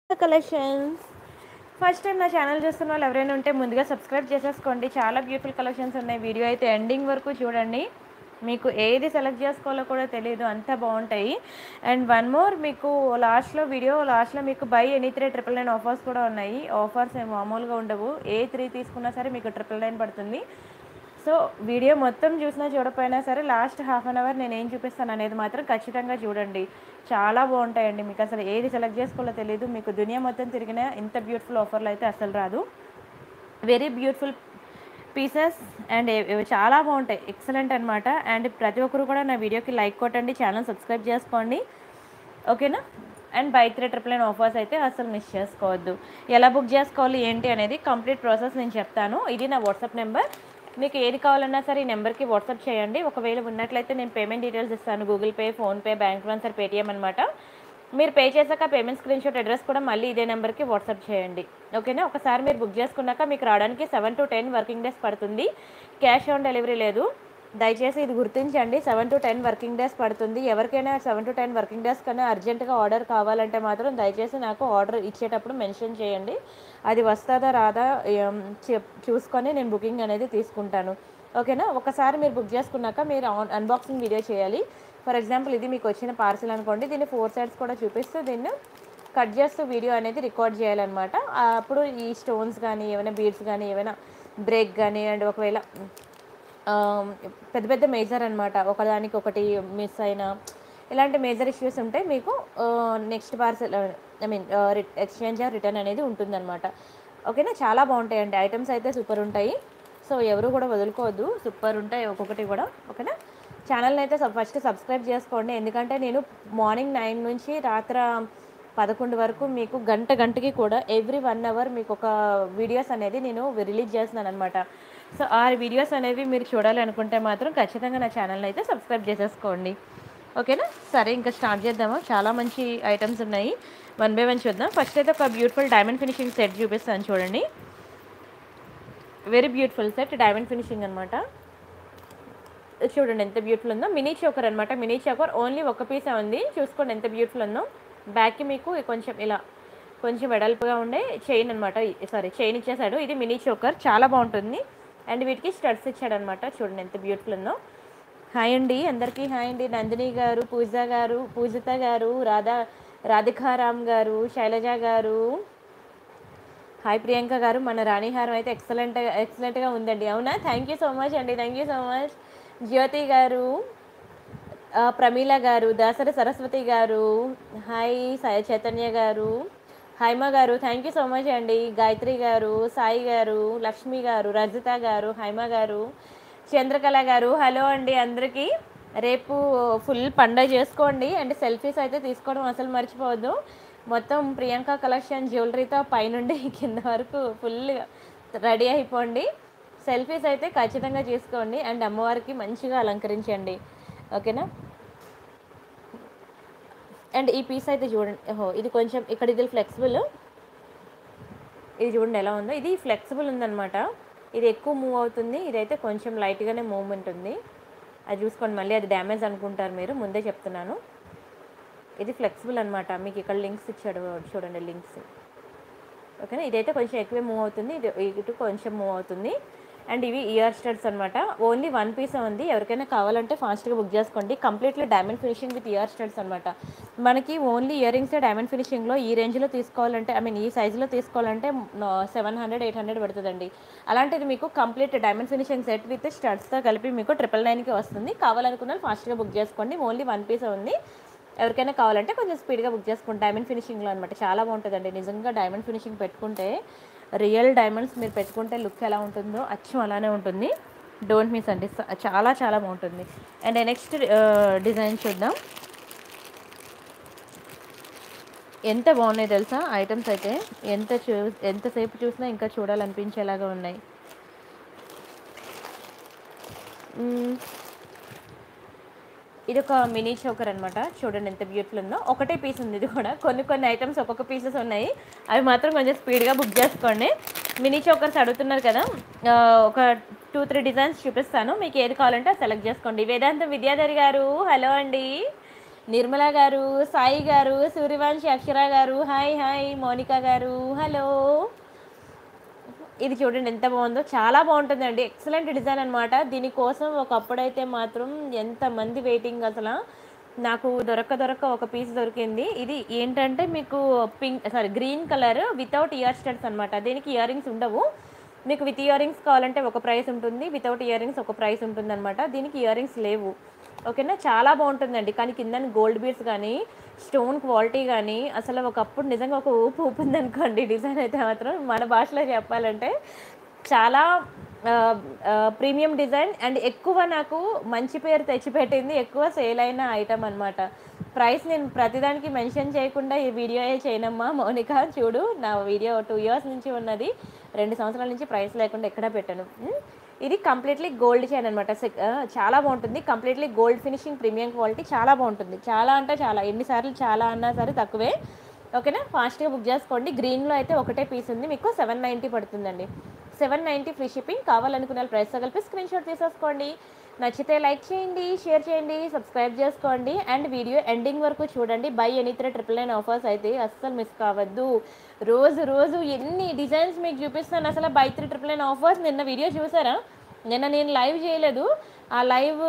Collections first time నా channel చూస్తున్న వాళ్ళు ఎవరైనా ఉంటే ముందుగా సబ్స్క్రైబ్ చేసేసుకోండి చాలా బ్యూటిఫుల్ కలెక్షన్స్ ఉన్నాయి వీడియో అయితే ఎండింగ్ వరకు చూడండి మీకు ఏది సెలెక్ట్ చేసుకోవాలో కూడా తెలియదు అంత బాగుంటాయి అండ్ వన్ మోర్ మీకు లాస్ట్లో వీడియో లాస్ట్లో మీకు buy any three triple nine offers కూడా ఉన్నాయి ఆఫర్స్ ఏం మామూలుగా ఉండవు ఏ త్రీ తీసుకున్నా సరే మీకు ట్రిపుల్ నైన్ పడుతుంది సో వీడియో మొత్తం చూసినా చూడకపోయినా సరే లాస్ట్ హాఫ్ అన్ అవర్ నేను ఏం చూపిస్తాను అనేది మాత్రం ఖచ్చితంగా చూడండి చాలా బాగుంటాయండి మీకు అసలు ఏది సెలెక్ట్ చేసుకోవాలో తెలియదు మీకు దునియా మొత్తం తిరిగినా ఇంత బ్యూటిఫుల్ ఆఫర్లు అయితే అసలు రాదు వెరీ బ్యూటిఫుల్ పీసెస్ అండ్ ఇవి చాలా బాగుంటాయి ఎక్సలెంట్ అనమాట అండ్ ప్రతి ఒక్కరు కూడా నా వీడియోకి లైక్ కొట్టండి ఛానల్ సబ్స్క్రైబ్ చేసుకోండి ఓకేనా and buy three triple nine offers అయితే అసలు మిస్ చేసుకోవద్దు ఎలా బుక్ చేసుకోవాలి ఏంటి అనేది కంప్లీట్ ప్రాసెస్ నేను చెప్తాను ఇది నా వాట్సాప్ నెంబర్ మీకు ఏది కావాలన్నా సరే ఈ నెంబర్కి వాట్సాప్ చేయండి ఒకవేళ ఉన్నట్లయితే నేను పేమెంట్ డీటెయిల్స్ ఇస్తాను Google Pay PhonePe bank transfer Paytm అనమాట మీరు పే చేశాక పేమెంట్ స్క్రీన్ షాట్ అడ్రస్ కూడా మళ్ళీ ఇదే నెంబర్కి వాట్సాప్ చేయండి ఓకేనా ఒకసారి మీరు బుక్ చేసుకున్నాక మీకు రావడానికి seven to ten working days పడుతుంది క్యాష్ ఆన్ డెలివరీ లేదు దయచేసి ఇది గుర్తించండి seven to ten working days పడుతుంది ఎవరికైనా seven to ten working days కన్నా అర్జెంటుగా ఆర్డర్ కావాలంటే మాత్రం దయచేసి నాకు ఆర్డర్ ఇచ్చేటప్పుడు మెన్షన్ చేయండి అది వస్తుందా రాదా ఏం చెప్- చూసుకొని నేను బుకింగ్ అనేది తీసుకుంటాను ఓకేనా ఒకసారి మీరు బుక్ చేసుకున్నాక మీరు ఆన్ అన్బాక్సింగ్ వీడియో చేయాలి ఫర్ ఎగ్జాంపుల్ ఇది మీకు వచ్చిన పార్సిల్ అనుకోండి దీన్ని ఫోర్ సైడ్స్ కూడా చూపిస్తూ దీన్ని కట్ చేస్తూ వీడియో అనేది రికార్డ్ చేయాలన్నమాట ఆ, అప్పుడు ఈ స్టోన్స్ కానీ ఏమైనా బీడ్స్ కానీ ఏమైనా బ్రేక్ కానీ అండ్ ఒకవేళ ఆ, పెద్ద పెద్ద మేజర్ అనమాట ఒకదానికి ఒకటి మిస్ అయినా ఇలాంటి మేజర్ ఇష్యూస్ ఉంటే మీకు next parcel I mean exchange or return అనేది ఉంటుందన్నమాట ఓకేనా చాలా బాగుంటాయండి ఐటమ్స్ అయితే సూపర్ ఉంటాయి సో ఎవరు కూడా వదులుకోవద్దు సూపర్ ఉంటాయి ఒక్కొక్కటి కూడా ఓకేనా ఛానల్ని అయితే ఫస్ట్ సబ్స్క్రైబ్ చేసుకోండి ఎందుకంటే నేను మార్నింగ్ నైన్ నుంచి రాత్ర పదకొండు వరకు మీకు గంట గంటకి కూడా ఎవ్రీ వన్ అవర్ మీకు ఒక వీడియోస్ అనేది నేను రిలీజ్ చేస్తున్నాను అనమాట సో ఆ వీడియోస్ అనేవి మీరు చూడాలి అనుకుంటే మాత్రం ఖచ్చితంగా నా ఛానల్ని అయితే సబ్స్క్రైబ్ చేసేసుకోండి ఓకేనా సరే ఇంకా స్టార్ట్ చేద్దాము చాలా మంచి ఐటమ్స్ ఉన్నాయి వన్ బై వన్ చూద్దాం ఫస్ట్ అయితే ఒక బ్యూటిఫుల్ డైమండ్ ఫినిషింగ్ సెట్ చూపిస్తాను చూడండి very beautiful set diamond finishing అనమాట చూడండి ఎంత బ్యూటిఫుల్ ఉందో మినీ చోకర్ అనమాట మినీ చోకర్ ఓన్లీ ఒక పీసే ఉంది చూసుకోండి ఎంత బ్యూటిఫుల్ ఉందో బ్యాక్కి మీకు కొంచెం ఇలా కొంచెం వెడల్పుగా ఉండే చైన్ అనమాట సారీ చైన్ ఇచ్చేసాడు ఇది మినీ చోకర్ చాలా బాగుంటుంది అండ్ వీటికి స్టడ్స్ ఇచ్చాడనమాట చూడండి ఎంత బ్యూటిఫుల్ ఉందో హాయ్ అండి అందరికీ హాయ్ అండి నందిని గారు పూజ గారు పూజిత గారు రాధా రాధికారామ్ గారు శైలజ గారు హాయ్ ప్రియాంక గారు మన రాణిహారం అయితే ఎక్సలెంట్ ఎక్సలెంట్గా ఉందండి అవునా థ్యాంక్ యూ సో మచ్ అండి thank you so much Jyothi గారు ఆ, ప్రమీల గారు దాసరి సరస్వతి గారు హాయ్ సాయి చైతన్య గారు హైమ గారు థ్యాంక్ యూ సో మచ్ అండి గాయత్రి గారు సాయి గారు లక్ష్మి గారు రజిత గారు హైమ గారు చంద్రకళ గారు హలో అండి అందరికీ రేపు ఫుల్ పండగ చేసుకోండి అండ్ సెల్ఫీస్ అయితే తీసుకోవడం అసలు మర్చిపోవద్దు మొత్తం ప్రియాంక కలెక్షన్ జ్యువెలరీతో పైనుండి కింద వరకు ఫుల్గా రెడీ అయిపోండి సెల్ఫీస్ అయితే ఖచ్చితంగా తీసుకోండి అండ్ అమ్మవారికి మంచిగా అలంకరించండి ఓకేనా అండ్ ఈ పీస్ అయితే చూడండి ఓహో ఇది కొంచెం ఇక్కడ ఇది ఫ్లెక్సిబుల్ ఇది చూడండి ఎలా ఉందో ఇది ఫ్లెక్సిబుల్ ఉందన్నమాట ఇది ఎక్కువ మూవ్ అవుతుంది ఇదైతే కొంచెం లైట్గానే మూవ్మెంట్ ఉంది అది చూసుకోండి మళ్ళీ అది డ్యామేజ్ అనుకుంటారు మీరు ముందే చెప్తున్నాను ఇది ఫ్లెక్సిబుల్ అనమాట మీకు ఇక్కడ లింక్స్ ఇచ్చాడు చూడండి లింక్స్ ఓకేనా ఇదైతే కొంచెం ఎక్కువే మూవ్ అవుతుంది ఇది ఇటు కొంచెం మూవ్ అవుతుంది అండ్ ఇవి ఇయర్ స్టడ్స్ అనమాట ఓన్లీ వన్ పీస్ ఉంది ఎవరికైనా కావాలంటే ఫాస్ట్గా బుక్ చేసుకోండి completely diamond finishing with ear studs అనమాట మనకి ఓన్లీ ఇయర్ రింగ్స్ డైమండ్ ఫినిషింగ్లో ఈ రేంజ్లో తీసుకోవాలంటే ఐ మీన్ ఈ సైజులో తీసుకోవాలంటే సెవెన్ హండ్రెడ్ ఎయిట్ హండ్రెడ్ పడుతుందండి అలాంటిది మీకు complete diamond finishing set with స్టడ్స్తో కలిపి మీకు ట్రిపుల్ నైన్కి వస్తుంది కావాలనుకున్న వాళ్ళు ఫాస్ట్గా బుక్ చేసుకోండి ఓన్లీ వన్ పీస్ ఉంది ఎవరికైనా కావాలంటే కొంచెం స్పీడ్గా బుక్ చేసుకోండి డైమండ్ ఫినిషింగ్లో అనమాట చాలా బాగుంటుందండి నిజంగా డైమండ్ ఫినిషింగ్ పెట్టుకుంటే రియల్ డైమండ్స్ మీరు పెట్టుకుంటే లుక్ ఎలా ఉంటుందో అచ్చం అలానే ఉంటుంది డోంట్ మిస్ అండి స- చాలా చాలా బాగుంటుంది అండ్ నెక్స్ట్ డిజైన్ చూద్దాం ఎంత బాగున్నాయి తెలుసా ఐటమ్స్ అయితే ఎంత చూ ఎంతసేపు చూసినా ఇంకా చూడాలనిపించేలాగా ఉన్నాయి మ్మ్. ఇది ఒక మినీ చోకర్ అనమాట చూడండి ఎంత బ్యూటిఫుల్ ఉందో ఒకటే పీస్ ఉంది ఇది కూడా కొన్ని కొన్ని ఐటమ్స్ ఒక్కొక్క పీసెస్ ఉన్నాయి అవి మాత్రం కొంచెం స్పీడ్గా బుక్ చేసుకోండి మినీ చోకర్స్ అడుగుతున్నారు కదా ఆ, ఒక టూ త్రీ డిజైన్స్ చూపిస్తాను మీకు ఏది కావాలంటే అది సెలెక్ట్ చేసుకోండి వేదాంత విద్యాధరి గారు హలో అండి నిర్మల గారు సాయి గారు సూర్యవంశి అక్షర గారు హాయ్ హాయ్ మౌనిక గారు హలో ఇది చూడండి ఎంత బాగుందో చాలా బాగుంటుందండి ఎక్సలెంట్ డిజైన్ అనమాట దీనికోసం ఒకప్పుడైతే మాత్రం ఎంతమంది వెయిటింగ్ అసలు నాకు దొరక్క దొరక్క ఒక పీస్ దొరికింది ఇది ఏంటంటే మీకు pink sorry green colour without ear studs అనమాట దీనికి ఇయర్ రింగ్స్ ఉండవు మీకు విత్ ఇయర్ రింగ్స్ కావాలంటే ఒక ప్రైస్ ఉంటుంది వితౌట్ ఇయర్ రింగ్స్ ఒక ప్రైస్ ఉంటుంది అనమాట దీనికి ఇయర్ రింగ్స్ లేవు ఓకేనా చాలా బాగుంటుందండి కానీ కింద గోల్డ్ బీడ్స్ కానీ స్టోన్ క్వాలిటీ కానీ అసలు ఒకప్పుడు నిజంగా ఒక ఊపు ఊపింది అనుకోండి డిజైన్ అయితే మాత్రం మన భాషలో చెప్పాలంటే చాలా ప్రీమియం డిజైన్ అండ్ ఎక్కువ నాకు మంచి పేరు తెచ్చిపెట్టింది ఎక్కువ సేల్ అయిన ఐటమ్ అనమాట ప్రైస్ నేను ప్రతిదానికి మెన్షన్ చేయకుండా ఈ వీడియో చేయనమ్మా మౌనిక చూడు నా వీడియో టూ ఇయర్స్ నుంచి ఉన్నది రెండు సంవత్సరాల నుంచి ప్రైస్ లేకుండా ఎక్కడా పెట్టాను ఉమ్, ఇది కంప్లీట్లీ గోల్డ్ చైన్ అనమాట చాలా బాగుంటుంది completely gold finishing premium quality చాలా బాగుంటుంది చాలా అంటే చాలా ఎన్నిసార్లు చాలా అన్నా సరే తక్కువే ఓకేనా ఫాస్ట్గా బుక్ చేసుకోండి గ్రీన్లో అయితే ఒకటే పీస్ ఉంది మీకు సెవెన్ నైంటీ పడుతుందండి సెవెన్ నైంటీ ఫ్రీ షిప్పింగ్ కావాలనుకున్న ప్రైస్తో కలిపి స్క్రీన్ షాట్ తీసేసుకోండి నచ్చితే లైక్ చేయండి షేర్ చేయండి సబ్స్క్రైబ్ చేసుకోండి అండ్ వీడియో ఎండింగ్ వరకు చూడండి buy any three triple nine offers అయితే అస్సలు మిస్ కావద్దు రోజు రోజు ఎన్ని డిజైన్స్ మీకు చూపిస్తాను అసలు buy three triple nine offers నిన్న వీడియో చూసారా నిన్న నేను లైవ్ చేయలేదు ఆ లైవ్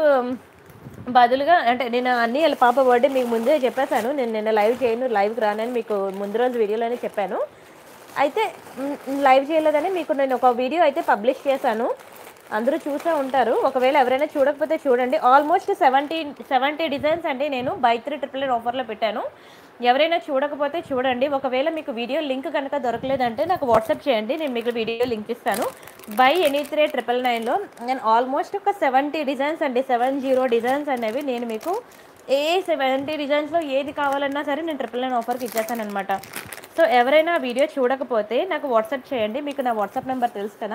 బదులుగా అంటే నేను అన్ని వాళ్ళ పాప బర్త్డే మీకు ముందే చెప్పేశాను నేను నిన్న లైవ్ చేయను లైవ్కి రానని మీకు ముందు రోజు వీడియోలోనే చెప్పాను అయితే మ్, లైవ్ చేయలేదని మీకు నేను ఒక వీడియో అయితే పబ్లిష్ చేశాను అందరూ చూసే ఉంటారు ఒకవేళ ఎవరైనా చూడకపోతే చూడండి ఆల్మోస్ట్ సెవెంటీ సెవెంటీ డిజైన్స్ అండి నేను బై త్రీ ట్రిపుల్ నైన్ ఆఫర్లో పెట్టాను ఎవరైనా చూడకపోతే చూడండి ఒకవేళ మీకు వీడియో లింక్ కనుక దొరకలేదంటే నాకు వాట్సాప్ చేయండి నేను మీకు వీడియో లింక్ ఇస్తాను బై ఎనీ త్రీ ట్రిపుల్ నైన్లో నేను ఆల్మోస్ట్ ఒక సెవెంటీ డిజైన్స్ అండి సెవెన్ జీరో డిజైన్స్ అనేవి నేను మీకు ఏ సెవెంటీ డిజైన్స్లో ఏది కావాలన్నా సరే నేను ట్రిపుల్ నైన్ ఆఫర్కి ఇచ్చేస్తాను అనమాట సో ఎవరైనా వీడియో చూడకపోతే నాకు వాట్సాప్ చేయండి మీకు నా వాట్సాప్ నెంబర్ తెలుసు కదా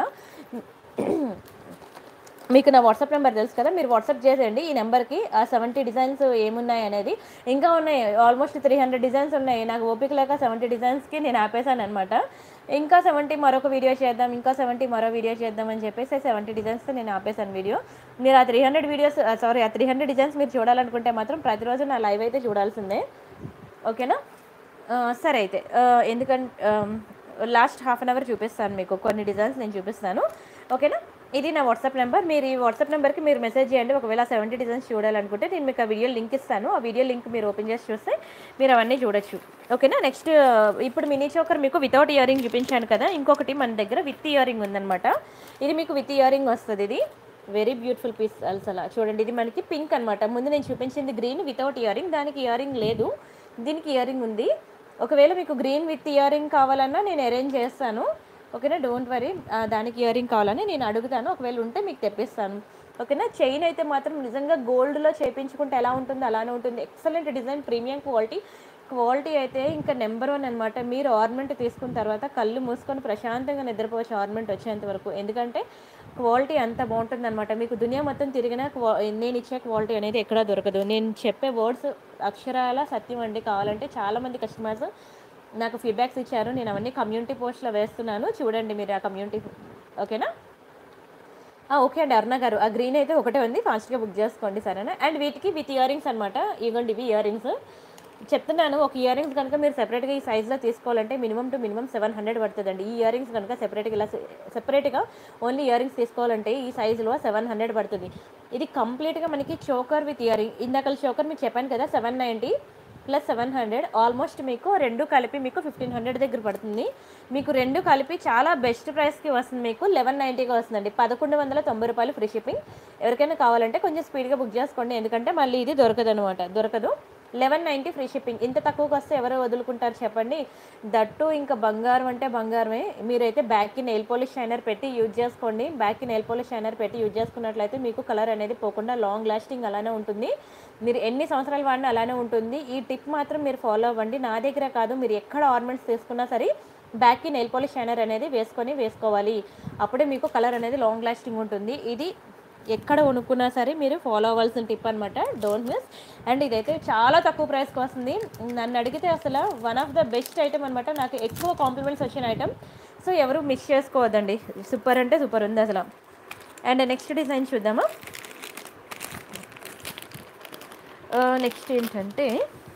మీకు నా వాట్సాప్ నెంబర్ తెలుసు కదా మీరు వాట్సాప్ చేసేయండి ఈ నెంబర్కి ఆ సెవెంటీ డిజైన్స్ ఏమున్నాయి అనేది ఇంకా ఉన్నాయి ఆల్మోస్ట్ త్రీ హండ్రెడ్ డిజైన్స్ ఉన్నాయి నాకు ఓపిక లేక సెవెంటీ డిజైన్స్కి నేను ఆపేసాను అనమాట ఇంకా సెవెంటీ మరొక వీడియో చేద్దాం ఇంకా సెవెంటీ మరో వీడియో చేద్దాం అని చెప్పేసి సెవెంటీ డిజైన్స్తో నేను ఆపేసాను వీడియో మీరు ఆ త్రీ హండ్రెడ్ వీడియోస్ సారీ ఆ త్రీ హండ్రెడ్ డిజైన్స్ మీరు చూడాలనుకుంటే మాత్రం ప్రతిరోజు నా లైవ్ అయితే చూడాల్సిందే ఓకేనా ఆ, సరే అయితే ఎందుకంటే లాస్ట్ హాఫ్ అన్ అవర్ చూపిస్తాను మీకు కొన్ని డిజైన్స్ నేను చూపిస్తాను ఓకేనా ఇది నా వాట్సాప్ నెంబర్ మీరు ఈ వాట్సాప్ నెంబర్కి మీరు మెసేజ్ చేయండి ఒకవేళ సెవెంటీ డిజైన్స్ చూడాలనుకుంటే నేను మీకు ఆ వీడియో లింక్ ఇస్తాను ఆ వీడియో లింక్ మీరు ఓపెన్ చేసి చూస్తే మీరు అవన్నీ చూడొచ్చు ఓకేనా నెక్స్ట్ ఇప్పుడు మినీ చోకర్ మీకు వితౌట్ ఇయర్ రింగ్ చూపించాను కదా ఇంకొకటి మన దగ్గర విత్ ఇయర్ రింగ్ ఉందన్నమాట ఇది మీకు విత్ ఇయర్ రింగ్ వస్తుంది ఇది వెరీ బ్యూటిఫుల్ పీస్ అసలు చూడండి ఇది మనకి పింక్ అనమాట ముందు నేను చూపించింది గ్రీన్ వితౌట్ ఇయర్ రింగ్ దానికి ఇయర్ రింగ్ లేదు దీనికి ఇయర్ రింగ్ ఉంది ఒకవేళ మీకు గ్రీన్ విత్ ఇయర్ రింగ్ కావాలన్నా నేను అరేంజ్ చేస్తాను ఓకేనా డోంట్ వరీ దానికి ఇయర్ రింగ్ కావాలని నేను అడుగుతాను ఒకవేళ ఉంటే మీకు తెప్పిస్తాను ఓకేనా చైన్ అయితే మాత్రం నిజంగా గోల్డ్లో చేయించుకుంటే ఎలా ఉంటుందో అలానే ఉంటుంది excellent design premium quality quality అయితే ఇంకా నెంబర్ వన్ అనమాట మీరు ఆర్నమెంట్ తీసుకున్న తర్వాత కళ్ళు మూసుకొని ప్రశాంతంగా నిద్రపోవచ్చు ఆర్నమెంట్ వచ్చేంత వరకు ఎందుకంటే క్వాలిటీ అంత బాగుంటుంది అనమాట మీకు దునియా మొత్తం తిరిగినా క్వా- నేను ఇచ్చే క్వాలిటీ అనేది ఎక్కడా దొరకదు నేను చెప్పే వర్డ్స్ అక్షరాల సత్యం అండి కావాలంటే చాలామంది కస్టమర్స్ నాకు ఫీడ్బ్యాక్స్ ఇచ్చారు నేను అవన్నీ కమ్యూనిటీ పోస్ట్లో వేస్తున్నాను చూడండి మీరు ఆ కమ్యూనిటీ ఓకేనా ఆ, ఓకే అండి అరుణ గారు ఆ గ్రీన్ అయితే ఒకటే ఉంది ఫాస్ట్గా బుక్ చేసుకోండి సరేనా అండ్ వీటికి విత్ ఇయర్ రింగ్స్ అనమాట ఇవ్వండి ఇవి ఇయర్ రింగ్స్ చెప్తున్నాను ఒక ఇయర్ రింగ్స్ కనుక మీరు సెపరేట్గా ఈ సైజ్లో తీసుకోవాలంటే minimum to minimum seven hundred పడుతుందండి ఈ ఇయర్ రింగ్స్ కనుక సెపరేట్గా ఇలా సెపరేట్గా ఓన్లీ ఇయర్ రింగ్స్ తీసుకోవాలంటే ఈ సైజులో సెవెన్ హండ్రెడ్ పడుతుంది ఇది కంప్లీట్గా మనకి చోకర్ విత్ ఇయర్ రింగ్ ఇందాక చోకర్ మీకు చెప్పాను కదా seven ninety plus seven hundred almost మీకు రెండు కలిపి మీకు ఫిఫ్టీన్ హండ్రెడ్ దగ్గర పడుతుంది మీకు రెండు కలిపి చాలా బెస్ట్ ప్రైస్కి వస్తుంది మీకు లెవెన్ నైంటీగా వస్తుందండి పదకొండు వందల తొంభై రూపాయలు ఫ్రీ షిప్పింగ్ ఎవరికైనా కావాలంటే కొంచెం స్పీడ్గా బుక్ చేసుకోండి ఎందుకంటే మళ్ళీ ఇది దొరకదు అనమాట దొరకదు లెవెన్ నైంటీ ఫ్రీ షిప్పింగ్ ఇంత తక్కువకి వస్తే ఎవరు వదులుకుంటారు చెప్పండి దట్టు ఇంకా బంగారం అంటే బంగారమే మీరైతే బ్యాక్కి నెయిల్ పాలిష్ షైనర్ పెట్టి యూజ్ చేసుకోండి బ్యాక్కి నెయిల్ పాలిష్ షైనర్ పెట్టి యూజ్ చేసుకున్నట్లయితే మీకు కలర్ అనేది పోకుండా లాంగ్ లాస్టింగ్ అలానే ఉంటుంది మీరు ఎన్ని సంవత్సరాలు వాడినా అలానే ఉంటుంది ఈ టిప్ మాత్రం మీరు ఫాలో అవ్వండి నా దగ్గర కాదు మీరు ఎక్కడ ఆర్నమెంట్స్ తీసుకున్నా సరే బ్యాక్కి నెయిల్ పాలిష్ షైనర్ అనేది వేసుకొని వేసుకోవాలి అప్పుడే మీకు కలర్ అనేది లాంగ్ లాస్టింగ్ ఉంటుంది ఇది ఎక్కడ కొనుక్కున్నా సరే మీరు ఫాలో అవ్వాల్సిన టిప్ అనమాట డోంట్ మిస్ అండ్ ఇదైతే చాలా తక్కువ ప్రైస్కి వస్తుంది నన్ను అడిగితే అసలు one of the best item అనమాట నాకు ఎక్కువ కాంప్లిమెంట్స్ వచ్చిన ఐటమ్ సో ఎవరు మిస్ చేసుకోవద్దండి సూపర్ అంటే సూపర్ ఉంది అసలు అండ్ నెక్స్ట్ డిజైన్ చూద్దామా నెక్స్ట్ ఏంటంటే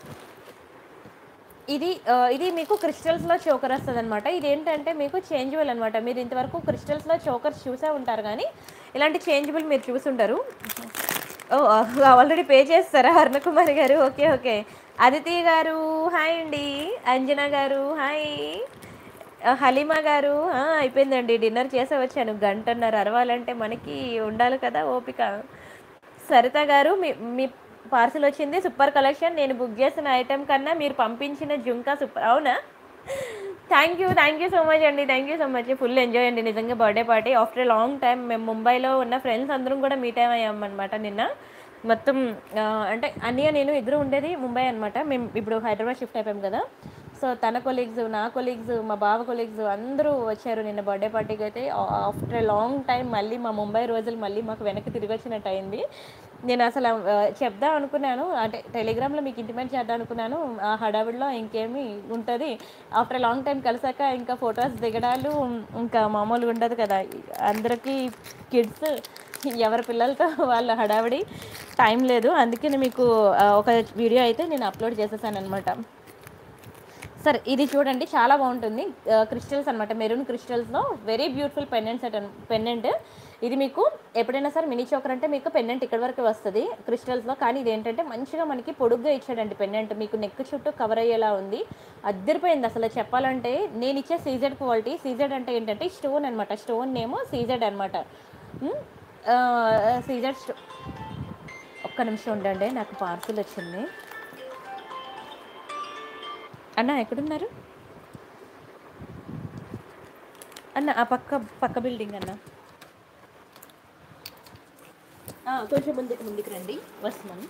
ఇది ఆ, ఇది మీకు క్రిస్టల్స్లో చోకర్ వస్తుంది అనమాట ఇది ఏంటంటే మీకు చేంజబుల్ అనమాట మీరు ఇంతవరకు క్రిస్టల్స్లో చోకర్స్ చూసే ఉంటారు కానీ ఇలాంటి చేంజబుల్ మీరు చూసుంటారు ఓ ఆల్రెడీ పే చేస్తారా అరుణకుమారి గారు ఓకే ఓకే అదితి గారు హాయ్ అండి అంజనా గారు హాయ్ ఆ, హలీమా గారు ఆ, అయిపోయిందండి డిన్నర్ చేసే వచ్చాను గంటన్నర అరవాలంటే మనకి ఉండాలి కదా ఓపిక సరిత గారు మీ మీ పార్సల్ వచ్చింది సూపర్ కలెక్షన్ నేను బుక్ చేసిన ఐటెం కన్నా మీరు పంపించిన జుంకా సూపర్ అవునా thank you thank you so much అండి thank you so much full enjoy అండి నిజంగా birthday party after long time మేము ముంబైలో ఉన్న ఫ్రెండ్స్ అందరం కూడా మీట్ అయ్యామన్నమాట నిన్న మొత్తం ఆ, అంటే అన్నయ్య నేను ఇద్దరు ఉండేది ముంబై అనమాట మేము ఇప్పుడు హైదరాబాద్ షిఫ్ట్ అయిపోయాం కదా సో తన కొలీగ్స్ నా కొలీగ్స్ మా బావ కొలీగ్స్ అందరూ వచ్చారు నిన్న బర్త్డే పార్టీకి అయితే ఆఫ్టర్ లాంగ్ టైం మళ్ళీ మా ముంబై రోజులు మళ్ళీ మాకు వెనక్కి తిరిగి వచ్చినట్టు అయింది నేను అసలు ఆ, చెప్దాం అనుకున్నాను అంటే టెలిగ్రామ్లో మీకు ఇంటిమేట్ చేద్దాం అనుకున్నాను ఆ హడావిడిలో ఇంకేమి ఉంటుంది ఆఫ్టర్ లాంగ్ టైం కలిసాక ఇంకా ఫొటోస్ దిగడాలు ఇంకా మామూలుగా ఉండదు కదా అందరికీ కిడ్స్ ఎవరి పిల్లలతో వాళ్ళ హడావిడి టైం లేదు అందుకని మీకు ఆ, ఒక వీడియో అయితే నేను అప్లోడ్ చేసేసాను అనమాట సరే ఇది చూడండి చాలా బాగుంటుంది క్రిస్టల్స్ అనమాట మెరూన్ క్రిస్టల్స్లో very beautiful pendant set pendant ఇది మీకు ఎప్పుడైనా సరే మినీ చోకర్ అంటే మీకు పెండెంట్ ఇక్కడ వరకు వస్తుంది క్రిస్టల్స్లో కానీ ఇది ఏంటంటే మంచిగా మనకి పొడుగ్గా ఇచ్చాడండి పెండెంట్ మీకు నెక్ చుట్టూ కవర్ అయ్యేలా ఉంది అద్దరిపోయింది అసలు చెప్పాలంటే నేను ఇచ్చే సీజెడ్ క్వాలిటీ సీజెడ్ అంటే ఏంటంటే స్టోన్ అనమాట స్టోన్ నేమో సీజెడ్ అనమాట సీజెడ్ స్టో ఒక్క నిమిషం ఉండండి నాకు పార్సిల్ వచ్చింది అన్న ఎక్కడున్నారు అన్న ఆ పక్క పక్క బిల్డింగ్ అన్న ఆ, కొంచెం ముందుకు ముందుకు రండి వస్తున్నాను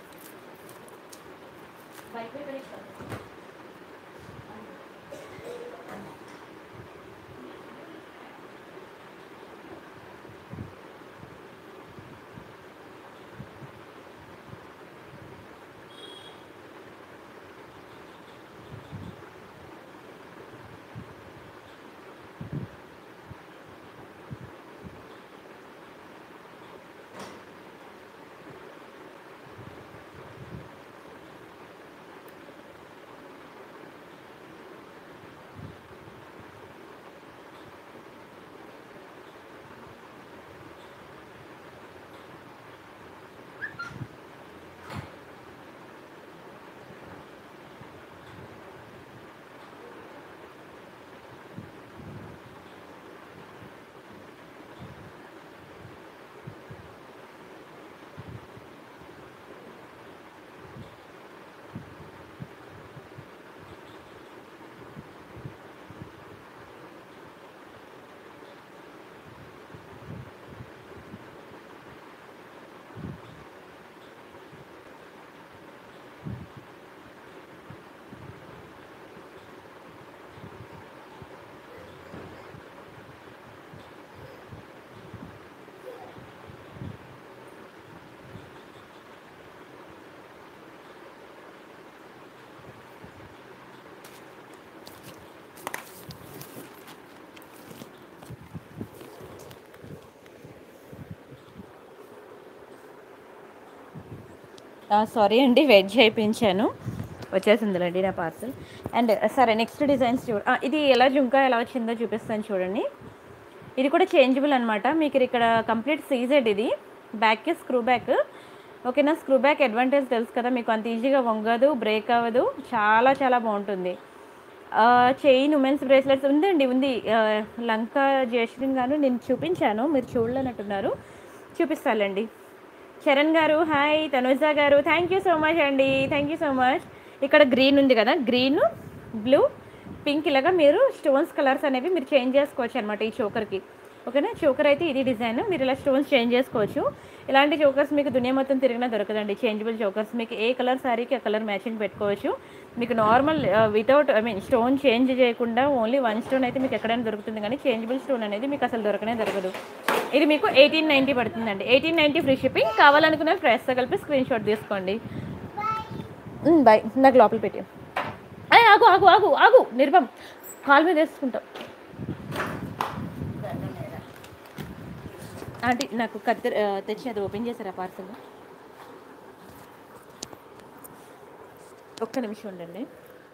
సారీ అండి వెజ్ చేయించాను వచ్చేసిందిలేండి నా పార్సల్ అండ్ సరే నెక్స్ట్ డిజైన్స్ చూడ ఆ, ఇది ఎలా జుంకా ఎలా వచ్చిందో చూపిస్తాను చూడండి ఇది కూడా చేంజబుల్ అనమాట మీకు ఇక్కడ కంప్లీట్ సీజెడ్ ఇది బ్యాక్కి స్క్రూ బ్యాక్ ఓకేనా స్క్రూ బ్యాక్ అడ్వాంటేజ్ తెలుసు కదా మీకు అంత ఈజీగా వంగదు బ్రేక్ అవ్వదు చాలా చాలా బాగుంటుంది చైన్ ఉమెన్స్ బ్రేస్లెట్స్ ఉందండి ఉంది ఆ, లంక జయశ్రీన్ గాను నేను చూపించాను మీరు చూడలేనట్టున్నారు చూపిస్తానండి చరణ్ గారు హాయ్ తనుజ గారు థ్యాంక్ యూ సో మచ్ అండి థ్యాంక్ యూ సో మచ్ ఇక్కడ గ్రీన్ ఉంది కదా గ్రీన్ బ్లూ పింక్ ఇలాగా మీరు స్టోన్స్ కలర్స్ అనేవి మీరు చేంజ్ చేసుకోవచ్చు అనమాట ఈ చోకర్కి ఓకేనా చోకర్ అయితే ఇది డిజైన్ మీరు ఇలా స్టోన్స్ చేంజ్ చేసుకోవచ్చు ఇలాంటి చోకర్స్ మీకు దునియా మొత్తం తిరిగినా దొరకదండి చేంజబుల్ చోకర్స్ మీకు ఏ కలర్ శారీకి ఆ కలర్ మ్యాచింగ్ పెట్టుకోవచ్చు మీకు normal without I mean stone change చేయకుండా ఓన్లీ వన్ స్టోన్ అయితే మీకు ఎక్కడైనా దొరుకుతుంది కానీ చేంజబుల్ స్టోన్ అనేది మీకు అసలు దొరకనే దొరకదు ఇది మీకు ఎయిటీన్ నైంటీ పడుతుందండి ఎయిటీన్ నైంటీ ఫ్రీ షిప్పింగ్ కావాలనుకున్న ప్రైస్తో కలిపి స్క్రీన్ షాట్ తీసుకోండి బాయ్ నాకు లోపల పెట్టి అయ్య ఆగు ఆగు ఆగు ఆగు నిర్భం కాల్ మీద వేసుకుంటాం ఆంటీ నాకు కత్తి తెచ్చి అది ఓపెన్ చేశారా పార్సల్ ఒక్క నిమిషం ఉండండి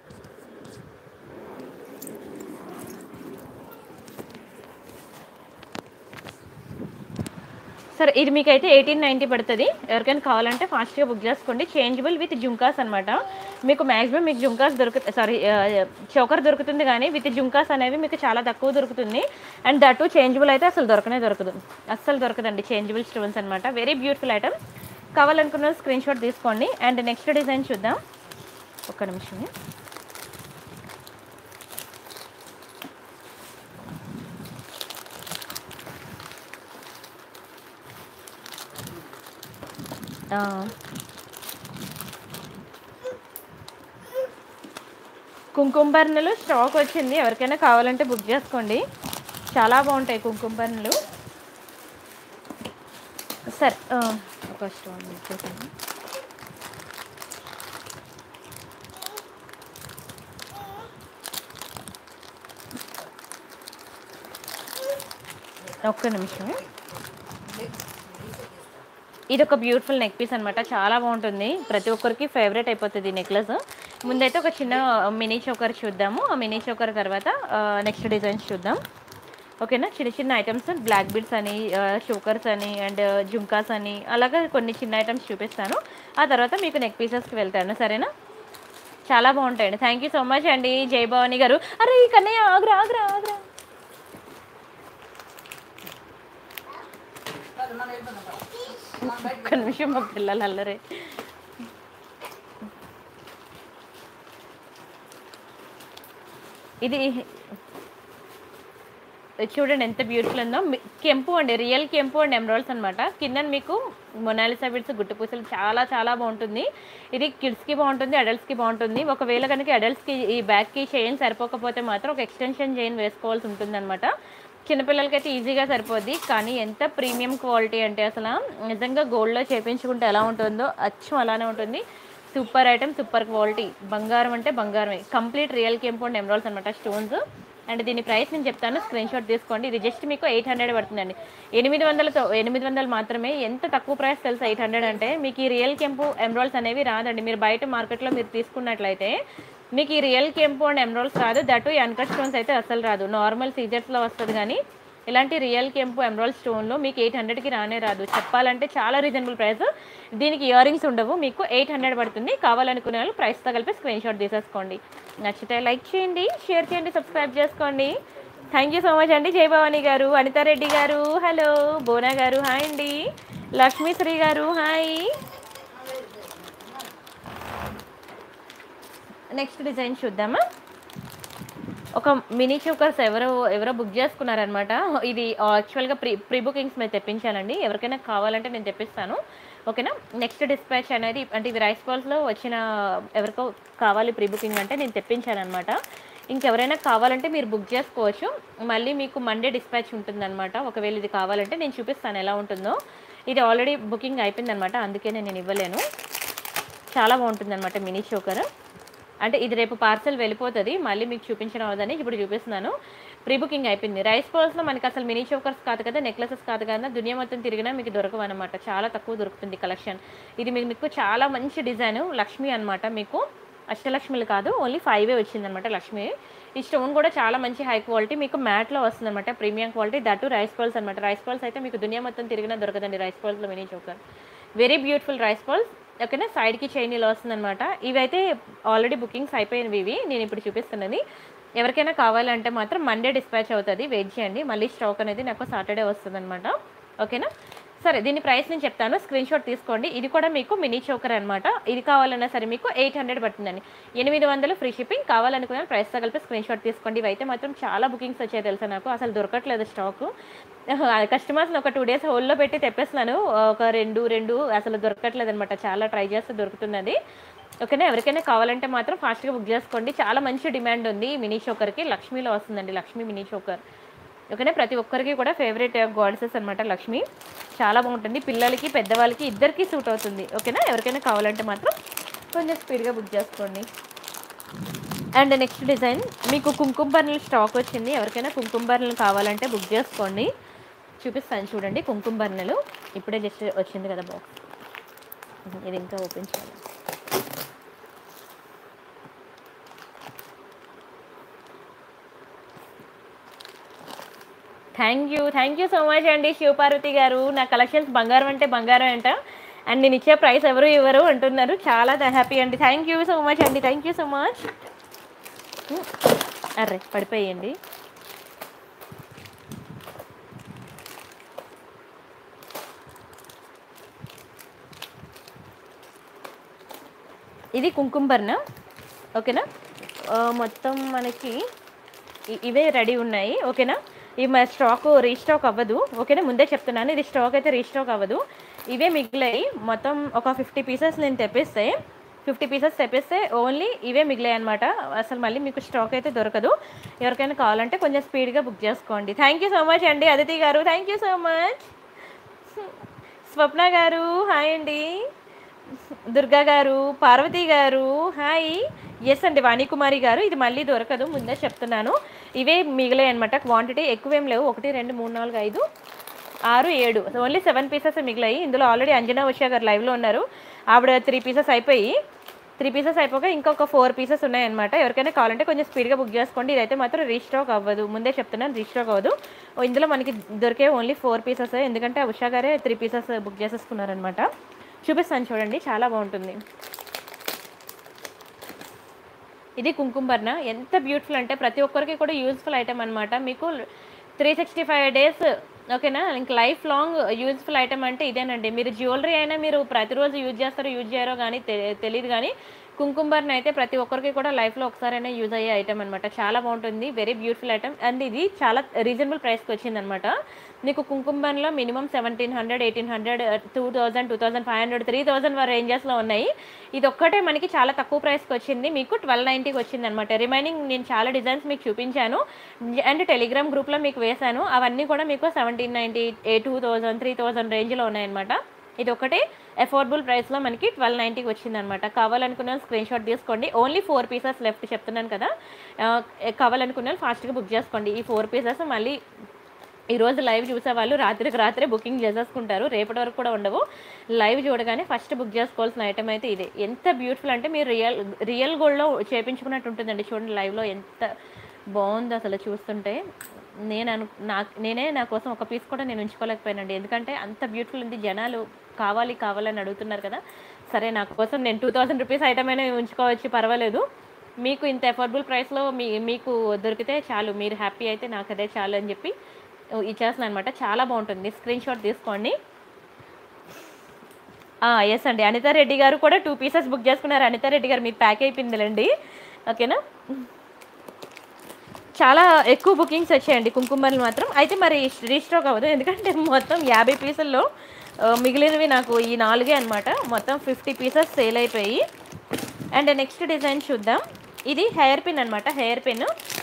సరే ఇది మీకైతే ఎయిటీన్ నైంటీ పడుతుంది ఎవరికైనా కావాలంటే ఫాస్ట్గా బుక్ చేసుకోండి చేంజబుల్ విత్ జుంకాస్ అనమాట మీకు మ్యాక్సిమం మీకు జుంకాస్ దొరుకుతుంది సారీ చోకర్ దొరుకుతుంది కానీ విత్ జుంకాస్ అనేవి మీకు చాలా తక్కువ దొరుకుతుంది అండ్ దట్ చేంజబుల్ అయితే అసలు దొరకనే దొరకదు అస్సలు దొరకదండి చేంజబుల్ స్టోన్స్ అనమాట వెరీ బ్యూటిఫుల్ ఐటమ్ కావాలనుకున్న స్క్రీన్ షాట్ తీసుకోండి అండ్ నెక్స్ట్ డిజైన్ చూద్దాం ఒక్క నిమిషం ఆ. కుంకుమ బర్ణలు స్టాక్ వచ్చింది ఎవరికైనా కావాలంటే బుక్ చేసుకోండి చాలా బాగుంటాయి కుంకుమ బర్ణలు సరే ఆ, ఒక స్టోన్ ఇచ్చేసాను ఒక్క నిమిషం ఇది ఒక బ్యూటిఫుల్ నెక్ పీస్ అనమాట చాలా బాగుంటుంది ప్రతి ఒక్కరికి ఫేవరెట్ అయిపోతుంది ఈ నెక్లెస్ ముందైతే ఒక చిన్న మినీ చోకర్ చూద్దాము ఆ మినీ చోకర్ తర్వాత నెక్స్ట్ డిజైన్స్ చూద్దాం ఓకేనా చిన్న చిన్న ఐటమ్స్ బ్లాక్ బీడ్స్ అని చోకర్స్ అని అండ్ జుంకాస్ అని అలాగే కొన్ని చిన్న ఐటమ్స్ చూపిస్తాను ఆ తర్వాత మీకు నెక్ పీసెస్కి వెళ్తాను సరేనా చాలా బాగుంటాయండి థ్యాంక్ యూ సో మచ్ అండి జై భవాని గారు అరే ఈ కన్నయ్య ఆగ్రా ఆగ్రా ఆగ్రా ఒక్క నిమిషం మా పిల్లలు అల్లరే ఇది చూడండి ఎంత బ్యూటిఫుల్ ఉందో మీ- కెంపు అండి రియల్ కెంపు అండ్ ఎమరాల్డ్స్ అనమాట కింద మీకు మొనాలిసా బిడ్స్ గుట్టు పూసలు చాలా చాలా బాగుంటుంది ఇది కిడ్స్కి బాగుంటుంది అడల్ట్స్కి బాగుంటుంది ఒకవేళ కనుక అడల్ట్స్కి ఈ బ్యాగ్కి చైన్ సరిపోకపోతే మాత్రం ఒక ఎక్స్టెన్షన్ చైన్ వేసుకోవాల్సి ఉంటుంది అనమాట చిన్నపిల్లలకైతే ఈజీగా సరిపోద్ది కానీ ఎంత ప్రీమియం క్వాలిటీ అంటే అసలు నిజంగా గోల్డ్లో చేపించుకుంటే ఎలా ఉంటుందో అచ్చం అలానే ఉంటుంది సూపర్ ఐటమ్ సూపర్ క్వాలిటీ బంగారం అంటే బంగారమే కంప్లీట్ రియల్ కెంపౌండ్ ఎమరాల్స్ అనమాట స్టోన్స్ అండ్ దీని ప్రైస్ నేను చెప్తాను స్క్రీన్ షాట్ తీసుకోండి ఇది జస్ట్ మీకు ఎయిట్ హండ్రెడ్ పడుతుందండి ఎనిమిది వందలతో ఎనిమిది వందలు మాత్రమే ఎంత తక్కువ ప్రైస్ తెలుసా ఎయిట్ హండ్రెడ్ అంటే మీకు ఈ రియల్ కెంపు ఎమరాల్స్ అనేవి రాదండి మీరు బయట మార్కెట్లో మీరు తీసుకున్నట్లయితే మీకు ఈ రియల్ కెంపు అండ్ ఎమరాల్స్ రాదు దట్ ఈ అన్కట్ స్టోన్స్ అయితే అసలు రాదు నార్మల్ సీజర్స్లో వస్తుంది కానీ ఇలాంటి రియల్ కెంపు ఎమరాల్ స్టోన్లో మీకు ఎయిట్ హండ్రెడ్కి రానే రాదు చెప్పాలంటే చాలా రీజనబుల్ ప్రైస్ దీనికి ఇయర్ రింగ్స్ ఉండవు మీకు ఎయిట్ హండ్రెడ్ పడుతుంది కావాలనుకునే వాళ్ళు ప్రైస్తో కలిపి స్క్రీన్ షాట్ తీసేసుకోండి నచ్చితే లైక్ చేయండి షేర్ చేయండి సబ్స్క్రైబ్ చేసుకోండి థ్యాంక్ యూ సో మచ్ అండి జయభవాని గారు అనితారెడ్డి గారు హలో బోనా గారు హాయ్ అండి లక్ష్మీశ్రీ గారు హాయ్ నెక్స్ట్ డిజైన్ చూద్దామా ఒక మినీ చోకర్స్ ఎవరో ఎవరో బుక్ చేసుకున్నారనమాట ఇది యాక్చువల్గా ప్రీ ప్రీ బుకింగ్స్ మీద తెప్పించానండి ఎవరికైనా కావాలంటే నేను తెప్పిస్తాను ఓకేనా నెక్స్ట్ డిస్పాచ్ అనేది అంటే ఇది రైస్ బాల్స్లో వచ్చిన ఎవరికో కావాలి ప్రీ బుకింగ్ అంటే నేను తెప్పించాను ఇంకెవరైనా కావాలంటే మీరు బుక్ చేసుకోవచ్చు మళ్ళీ మీకు మండే డిస్పాచ్ ఉంటుందన్నమాట ఒకవేళ ఇది కావాలంటే నేను చూపిస్తాను ఎలా ఉంటుందో ఇది ఆల్రెడీ బుకింగ్ అయిపోయిందనమాట అందుకే నేను ఇవ్వలేను చాలా బాగుంటుంది మినీ చోకర్ అంటే ఇది రేపు పార్సల్ వెళ్ళిపోతుంది మళ్ళీ మీకు చూపించడం అవదని ఇప్పుడు చూపిస్తున్నాను ప్రీ బుకింగ్ అయిపోయింది రైస్ బాల్స్లో మనకి అసలు మినీ చోకర్స్ కాదు కదా నెక్లెసెస్ కాదు కదా దునియా మొత్తం తిరిగినా మీకు దొరకవు అనమాట చాలా తక్కువ దొరుకుతుంది కలెక్షన్ ఇది మీకు మీకు చాలా మంచి డిజైన్ లక్ష్మి అనమాట మీకు అష్టలక్ష్మిలు కాదు ఓన్లీ ఫైవే వచ్చిందనమాట లక్ష్మి ఈ స్టోన్ కూడా చాలా మంచి హై క్వాలిటీ మీకు మ్యాట్లో వస్తుంది అనమాట premium quality that rice balls అనమాట రైస్ బాల్స్ అయితే మీకు దునియా మొత్తం తిరిగినా దొరకదండి రైస్ బాల్స్లో mini choker very beautiful rice balls ఓకేనా సైడ్కి చైన్ ఇలా వస్తుందన్నమాట ఇవైతే ఆల్రెడీ బుకింగ్స్ అయిపోయినవి ఇవి నేను ఇప్పుడు చూపిస్తున్నది ఎవరికైనా కావాలంటే మాత్రం మండే డిస్పాచ్ అవుతుంది వెయిట్ చేయండి మళ్ళీ స్టాక్ అనేది నాకు సాటర్డే వస్తుంది ఓకేనా సరే దీని ప్రైస్ నేను చెప్తాను స్క్రీన్ షాట్ తీసుకోండి ఇది కూడా మీకు మినీ చోకర్ అనమాట ఇది కావాలన్నా సరే మీకు ఎయిట్ హండ్రెడ్ పడుతుందండి ఎనిమిది వందలు ఫ్రీ షిప్పింగ్ కావాలనుకున్న ప్రైస్తో కలిపి స్క్రీన్ షాట్ తీసుకోండి ఇవైతే మాత్రం చాలా బుకింగ్స్ వచ్చాయి తెలుసా నాకు అసలు దొరకట్లేదు స్టాక్ కస్టమర్స్ని ఒక టూ డేస్ హోల్లో పెట్టి తెప్పేస్తున్నాను ఒక రెండు రెండు అసలు దొరకట్లేదు అనమాట చాలా ట్రై చేస్తే దొరుకుతున్నది ఓకేనా ఎవరికైనా కావాలంటే మాత్రం ఫాస్ట్గా బుక్ చేసుకోండి చాలా మంచి డిమాండ్ ఉంది ఈ మినీ చోకర్కి లక్ష్మీలో వస్తుందండి లక్ష్మీ మినీ చోకర్ ఓకేనా ప్రతి ఒక్కరికి కూడా ఫేవరెట్ గాడ్సెస్ అనమాట లక్ష్మి చాలా బాగుంటుంది పిల్లలకి పెద్దవాళ్ళకి ఇద్దరికి సూట్ అవుతుంది ఓకేనా ఎవరికైనా కావాలంటే మాత్రం కొంచెం స్పీడ్గా బుక్ చేసుకోండి అండ్ నెక్స్ట్ డిజైన్ మీకు కుంకుమ బర్నెలు స్టాక్ వచ్చింది ఎవరికైనా కుంకుమ బర్నెలు కావాలంటే బుక్ చేసుకోండి చూపిస్తాను చూడండి కుంకుమ బర్నెలు ఇప్పుడే జస్ట్ వచ్చింది కదా బాక్స్ ఇది ఇంకా ఓపెన్ చేయాలి thank you thank you so much అండి శివపార్వతి గారు నా కలెక్షన్స్ బంగారం అంటే బంగారం అంట అండ్ నేను ఇచ్చే ప్రైస్ ఎవరు ఇవ్వరు అంటున్నారు చాలా హ్యాపీ అండి థ్యాంక్ యూ సో మచ్ అండి థ్యాంక్ యూ సో మచ్ అర్రే పడిపోయండి ఇది కుంకుమర్ణ ఓకేనా ఆ, మొత్తం మనకి ఇ- ఇవే రెడీ ఉన్నాయి ఓకేనా ఇవి మన స్టాక్ రీస్టాక్ అవ్వదు ఓకేనా ముందే చెప్తున్నాను ఇది స్టాక్ అయితే రీస్టాక్ అవ్వదు ఇవే మిగిలాయి మొత్తం ఒక ఫిఫ్టీ పీసెస్ నేను తెప్పిస్తే ఫిఫ్టీ పీసెస్ తెప్పిస్తే ఓన్లీ ఇవే మిగిలాయి అనమాట అసలు మళ్ళీ మీకు స్టాక్ అయితే దొరకదు ఎవరికైనా కావాలంటే కొంచెం స్పీడ్గా బుక్ చేసుకోండి థ్యాంక్ యూ సో మచ్ అండి అదితి గారు thank you so much Swapna గారు హాయ్ అండి దుర్గా గారు పార్వతి గారు హాయ్ ఎస్ అండి వాణికుమారి గారు ఇది మళ్ళీ దొరకదు ముందే చెప్తున్నాను ఇవే మిగిలాయి అనమాట క్వాంటిటీ ఎక్కువేం లేవు ఒకటి రెండు మూడు నాలుగు ఐదు ఆరు ఏడు ఓన్లీ సెవెన్ పీసెస్ మిగిలాయి ఇందులో ఆల్రెడీ అంజనా ఉషా గారు లైవ్లో ఉన్నారు ఆవిడ త్రీ పీసెస్ అయిపోయి త్రీ పీసెస్ అయిపోక ఇంకొక ఫోర్ పీసెస్ ఉన్నాయన్నమాట ఎవరికైనా కావాలంటే కొంచెం స్పీడ్గా బుక్ చేసుకోండి ఇదైతే మాత్రం రీస్టాక్ అవ్వదు ముందే చెప్తున్నాను రీస్టాక్ అవ్వదు ఓ, ఇందులో మనకి దొరికే ఓన్లీ ఫోర్ పీసెస్ ఎందుకంటే ఆ ఉషా గారే త్రీ పీసెస్ బుక్ చేసేసుకున్నారనమాట చూపిస్తాను చూడండి చాలా బాగుంటుంది ఇది కుంకుమర్ణ ఎంత బ్యూటిఫుల్ అంటే ప్రతి ఒక్కరికి కూడా యూస్ఫుల్ ఐటమ్ అనమాట మీకు త్రీ సిక్స్టీ ఫైవ్ డేస్ ఓకేనా ఇంక లైఫ్ లాంగ్ యూజ్ఫుల్ ఐటమ్ అంటే ఇదేనండి మీరు జ్యువెలరీ అయినా మీరు ప్రతిరోజు యూజ్ చేస్తారో యూజ్ చేయరో కానీ తె- తెలియదు కానీ కుంకుమర్ని అయితే ప్రతి ఒక్కరికి కూడా లైఫ్లో ఒకసారైనా యూజ్ అయ్యే ఐటమ్ అనమాట చాలా బాగుంటుంది వెరీ బ్యూటిఫుల్ ఐటమ్ అండ్ ఇది చాలా రీజనబుల్ ప్రైస్కి వచ్చిందనమాట మీకు కుంకుమర్లో minimum seventeen hundred eighteen hundred two thousand two thousand five hundred three thousand రేంజెస్లో ఉన్నాయి ఇది ఒక్కటే మనకి చాలా తక్కువ ప్రైస్కి వచ్చింది మీకు ట్వెల్వ్ నైంటీకి వచ్చింది అనమాట రిమైనింగ్ నేను చాలా డిజైన్స్ మీకు చూపించాను అండ్ టెలిగ్రామ్ గ్రూప్లో మీకు వేశాను అవన్నీ కూడా మీకు సెవెంటీన్ నైంటీ ఏ టూ థౌజండ్ త్రీ థౌజండ్ రేంజ్లో ఉన్నాయన్నమాట ఇది ఒకటి అఫోర్డబుల్ ప్రైస్లో మనకి ట్వెల్వ్ నైంటీకి వచ్చిందనమాట కావాలనుకున్న స్క్రీన్ షాట్ తీసుకోండి ఓన్లీ ఫోర్ పీసెస్ లెఫ్ట్ చెప్తున్నాను కదా ఆ, కావాలనుకున్న వాళ్ళు ఫాస్ట్గా బుక్ చేసుకోండి ఈ ఫోర్ పీసెస్ మళ్ళీ ఈరోజు లైవ్ చూసే వాళ్ళు రాత్రికి రాత్రే బుకింగ్ చేసేసుకుంటారు రేపటి వరకు కూడా ఉండవు లైవ్ చూడగానే ఫస్ట్ బుక్ చేసుకోవాల్సిన ఐటమ్ అయితే ఇదే ఎంత బ్యూటిఫుల్ అంటే మీరు రియల్ రియల్ గోల్డ్లో చేపించుకున్నట్టు ఉంటుందండి చూడండి లైవ్లో ఎంత బాగుంది అసలు చూస్తుంటే నేను అను నా నేనే నా కోసం ఒక పీస్ కూడా నేను ఉంచుకోలేకపోయానండి ఎందుకంటే అంత బ్యూటిఫుల్ ఉంది జనాలు కావాలి కావాలని అడుగుతున్నారు కదా సరే నా కోసం నేను టూ థౌసండ్ రూపీస్ ఐటమ్ అయినా ఉంచుకోవచ్చు పర్వాలేదు మీకు ఇంత అఫోర్డబుల్ ప్రైస్లో మీ మీకు దొరికితే చాలు మీరు హ్యాపీ అయితే నాకు అదే చాలు అని చెప్పి ఇచ్చేస్తున్నాను అనమాట చాలా బాగుంటుంది స్క్రీన్ షాట్ తీసుకోండి ఎస్ అండి అనితా రెడ్డి గారు కూడా టూ పీసెస్ బుక్ చేసుకున్నారు అనితా రెడ్డి గారు మీరు ప్యాక్ అయిపోయిందిలేండి ఓకేనా చాలా ఎక్కువ బుకింగ్స్ వచ్చాయండి కుంకుమలు మాత్రం అయితే మరి రీస్టాక్ అవ్వదు ఎందుకంటే మొత్తం యాభై పీసుల్లో ఆ, మిగిలినవి నాకు ఈ నాలుగే అనమాట మొత్తం ఫిఫ్టీ పీసెస్ సేల్ అయిపోయి అండ్ నెక్స్ట్ డిజైన్ చూద్దాం ఇది హెయిర్ పిన్ అనమాట హెయిర్ పిన్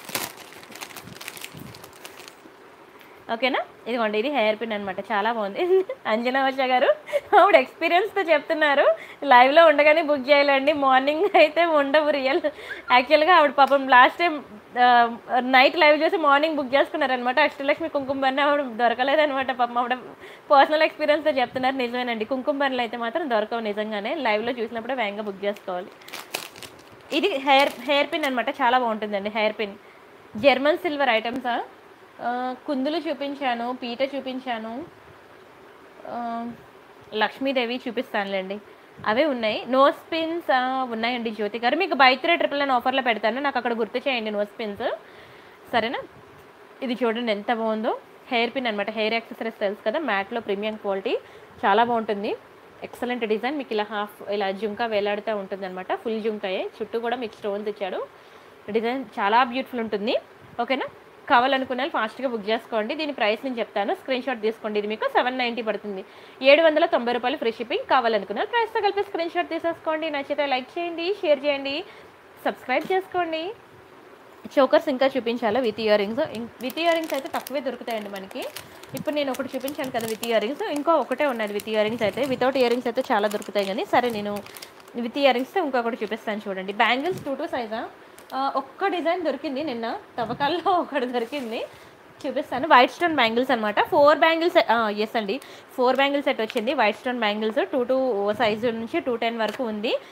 ఓకేనా ఇదిగోండి ఇది హెయిర్ పిన్ అనమాట చాలా బాగుంది అంజనా వర్ష గారు ఆవిడ ఎక్స్పీరియన్స్తో చెప్తున్నారు లైవ్లో ఉండగానే బుక్ చేయాలండి మార్నింగ్ అయితే ఉండవు రియల్ యాక్చువల్గా ఆవిడ పాపం లాస్ట్ టైం నైట్ లైవ్ చేసి మార్నింగ్ బుక్ చేసుకున్నారనమాట అష్టలక్ష్మి కుంకుమ బర్ణ ఆవిడ దొరకలేదనమాట పాపం ఆవిడ పర్సనల్ ఎక్స్పీరియన్స్తో చెప్తున్నారు నిజమేనండి కుంకుమ బర్ణలు అయితే మాత్రం దొరకవు నిజంగానే లైవ్లో చూసినప్పుడే వేగంగా బుక్ చేసుకోవాలి ఇది హెయిర్ హెయిర్ పిన్ అనమాట చాలా బాగుంటుందండి హెయిర్ పిన్ జర్మన్ సిల్వర్ ఐటమ్సా కుందులు చూపించాను పీట చూపించాను ఆ, లక్ష్మీదేవి చూపిస్తానులేండి అవే ఉన్నాయి నోస్ పిన్స్ ఉన్నాయండి జ్యోతి గారు మీకు బై త్రీ ట్రిపుల్ నైన్ ఆఫర్లో పెడతాను నాకు అక్కడ గుర్తు చేయండి నోస్ పిన్స్ సరేనా ఇది చూడండి ఎంత బాగుందో హెయిర్ పిన్ అనమాట హెయిర్ యాక్సెసరీస్ తెలుసు కదా మ్యాట్లో ప్రీమియం క్వాలిటీ చాలా బాగుంటుంది ఎక్సలెంట్ డిజైన్ మీకు ఇలా హాఫ్ ఇలా జుంకా వేలాడుతూ ఉంటుంది అనమాట ఫుల్ జుంకాయే చుట్టూ కూడా మీకు స్టోన్స్ ఇచ్చాడు డిజైన్ చాలా బ్యూటిఫుల్ ఉంటుంది ఓకేనా కావాలనుకున్న వాళ్ళు ఫాస్ట్గా బుక్ చేసుకోండి దీని ప్రైస్ నేను చెప్తాను స్క్రీన్ షాట్ తీసుకోండి ఇది మీకు సెవెన్ నైంటీ పడుతుంది ఏడు వందల తొంభై రూపాయలు ఫ్రీ షిప్పింగ్ కావాలనుకున్న వాళ్ళు ప్రైస్తో కలిపి స్క్రీన్ షాట్ తీసేసుకోండి నచ్చితే లైక్ చేయండి షేర్ చేయండి సబ్స్క్రైబ్ చేసుకోండి చోకర్స్ ఇంకా చూపించాలా with ear rings with ear rings అయితే తక్కువే దొరుకుతాయండి మనకి ఇప్పుడు నేను ఒకటి చూపించాను కదా విత్ ఇయర్ రింగ్స్ ఇంకో ఒకటే ఉన్నది విత్ ఇయర్ రింగ్స్ అయితే వితౌట్ ఇయర్ రింగ్స్ అయితే చాలా దొరుకుతాయి కానీ సరే నేను విత్ ఇయర్ రింగ్స్తో ఇంకొకటి చూపిస్తాను చూడండి బ్యాంగిల్స్ టూ టూ సైజా ఒక్క డిజైన్ దొరికింది నిన్న తవ్వకాల్లో ఒకటి దొరికింది చూపిస్తాను వైట్ స్టోన్ బ్యాంగిల్స్ అనమాట ఫోర్ బ్యాంగిల్స్ ఎస్ అండి ఫోర్ బ్యాంగిల్ సెట్ వచ్చింది white stone bangles two two size నుంచి టూ టెన్ వరకు ఉంది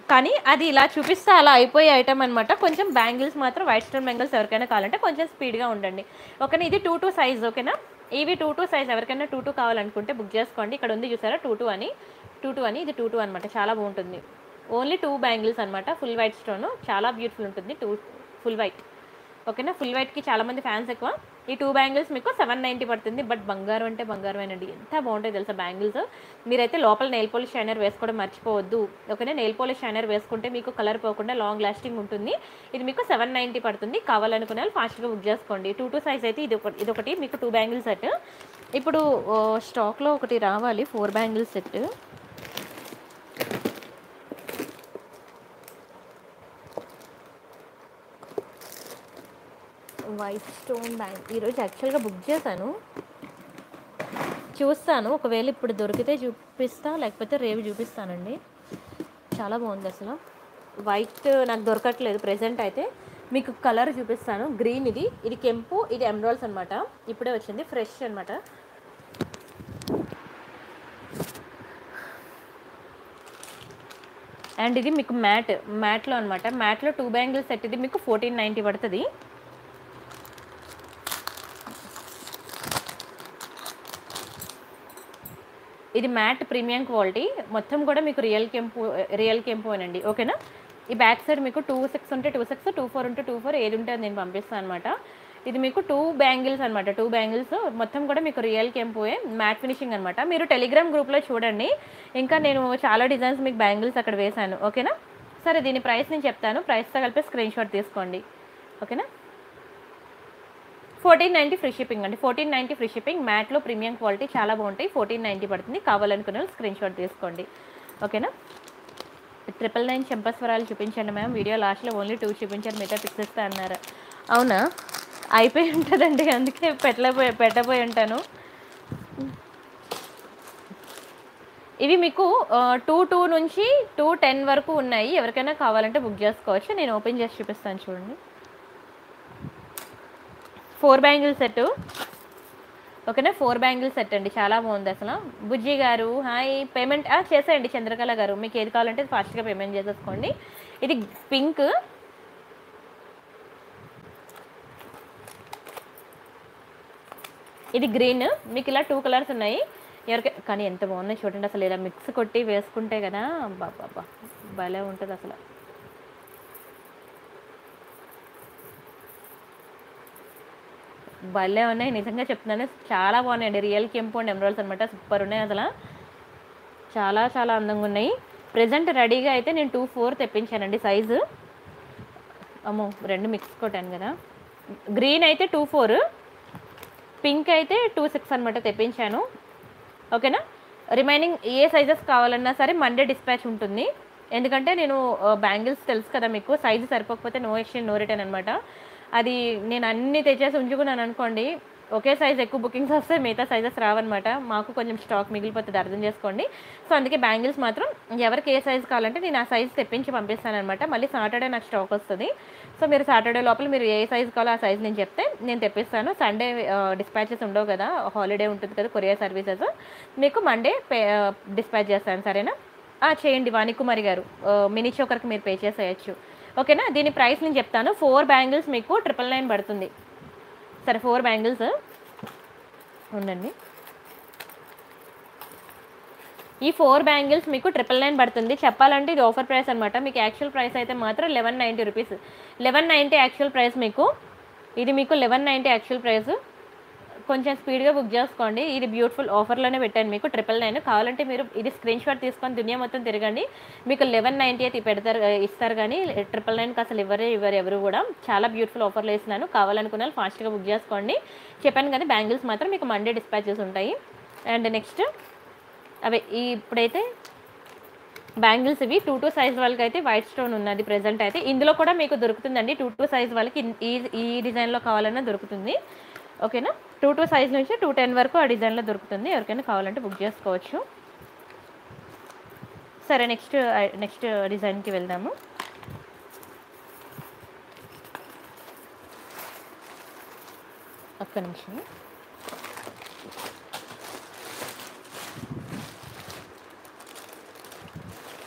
కానీ అది ఇలా చూపిస్తే అలా అయిపోయే ఐటమ్ అనమాట కొంచెం బ్యాంగిల్స్ మాత్రం వైట్ స్టోన్ బ్యాంగిల్స్ ఎవరికైనా కావాలంటే కొంచెం స్పీడ్గా ఉండండి ఓకేనా ఇది టూ టూ సైజ్ ఓకేనా ఇవి టూ టూ సైజ్ ఎవరికైనా టూ టూ కావాలనుకుంటే బుక్ చేసుకోండి ఇక్కడ ఉంది చూసారా టూ టూ అని టూ టూ అని ఇది టూ టూ అనమాట చాలా బాగుంటుంది ఓన్లీ టూ బ్యాంగిల్స్ అనమాట ఫుల్ వైట్ స్టోన్ చాలా బ్యూటిఫుల్ ఉంటుంది టూ ఫుల్ వైట్ ఓకేనా ఫుల్ వైట్కి చాలా మంది ఫ్యాన్స్ ఎక్కువ ఈ టూ బ్యాంగిల్స్ మీకు సెవెన్ నైంటీ పడుతుంది బట్ బంగారం అంటే బంగారమేనండి ఎంత బాగుంటాయి తెలుసా బ్యాంగిల్స్ మీరైతే లోపల నెయిల్ పాలిష్ షైనర్ వేసుకోవడం మర్చిపోవద్దు ఓకేనా నెయిల్ పాలిష్ షైనర్ వేసుకుంటే మీకు కలర్ పోకుండా లాంగ్ లాస్టింగ్ ఉంటుంది ఇది మీకు సెవెన్ నైంటీ పడుతుంది కావాలనుకునే వాళ్ళు ఫాస్ట్గా బుక్ చేసుకోండి టూ టూ సైజ్ అయితే ఇది ఒకటి ఇది ఒకటి మీకు టూ బ్యాంగిల్ సెట్ ఇప్పుడు స్టాక్లో ఒకటి రావాలి four bangle set white stone bank ఈరోజు యాక్చువల్గా బుక్ చేశాను చూస్తాను ఒకవేళ ఇప్పుడు దొరికితే చూపిస్తా లేకపోతే రేపు చూపిస్తానండి చాలా బాగుంది అసలు వైట్ నాకు దొరకట్లేదు ప్రెసెంట్ అయితే మీకు కలర్ చూపిస్తాను గ్రీన్ ఇది ఇది కెంపు ఇది ఎమరాల్స్ అనమాట ఇప్పుడే వచ్చింది ఫ్రెష్ అనమాట అండ్ ఇది మీకు మ్యాట్ మ్యాట్లో అనమాట మ్యాట్లో టూ బ్యాంగిల్ సెట్ ఇది మీకు ఫోర్టీన్ నైంటీ పడుతుంది ఇది మ్యాట్ ప్రీమియం క్వాలిటీ మొత్తం కూడా మీకు రియల్ కెంపు రియల్ కెంపు అనండి ఓకేనా ఈ బ్యాక్ సైడ్ మీకు టూ సిక్స్ ఉంటే టూ సిక్స్ టూ ఫోర్ ఉంటే టూ ఫోర్ ఏది ఉంటే అది నేను పంపిస్తాను అనమాట ఇది మీకు టూ బ్యాంగిల్స్ అనమాట టూ బ్యాంగిల్స్ మొత్తం కూడా మీకు రియల్ కెంపోయే మ్యాట్ ఫినిషింగ్ అనమాట మీరు టెలిగ్రామ్ గ్రూప్లో చూడండి ఇంకా నేను చాలా డిజైన్స్ మీకు బ్యాంగిల్స్ అక్కడ వేశాను ఓకేనా సరే దీని ప్రైస్ నేను చెప్తాను ప్రైస్తో కలిపి స్క్రీన్ షాట్ తీసుకోండి ఓకేనా ఫోర్టీన్ నైంటీ ఫ్రీ షిప్పింగ్ అండి ఫోర్టీన్ నైంటీ ఫ్రీ షిప్పింగ్ మ్యాట్లో ప్రీమియం క్వాలిటీ చాలా బాగుంటాయి ఫోర్టీన్ నైంటీ పడుతుంది కావాలనుకున్న వాళ్ళు స్క్రీన్ షాట్ తీసుకోండి ఓకేనా ట్రిపుల్ నైన్ చెంపస్వరాలు చూపించండి మ్యామ్ వీడియో లాస్ట్లో ఓన్లీ టూ చూపించారు మిగతా ఫిక్స్ ఇస్తా అన్నారు అవునా అయిపోయి ఉంటుందండి అందుకే పెట్టలేపోయి పెట్టబోయి ఉంటాను ఇవి మీకు టూ టూ నుంచి టూ టెన్ వరకు ఉన్నాయి ఎవరికైనా కావాలంటే బుక్ చేసుకోవచ్చు నేను ఓపెన్ చేసి చూపిస్తాను చూడండి ఫోర్ బ్యాంగిల్ సెట్ ఓకేనా ఫోర్ బ్యాంగిల్ సెట్ అండి చాలా బాగుంది అసలు బుజ్జి గారు హాయ్ పేమెంట్ చేసేయండి చంద్రకళ గారు మీకు ఏది కావాలంటే ఫాస్ట్గా పేమెంట్ చేసేసుకోండి ఇది పింక్ ఇది గ్రీన్ మీకు ఇలా టూ కలర్స్ ఉన్నాయి ఎవరికి కానీ ఎంత బాగున్నాయి చూడండి అసలు ఇలా మిక్స్ కొట్టి వేసుకుంటే కదా బాబా భలే ఉంటుంది అసలు భలే ఉన్నాయి నిజంగా చెప్తున్నాను చాలా బాగున్నాయండి రియల్ కెంపు అండ్ ఎమరాల్స్ అనమాట సూపర్ ఉన్నాయి అసలు చాలా చాలా అందంగా ఉన్నాయి ప్రజెంట్ రెడీగా అయితే నేను టూ ఫోర్ తెప్పించానండి సైజు అమ్మో రెండు మిక్స్ కొట్టాను కదా గ్రీన్ అయితే టూ ఫోర్ పింక్ అయితే టూ సిక్స్ అనమాట తెప్పించాను ఓకేనా రిమైనింగ్ ఏ సైజెస్ కావాలన్నా సరే మండే డిస్పాచ్ ఉంటుంది ఎందుకంటే నేను బ్యాంగిల్స్ తెలుసు కదా మీకు సైజు సరిపోకపోతే నో ఎక్స్చేంజ్ నో రిటర్న్ అనమాట అది నేను అన్ని తెచ్చేసి ఉంచుకున్నాను అనుకోండి ఒకే సైజ్ ఎక్కువ బుకింగ్స్ వస్తే మిగతా సైజెస్ రావన్నమాట మాకు కొంచెం స్టాక్ మిగిలిపోతుంది అర్థం చేసుకోండి సో అందుకే బ్యాంగిల్స్ మాత్రం ఎవరికి ఏ సైజ్ కావాలంటే నేను ఆ సైజ్ తెప్పించి పంపిస్తాను అనమాట మళ్ళీ సాటర్డే నాకు స్టాక్ వస్తుంది సో మీరు సాటర్డే లోపల మీరు ఏ సైజ్ కావాలో ఆ సైజ్ నేను చెప్తే నేను తెప్పిస్తాను సండే డిస్పాచెస్ ఉండవు కదా హాలిడే ఉంటుంది కదా కొరియర్ సర్వీసెస్ మీకు మండే పే డిస్పాచ్ చేస్తాను సరేనా ఆ, చేయండి వాణికుమారి గారు మినీ చోకర్కి మీరు పే చేసేయచ్చు ఓకేనా దీని ప్రైస్ నేను చెప్తాను ఫోర్ బ్యాంగిల్స్ మీకు ట్రిపుల్ నైన్ పడుతుంది సరే ఫోర్ బ్యాంగిల్స్ ఉండండి ఈ ఫోర్ బ్యాంగిల్స్ మీకు ట్రిపుల్ నైన్ పడుతుంది చెప్పాలంటే ఇది ఆఫర్ ప్రైస్ అనమాట మీకు యాక్చువల్ ప్రైస్ అయితే మాత్రం eleven ninety rupees eleven ninety actual price మీకు ఇది మీకు లెవెన్ నైంటీ యాక్చువల్ ప్రైస్ కొంచెం స్పీడ్గా బుక్ చేసుకోండి ఇది బ్యూటిఫుల్ ఆఫర్లోనే పెట్టాను మీకు ట్రిపుల్ నైన్ కావాలంటే మీరు ఇది స్క్రీన్ షాట్ తీసుకొని దునియా మొత్తం తిరగండి మీకు లెవెన్ నైంటీ అయితే పెడతారు ఇస్తారు కానీ ట్రిపుల్ నైన్కి అసలు ఎవరే ఇవ్వరు ఎవరు కూడా చాలా బ్యూటిఫుల్ ఆఫర్లు వేసినాను కావాలనుకున్న వాళ్ళు ఫాస్ట్గా బుక్ చేసుకోండి చెప్పాను కానీ బ్యాంగిల్స్ మాత్రం మీకు మండే డిస్పాచెస్ ఉంటాయి అండ్ నెక్స్ట్ అవే ఈ ఇప్పుడైతే బ్యాంగిల్స్ ఇవి టూ టూ సైజ్ వాళ్ళకి అయితే వైట్ స్టోన్ ఉన్నది ప్రెజెంట్ అయితే ఇందులో కూడా మీకు దొరుకుతుందండి టూ టూ సైజ్ వాళ్ళకి ఇన్- ఈ ఈ డిజైన్లో కావాలన్నా దొరుకుతుంది ఓకేనా టూ టూ సైజ్ నుంచి టూ టెన్ వరకు ఆ డిజైన్లో దొరుకుతుంది ఎవరికైనా కావాలంటే బుక్ చేసుకోవచ్చు సరే నెక్స్ట్ నెక్స్ట్ డిజైన్కి వెళ్దాము ఒక్క నిమిషం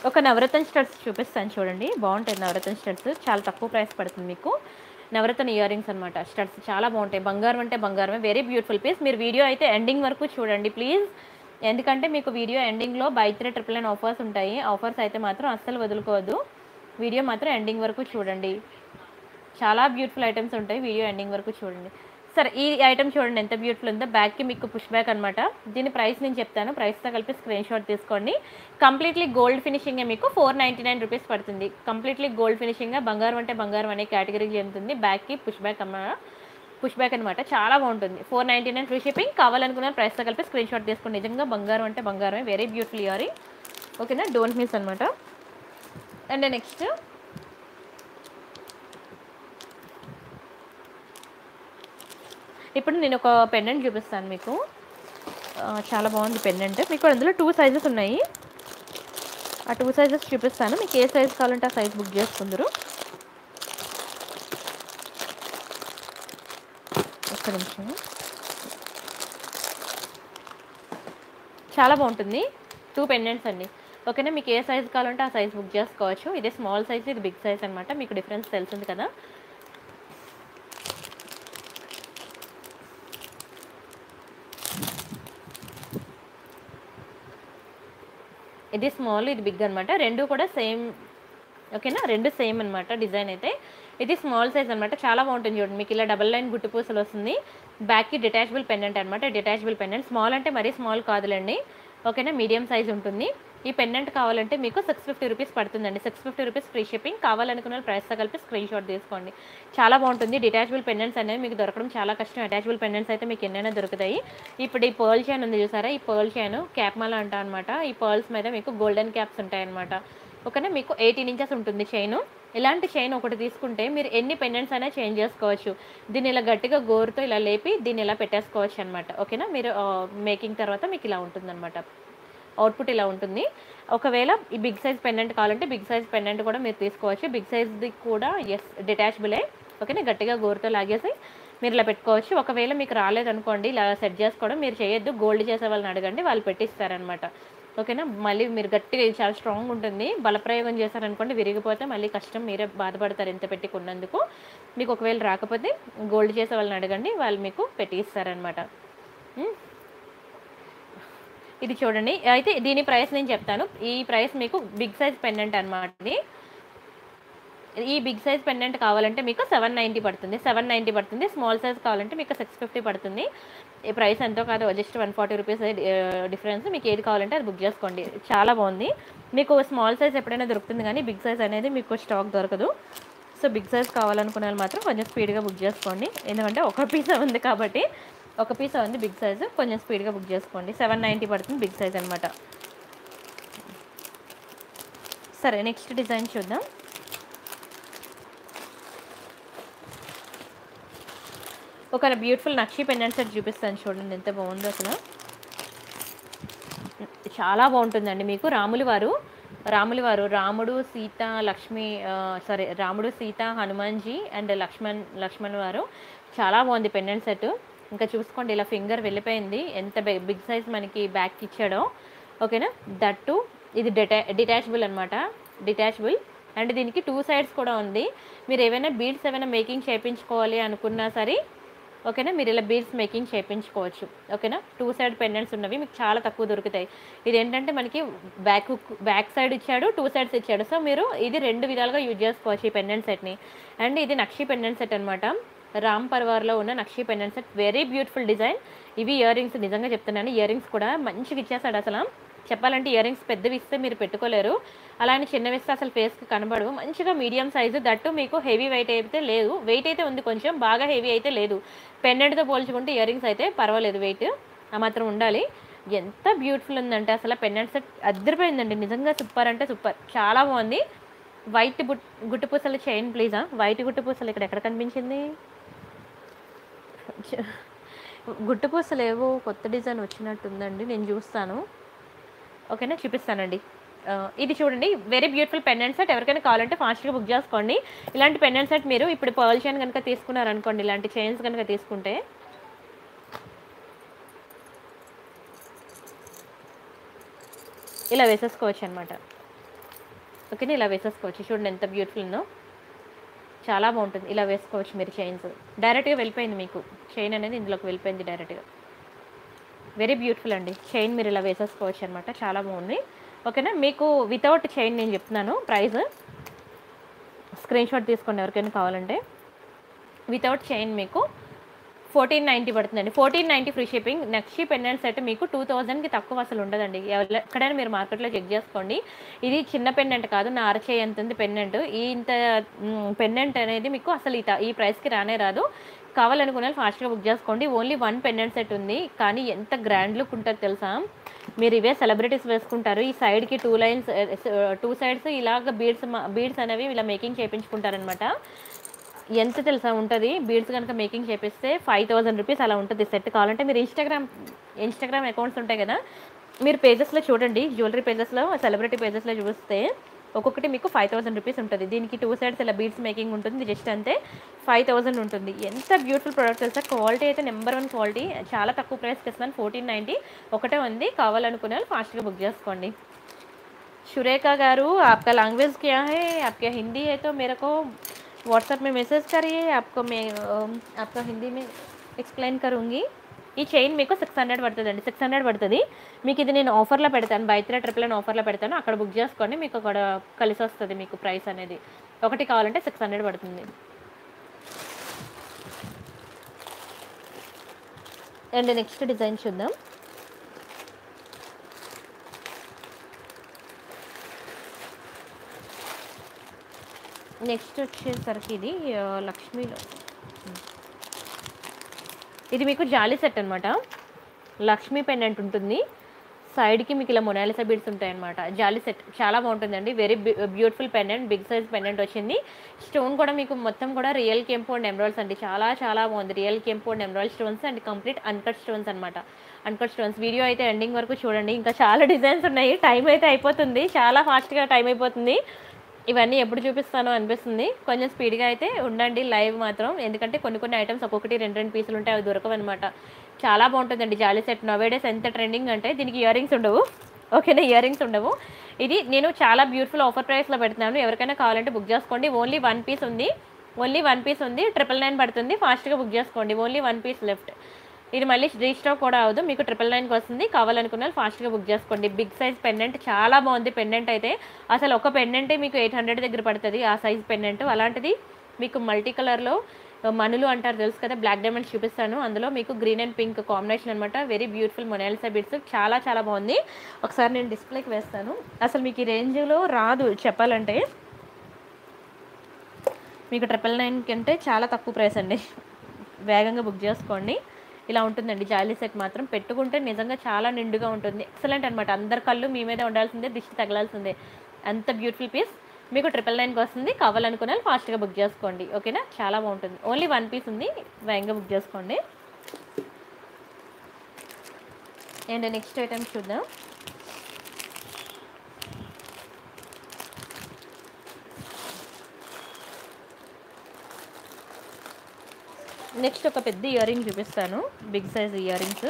ఒక నవరత్న స్టడ్స్ చూపిస్తాను చూడండి బాగుంటాయి నవరత్న స్టడ్స్ చాలా తక్కువ ప్రైస్ పడుతుంది మీకు నవరత్న ఇయర్ రింగ్స్ అనమాట స్టడ్స్ చాలా బాగుంటాయి బంగారం అంటే బంగారమే వెరీ బ్యూటిఫుల్ పీస్ మీరు వీడియో అయితే ఎండింగ్ వరకు చూడండి ప్లీజ్ ఎందుకంటే మీకు వీడియో ఎండింగ్లో buy three triple nine offers ఉంటాయి ఆఫర్స్ అయితే మాత్రం అస్సలు వదులుకోవద్దు వీడియో మాత్రం ఎండింగ్ వరకు చూడండి చాలా బ్యూటిఫుల్ ఐటమ్స్ ఉంటాయి వీడియో ఎండింగ్ వరకు చూడండి సరే ఈ ఐటమ్ చూడండి ఎంత బ్యూటిఫుల్ ఉందో బ్యాగ్కి మీకు పుష్ బ్యాక్ అనమాట దీని ప్రైస్ నేను చెప్తాను ప్రైస్తో కలిపి స్క్రీన్ షాట్ తీసుకోండి కంప్లీట్లీ గోల్డ్ ఫినిషింగే మీకు ఫోర్ నైంటీ నైన్ రూపీస్ పడుతుంది కంప్లీట్లీ గోల్డ్ ఫినిషింగ్గా బంగారం అంటే బంగారం అనే కేటగిరీకి చెందుతుంది బ్యాగ్కి పుష్ బ్యాక్ అన్నమాట పుష్ బ్యాక్ అనమాట చాలా బాగుంటుంది four ninety nine free shipping కావాలనుకున్న ప్రైస్తో కలిపి స్క్రీన్ షాట్ తీసుకోండి నిజంగా బంగారం అంటే బంగారమే వెరీ బ్యూటిఫుల్ ఇయరింగ్ ఓకేనా డోంట్ మిస్ అనమాట అండ్ నెక్స్ట్ ఇప్పుడు నేను ఒక పెండెంట్ చూపిస్తాను మీకు ఆ, చాలా బాగుంది పెండెంట్ మీకు అందులో టూ సైజెస్ ఉన్నాయి ఆ టూ సైజెస్ చూపిస్తాను మీకు ఏ సైజ్ కావాలంటే ఆ సైజ్ బుక్ చేసుకుందరు ఒక్క నిమిషం చాలా బాగుంటుంది టూ పెండెంట్స్ అండి ఓకేనా మీకు ఏ సైజ్ కావాలంటే ఆ సైజ్ బుక్ చేసుకోవచ్చు ఇది స్మాల్ సైజ్ ఇది బిగ్ సైజ్ అనమాట మీకు డిఫరెన్స్ తెలిసింది కదా ఇది స్మాల్ ఇది బిగ్ అనమాట రెండు కూడా సేమ్ ఓకేనా రెండు సేమ్ అనమాట డిజైన్ అయితే ఇది స్మాల్ సైజ్ అనమాట చాలా బాగుంటుంది చూడండి మీకు ఇలా డబల్ లైన్ గుట్టు పూసలు వస్తుంది బ్యాక్కి డిటాచబుల్ పెండెంట్ అనమాట డిటాచబుల్ పెండెంట్ స్మాల్ అంటే మరీ స్మాల్ కాదులేండి ఓకేనా మీడియం సైజ్ ఉంటుంది ఈ పెండెంట్ కావాలంటే మీకు సిక్స్ ఫిఫ్టీ రూపీస్ పడుతుందండి six fifty rupees free shipping కావాలనుకున్న ప్రైస్తో కలిపి స్క్రీన్ షాట్ తీసుకోండి చాలా బాగుంటుంది డిటాచబుల్ పెండెంట్స్ అనేవి మీకు దొరకడం చాలా కష్టం అటాచబుల్ పెండెంట్స్ అయితే మీకు ఎన్నైనా దొరుకుతాయి ఇప్పుడు ఈ పర్ల్ చైన్ ఉంది చూసారా ఈ పర్ల్ చైన్ క్యాప్ మాల అంట అనమాట ఈ పర్ల్స్ మీద మీకు గోల్డెన్ క్యాప్స్ ఉంటాయి అనమాట ఓకేనా మీకు ఎయిటీన్ ఇంచెస్ ఉంటుంది చైన్ ఇలాంటి చైన్ ఒకటి తీసుకుంటే మీరు ఎన్ని పెండెంట్స్ అయినా చేంజ్ చేసుకోవచ్చు దీన్ని ఇలా గట్టిగా గోరుతో ఇలా లేపి దీన్ని ఇలా పెట్టేసుకోవచ్చు అనమాట ఓకేనా మీరు మేకింగ్ తర్వాత మీకు ఇలా ఉంటుందన్నమాట అవుట్పుట్ ఇలా ఉంటుంది ఒకవేళ ఈ బిగ్ సైజ్ పెండెంట్ కావాలంటే బిగ్ సైజ్ పెండెంట్ కూడా మీరు తీసుకోవచ్చు బిగ్ సైజ్ది కూడా ఎస్ డిటాచబులే ఓకేనా గట్టిగా గోరుతో లాగేసి మీరు ఇలా పెట్టుకోవచ్చు ఒకవేళ మీకు రాలేదనుకోండి ఇలా సెట్ చేసుకోవడం మీరు చేయొద్దు గోల్డ్ చేసే వాళ్ళని అడగండి వాళ్ళు పెట్టిస్తారనమాట ఓకేనా మళ్ళీ మీరు గట్టిగా ఇది చాలా స్ట్రాంగ్ ఉంటుంది బలప్రయోగం చేశారనుకోండి విరిగిపోతే మళ్ళీ కష్టం మీరే బాధపడతారు ఎంత పెట్టి కొన్నందుకు మీకు ఒకవేళ రాకపోతే గోల్డ్ చేసే వాళ్ళని అడగండి వాళ్ళు మీకు పెట్టి ఇస్తారనమాట ఉమ్. ఇది చూడండి అయితే దీని ప్రైస్ నేను చెప్తాను ఈ ప్రైస్ మీకు బిగ్ సైజ్ పెండెంట్ అనమాట ఇది ఈ బిగ్ సైజ్ పెండెంట్ కావాలంటే మీకు సెవెన్ నైంటీ పడుతుంది సెవెన్ నైంటీ పడుతుంది స్మాల్ సైజ్ కావాలంటే మీకు సిక్స్ ఫిఫ్టీ పడుతుంది ఈ ప్రైస్ ఎంతో కాదు just one forty rupees difference మీకు ఏది కావాలంటే అది బుక్ చేసుకోండి చాలా బాగుంది మీకు స్మాల్ సైజ్ ఎప్పుడైనా దొరుకుతుంది కానీ బిగ్ సైజ్ అనేది మీకు స్టాక్ దొరకదు సో బిగ్ సైజ్ కావాలనుకునే వాళ్ళు మాత్రం కొంచెం స్పీడ్గా బుక్ చేసుకోండి ఎందుకంటే ఒక పీస్ ఉంది కాబట్టి ఒక పీస్ ఉంది బిగ్ సైజ్ కొంచెం స్పీడ్గా బుక్ చేసుకోండి సెవెన్ నైంటీ పడుతుంది బిగ్ సైజ్ అనమాట సరే నెక్స్ట్ డిజైన్ చూద్దాం ఒక బ్యూటిఫుల్ నక్షి పెండెంట్ సెట్ చూపిస్తాను చూడండి ఎంత బాగుందో అసలు చాలా బాగుంటుందండి మీకు రాములు వారు రాములు వారు రాముడు సీత లక్ష్మి సారీ రాముడు సీత హనుమాన్జీ అండ్ లక్ష్మణ్ లక్ష్మణ్ వారు చాలా బాగుంది పెండెంట్ సెట్ ఇంకా చూసుకోండి ఇలా ఫింగర్ వెళ్ళిపోయింది ఎంత బిగ్ సైజ్ మనకి బ్యాక్ ఇచ్చాడో ఓకేనా దట్టు ఇది డిటా డిటాచబుల్ అనమాట డిటాచబుల్ అండ్ దీనికి టూ సైడ్స్ కూడా ఉంది మీరు ఏమైనా బీడ్స్ ఏమైనా మేకింగ్ చేయించుకోవాలి అనుకున్నా సరే ఓకేనా మీరు ఇలా బీడ్స్ మేకింగ్ చేయించుకోవచ్చు ఓకేనా టూ సైడ్ పెండెంట్స్ ఉన్నవి మీకు చాలా తక్కువ దొరుకుతాయి ఇది ఏంటంటే మనకి బ్యాక్ బ్యాక్ సైడ్ ఇచ్చాడు టూ సైడ్స్ ఇచ్చాడు సో మీరు ఇది రెండు విధాలుగా యూజ్ చేసుకోవచ్చు ఈ పెండెంట్ సెట్ని అండ్ ఇది నక్షి పెండెంట్ సెట్ అనమాట రామ్ పర్వార్లో ఉన్న నక్షి pendant set very beautiful design ఇవి ఇయర్ రింగ్స్ నిజంగా చెప్తున్నాను ఇయర్ రింగ్స్ కూడా మంచిగా ఇచ్చేస్తాడు అసలు చెప్పాలంటే ఇయర్ రింగ్స్ పెద్దవి ఇస్తే మీరు పెట్టుకోలేరు అలానే చిన్నవి ఇస్తే అసలు ఫేస్కి కనబడవు మంచిగా మీడియం సైజు దట్టు మీకు హెవీ వెయిట్ అయితే లేదు వెయిట్ అయితే ఉంది కొంచెం బాగా హెవీ అయితే లేదు పెండెంట్తో పోల్చుకుంటే ఇయర్ రింగ్స్ అయితే పర్వాలేదు వెయిట్ ఆ మాత్రం ఉండాలి ఎంత బ్యూటిఫుల్ ఉందంటే అసలు పెండెంట్ సెట్ అద్దరిపోయిందండి నిజంగా సూపర్ అంటే సూపర్ చాలా బాగుంది వైట్ బుట్ గుట్టు పూసల చైన్ ప్లీజా వైట్ గుట్టు పూసలు ఇక్కడ ఎక్కడ కనిపించింది చ- గుట్టు పూసలు ఏవో కొత్త డిజైన్ వచ్చినట్టుందండి నేను చూస్తాను ఓకేనా చూపిస్తానండి ఆ, ఇది చూడండి వెరీ బ్యూటిఫుల్ పెండెంట్ సెట్ ఎవరికైనా కావాలంటే ఫాస్ట్గా బుక్ చేసుకోండి ఇలాంటి పెండెంట్ సెట్ మీరు ఇప్పుడు పర్ల్ చైన్ కనుక తీసుకున్నారనుకోండి ఇలాంటి చైన్స్ కనుక తీసుకుంటే ఇలా వేసేసుకోవచ్చు అనమాట ఓకేనా ఇలా వేసేసుకోవచ్చు చూడండి ఎంత బ్యూటిఫుల్ ఉందో చాలా బాగుంటుంది ఇలా వేసుకోవచ్చు మీరు చైన్స్ డైరెక్ట్గా వెళ్ళిపోయింది మీకు చైన్ అనేది ఇందులోకి వెళ్ళిపోయింది డైరెక్ట్గా వెరీ బ్యూటిఫుల్ అండి చైన్ మీరు ఇలా వేసేసుకోవచ్చు అనమాట చాలా బాగుంది ఓకేనా మీకు వితౌట్ చైన్ నేను చెప్తున్నాను ప్రైస్ స్క్రీన్ షాట్ తీసుకోండి ఎవరికైనా కావాలంటే వితౌట్ చైన్ మీకు ఫోర్టీన్ నైంటీ పడుతుందండి ఫోర్టీన్ నైంటీ ఫ్రీ షిప్పింగ్ నక్షి పెండెంట్ సెట్ మీకు టూ థౌజండ్కి తక్కువ అసలు ఉండదండి ఎవ- ఎక్కడైనా మీరు మార్కెట్లో చెక్ చేసుకోండి ఇది చిన్న పెండెంట్ కాదు నా అరచేయి ఎంత ఉంది పెండెంట్ ఈ ఇంత పెండెంట్ అనేది మీకు అసలు ఈ త- ఈ ప్రైస్కి రానే రాదు కావాలనుకున్న వాళ్ళు ఫాస్ట్గా బుక్ చేసుకోండి ఓన్లీ వన్ పెండెంట్ సెట్ ఉంది కానీ ఎంత గ్రాండ్ లుక్ ఉంటుంది తెలుసా మీరు ఇవే సెలబ్రిటీస్ వేసుకుంటారు ఈ సైడ్కి టూ లైన్స్ టూ సైడ్స్ ఇలాగ బీడ్స్ బీడ్స్ అనేవి ఇలా మేకింగ్ చేయించుకుంటారనమాట ఎంత తెలుసా ఉంటుంది బీడ్స్ కనుక మేకింగ్ చేపిస్తే ఫైవ్ థౌసండ్ రూపీస్ అలా ఉంటుంది సెట్ కావాలంటే మీరు ఇన్స్టాగ్రామ్ ఇన్స్టాగ్రామ్ అకౌంట్స్ ఉంటాయి కదా మీరు పేజెస్లో చూడండి జ్యువెలరీ పేజెస్లో సెలబ్రిటీ పేజెస్లో చూస్తే ఒక్కొక్కటి మీకు ఫైవ్ థౌసండ్ రూపీస్ ఉంటుంది దీనికి టూ సైడ్స్ ఇలా బీడ్స్ మేకింగ్ ఉంటుంది జస్ట్ అంతే ఫైవ్ థౌసండ్ ఉంటుంది ఎంత బ్యూటిఫుల్ ప్రోడక్ట్ తెలుసా క్వాలిటీ అయితే నెంబర్ వన్ క్వాలిటీ చాలా తక్కువ ప్రైస్కి ఇస్తున్నాను ఫోర్టీన్ నైంటీ ఒకటే ఉంది కావాలనుకునే వాళ్ళు ఫాస్ట్గా బుక్ చేసుకోండి शुरेखा गारू आपका लैंग्वेज क्या है आपका हिंदी है तो मेरे को व्हाट्सएप में मैसेज करिए आपको मैं अ, आपका हिंदी में ఎక్స్ప్లెయిన్ కరుంగి ఈ చైన్ మీకు సిక్స్ హండ్రెడ్ పడుతుంది అండి సిక్స్ హండ్రెడ్ పడుతుంది మీకు ఇది నేను ఆఫర్లో పెడతాను బై త్రీ ట్రిపుల్ నైన్ ఆఫర్లో పెడతాను అక్కడ బుక్ చేసుకోండి మీకు అక్కడ కలిసి వస్తుంది మీకు ప్రైస్ అనేది ఒకటి కావాలంటే సిక్స్ హండ్రెడ్ పడుతుంది అండ్ నెక్స్ట్ డిజైన్ చూద్దాం నెక్స్ట్ వచ్చేసరికి ఇది ఆ, లక్ష్మీలో ఇది మీకు జాలీ సెట్ అనమాట లక్ష్మీ పెండెంట్ ఉంటుంది సైడ్కి మీకు ఇలా మొనాలిసా బీడ్స్ ఉంటాయి అనమాట జాలీ సెట్ చాలా బాగుంటుందండి very beautiful pendant big size pendant వచ్చింది స్టోన్ కూడా మీకు మొత్తం కూడా రియల్ కెంపు అండ్ ఎమరాల్స్ అండి చాలా చాలా బాగుంది రియల్ కెంపు and emerald stones and complete uncut stones అనమాట అన్కట్ స్టోన్స్ వీడియో అయితే ఎండింగ్ వరకు చూడండి ఇంకా చాలా డిజైన్స్ ఉన్నాయి టైం అయితే అయిపోతుంది చాలా ఫాస్ట్గా టైం అయిపోతుంది ఇవన్నీ ఎప్పుడు చూపిస్తానో అనిపిస్తుంది కొంచెం స్పీడ్గా అయితే ఉండండి లైవ్ మాత్రం ఎందుకంటే కొన్ని కొన్ని ఐటమ్స్ ఒక్కొక్కటి రెండు రెండు పీసులు ఉంటాయి అవి దొరకవు అనమాట చాలా బాగుంటుందండి జాలీ సెట్ నవేడేస్ ఎంత ట్రెండింగ్ అంటే దీనికి ఇయర్ రింగ్స్ ఉండవు ఓకేనా ఇయర్ రింగ్స్ ఉండవు ఇది నేను చాలా బ్యూటిఫుల్ ఆఫర్ ప్రైస్లో పెడుతున్నాను ఎవరికైనా కావాలంటే బుక్ చేసుకోండి ఓన్లీ వన్ పీస్ ఉంది ఓన్లీ వన్ పీస్ ఉంది ట్రిపుల్ నైన్ పడుతుంది ఫాస్ట్గా బుక్ చేసుకోండి ఓన్లీ వన్ పీస్ లెఫ్ట్ ఇది మళ్ళీ రీస్టాక్ కూడా అవ్వదు మీకు ట్రిపుల్ నైన్కి వస్తుంది కావాలనుకున్న వాళ్ళు ఫాస్ట్గా బుక్ చేసుకోండి బిగ్ సైజ్ పెండెంట్ చాలా బాగుంది పెండెంట్ అయితే అసలు ఒక పెండెంటే మీకు ఎయిట్ హండ్రెడ్ దగ్గర పడుతుంది ఆ సైజ్ పెండెంట్ అలాంటిది మీకు మల్టీ కలర్లో మనులు అంటారు తెలుసు కదా బ్లాక్ డైమండ్స్ చూపిస్తాను అందులో మీకు గ్రీన్ అండ్ పింక్ కాంబినేషన్ అనమాట వెరీ బ్యూటిఫుల్ మొనాలిసా బిట్స్ చాలా చాలా బాగుంది ఒకసారి నేను డిస్ప్లేకి వేస్తాను అసలు మీకు ఈ రేంజ్లో రాదు చెప్పాలంటే మీకు ట్రిపుల్ నైన్ కంటే చాలా తక్కువ ప్రైస్ అండి వేగంగా బుక్ చేసుకోండి ఇలా ఉంటుందండి జాలీ సెట్ మాత్రం పెట్టుకుంటే నిజంగా చాలా నిండుగా ఉంటుంది ఎక్సలెంట్ అనమాట అందరి కళ్ళు మీ మీద ఉండాల్సిందే దిష్టి తగలాల్సిందే అంత బ్యూటిఫుల్ పీస్ మీకు ట్రిపుల్ నైన్కి వస్తుంది కావాలనుకున్న వాళ్ళు ఫాస్ట్గా బుక్ చేసుకోండి ఓకేనా చాలా బాగుంటుంది ఓన్లీ వన్ పీస్ ఉంది వేగంగా బుక్ చేసుకోండి అండ్ నెక్స్ట్ ఐటమ్ చూద్దాం నెక్స్ట్ ఒక పెద్ద ఇయర్ రింగ్ చూపిస్తాను బిగ్ సైజ్ ఇయర్ రింగ్స్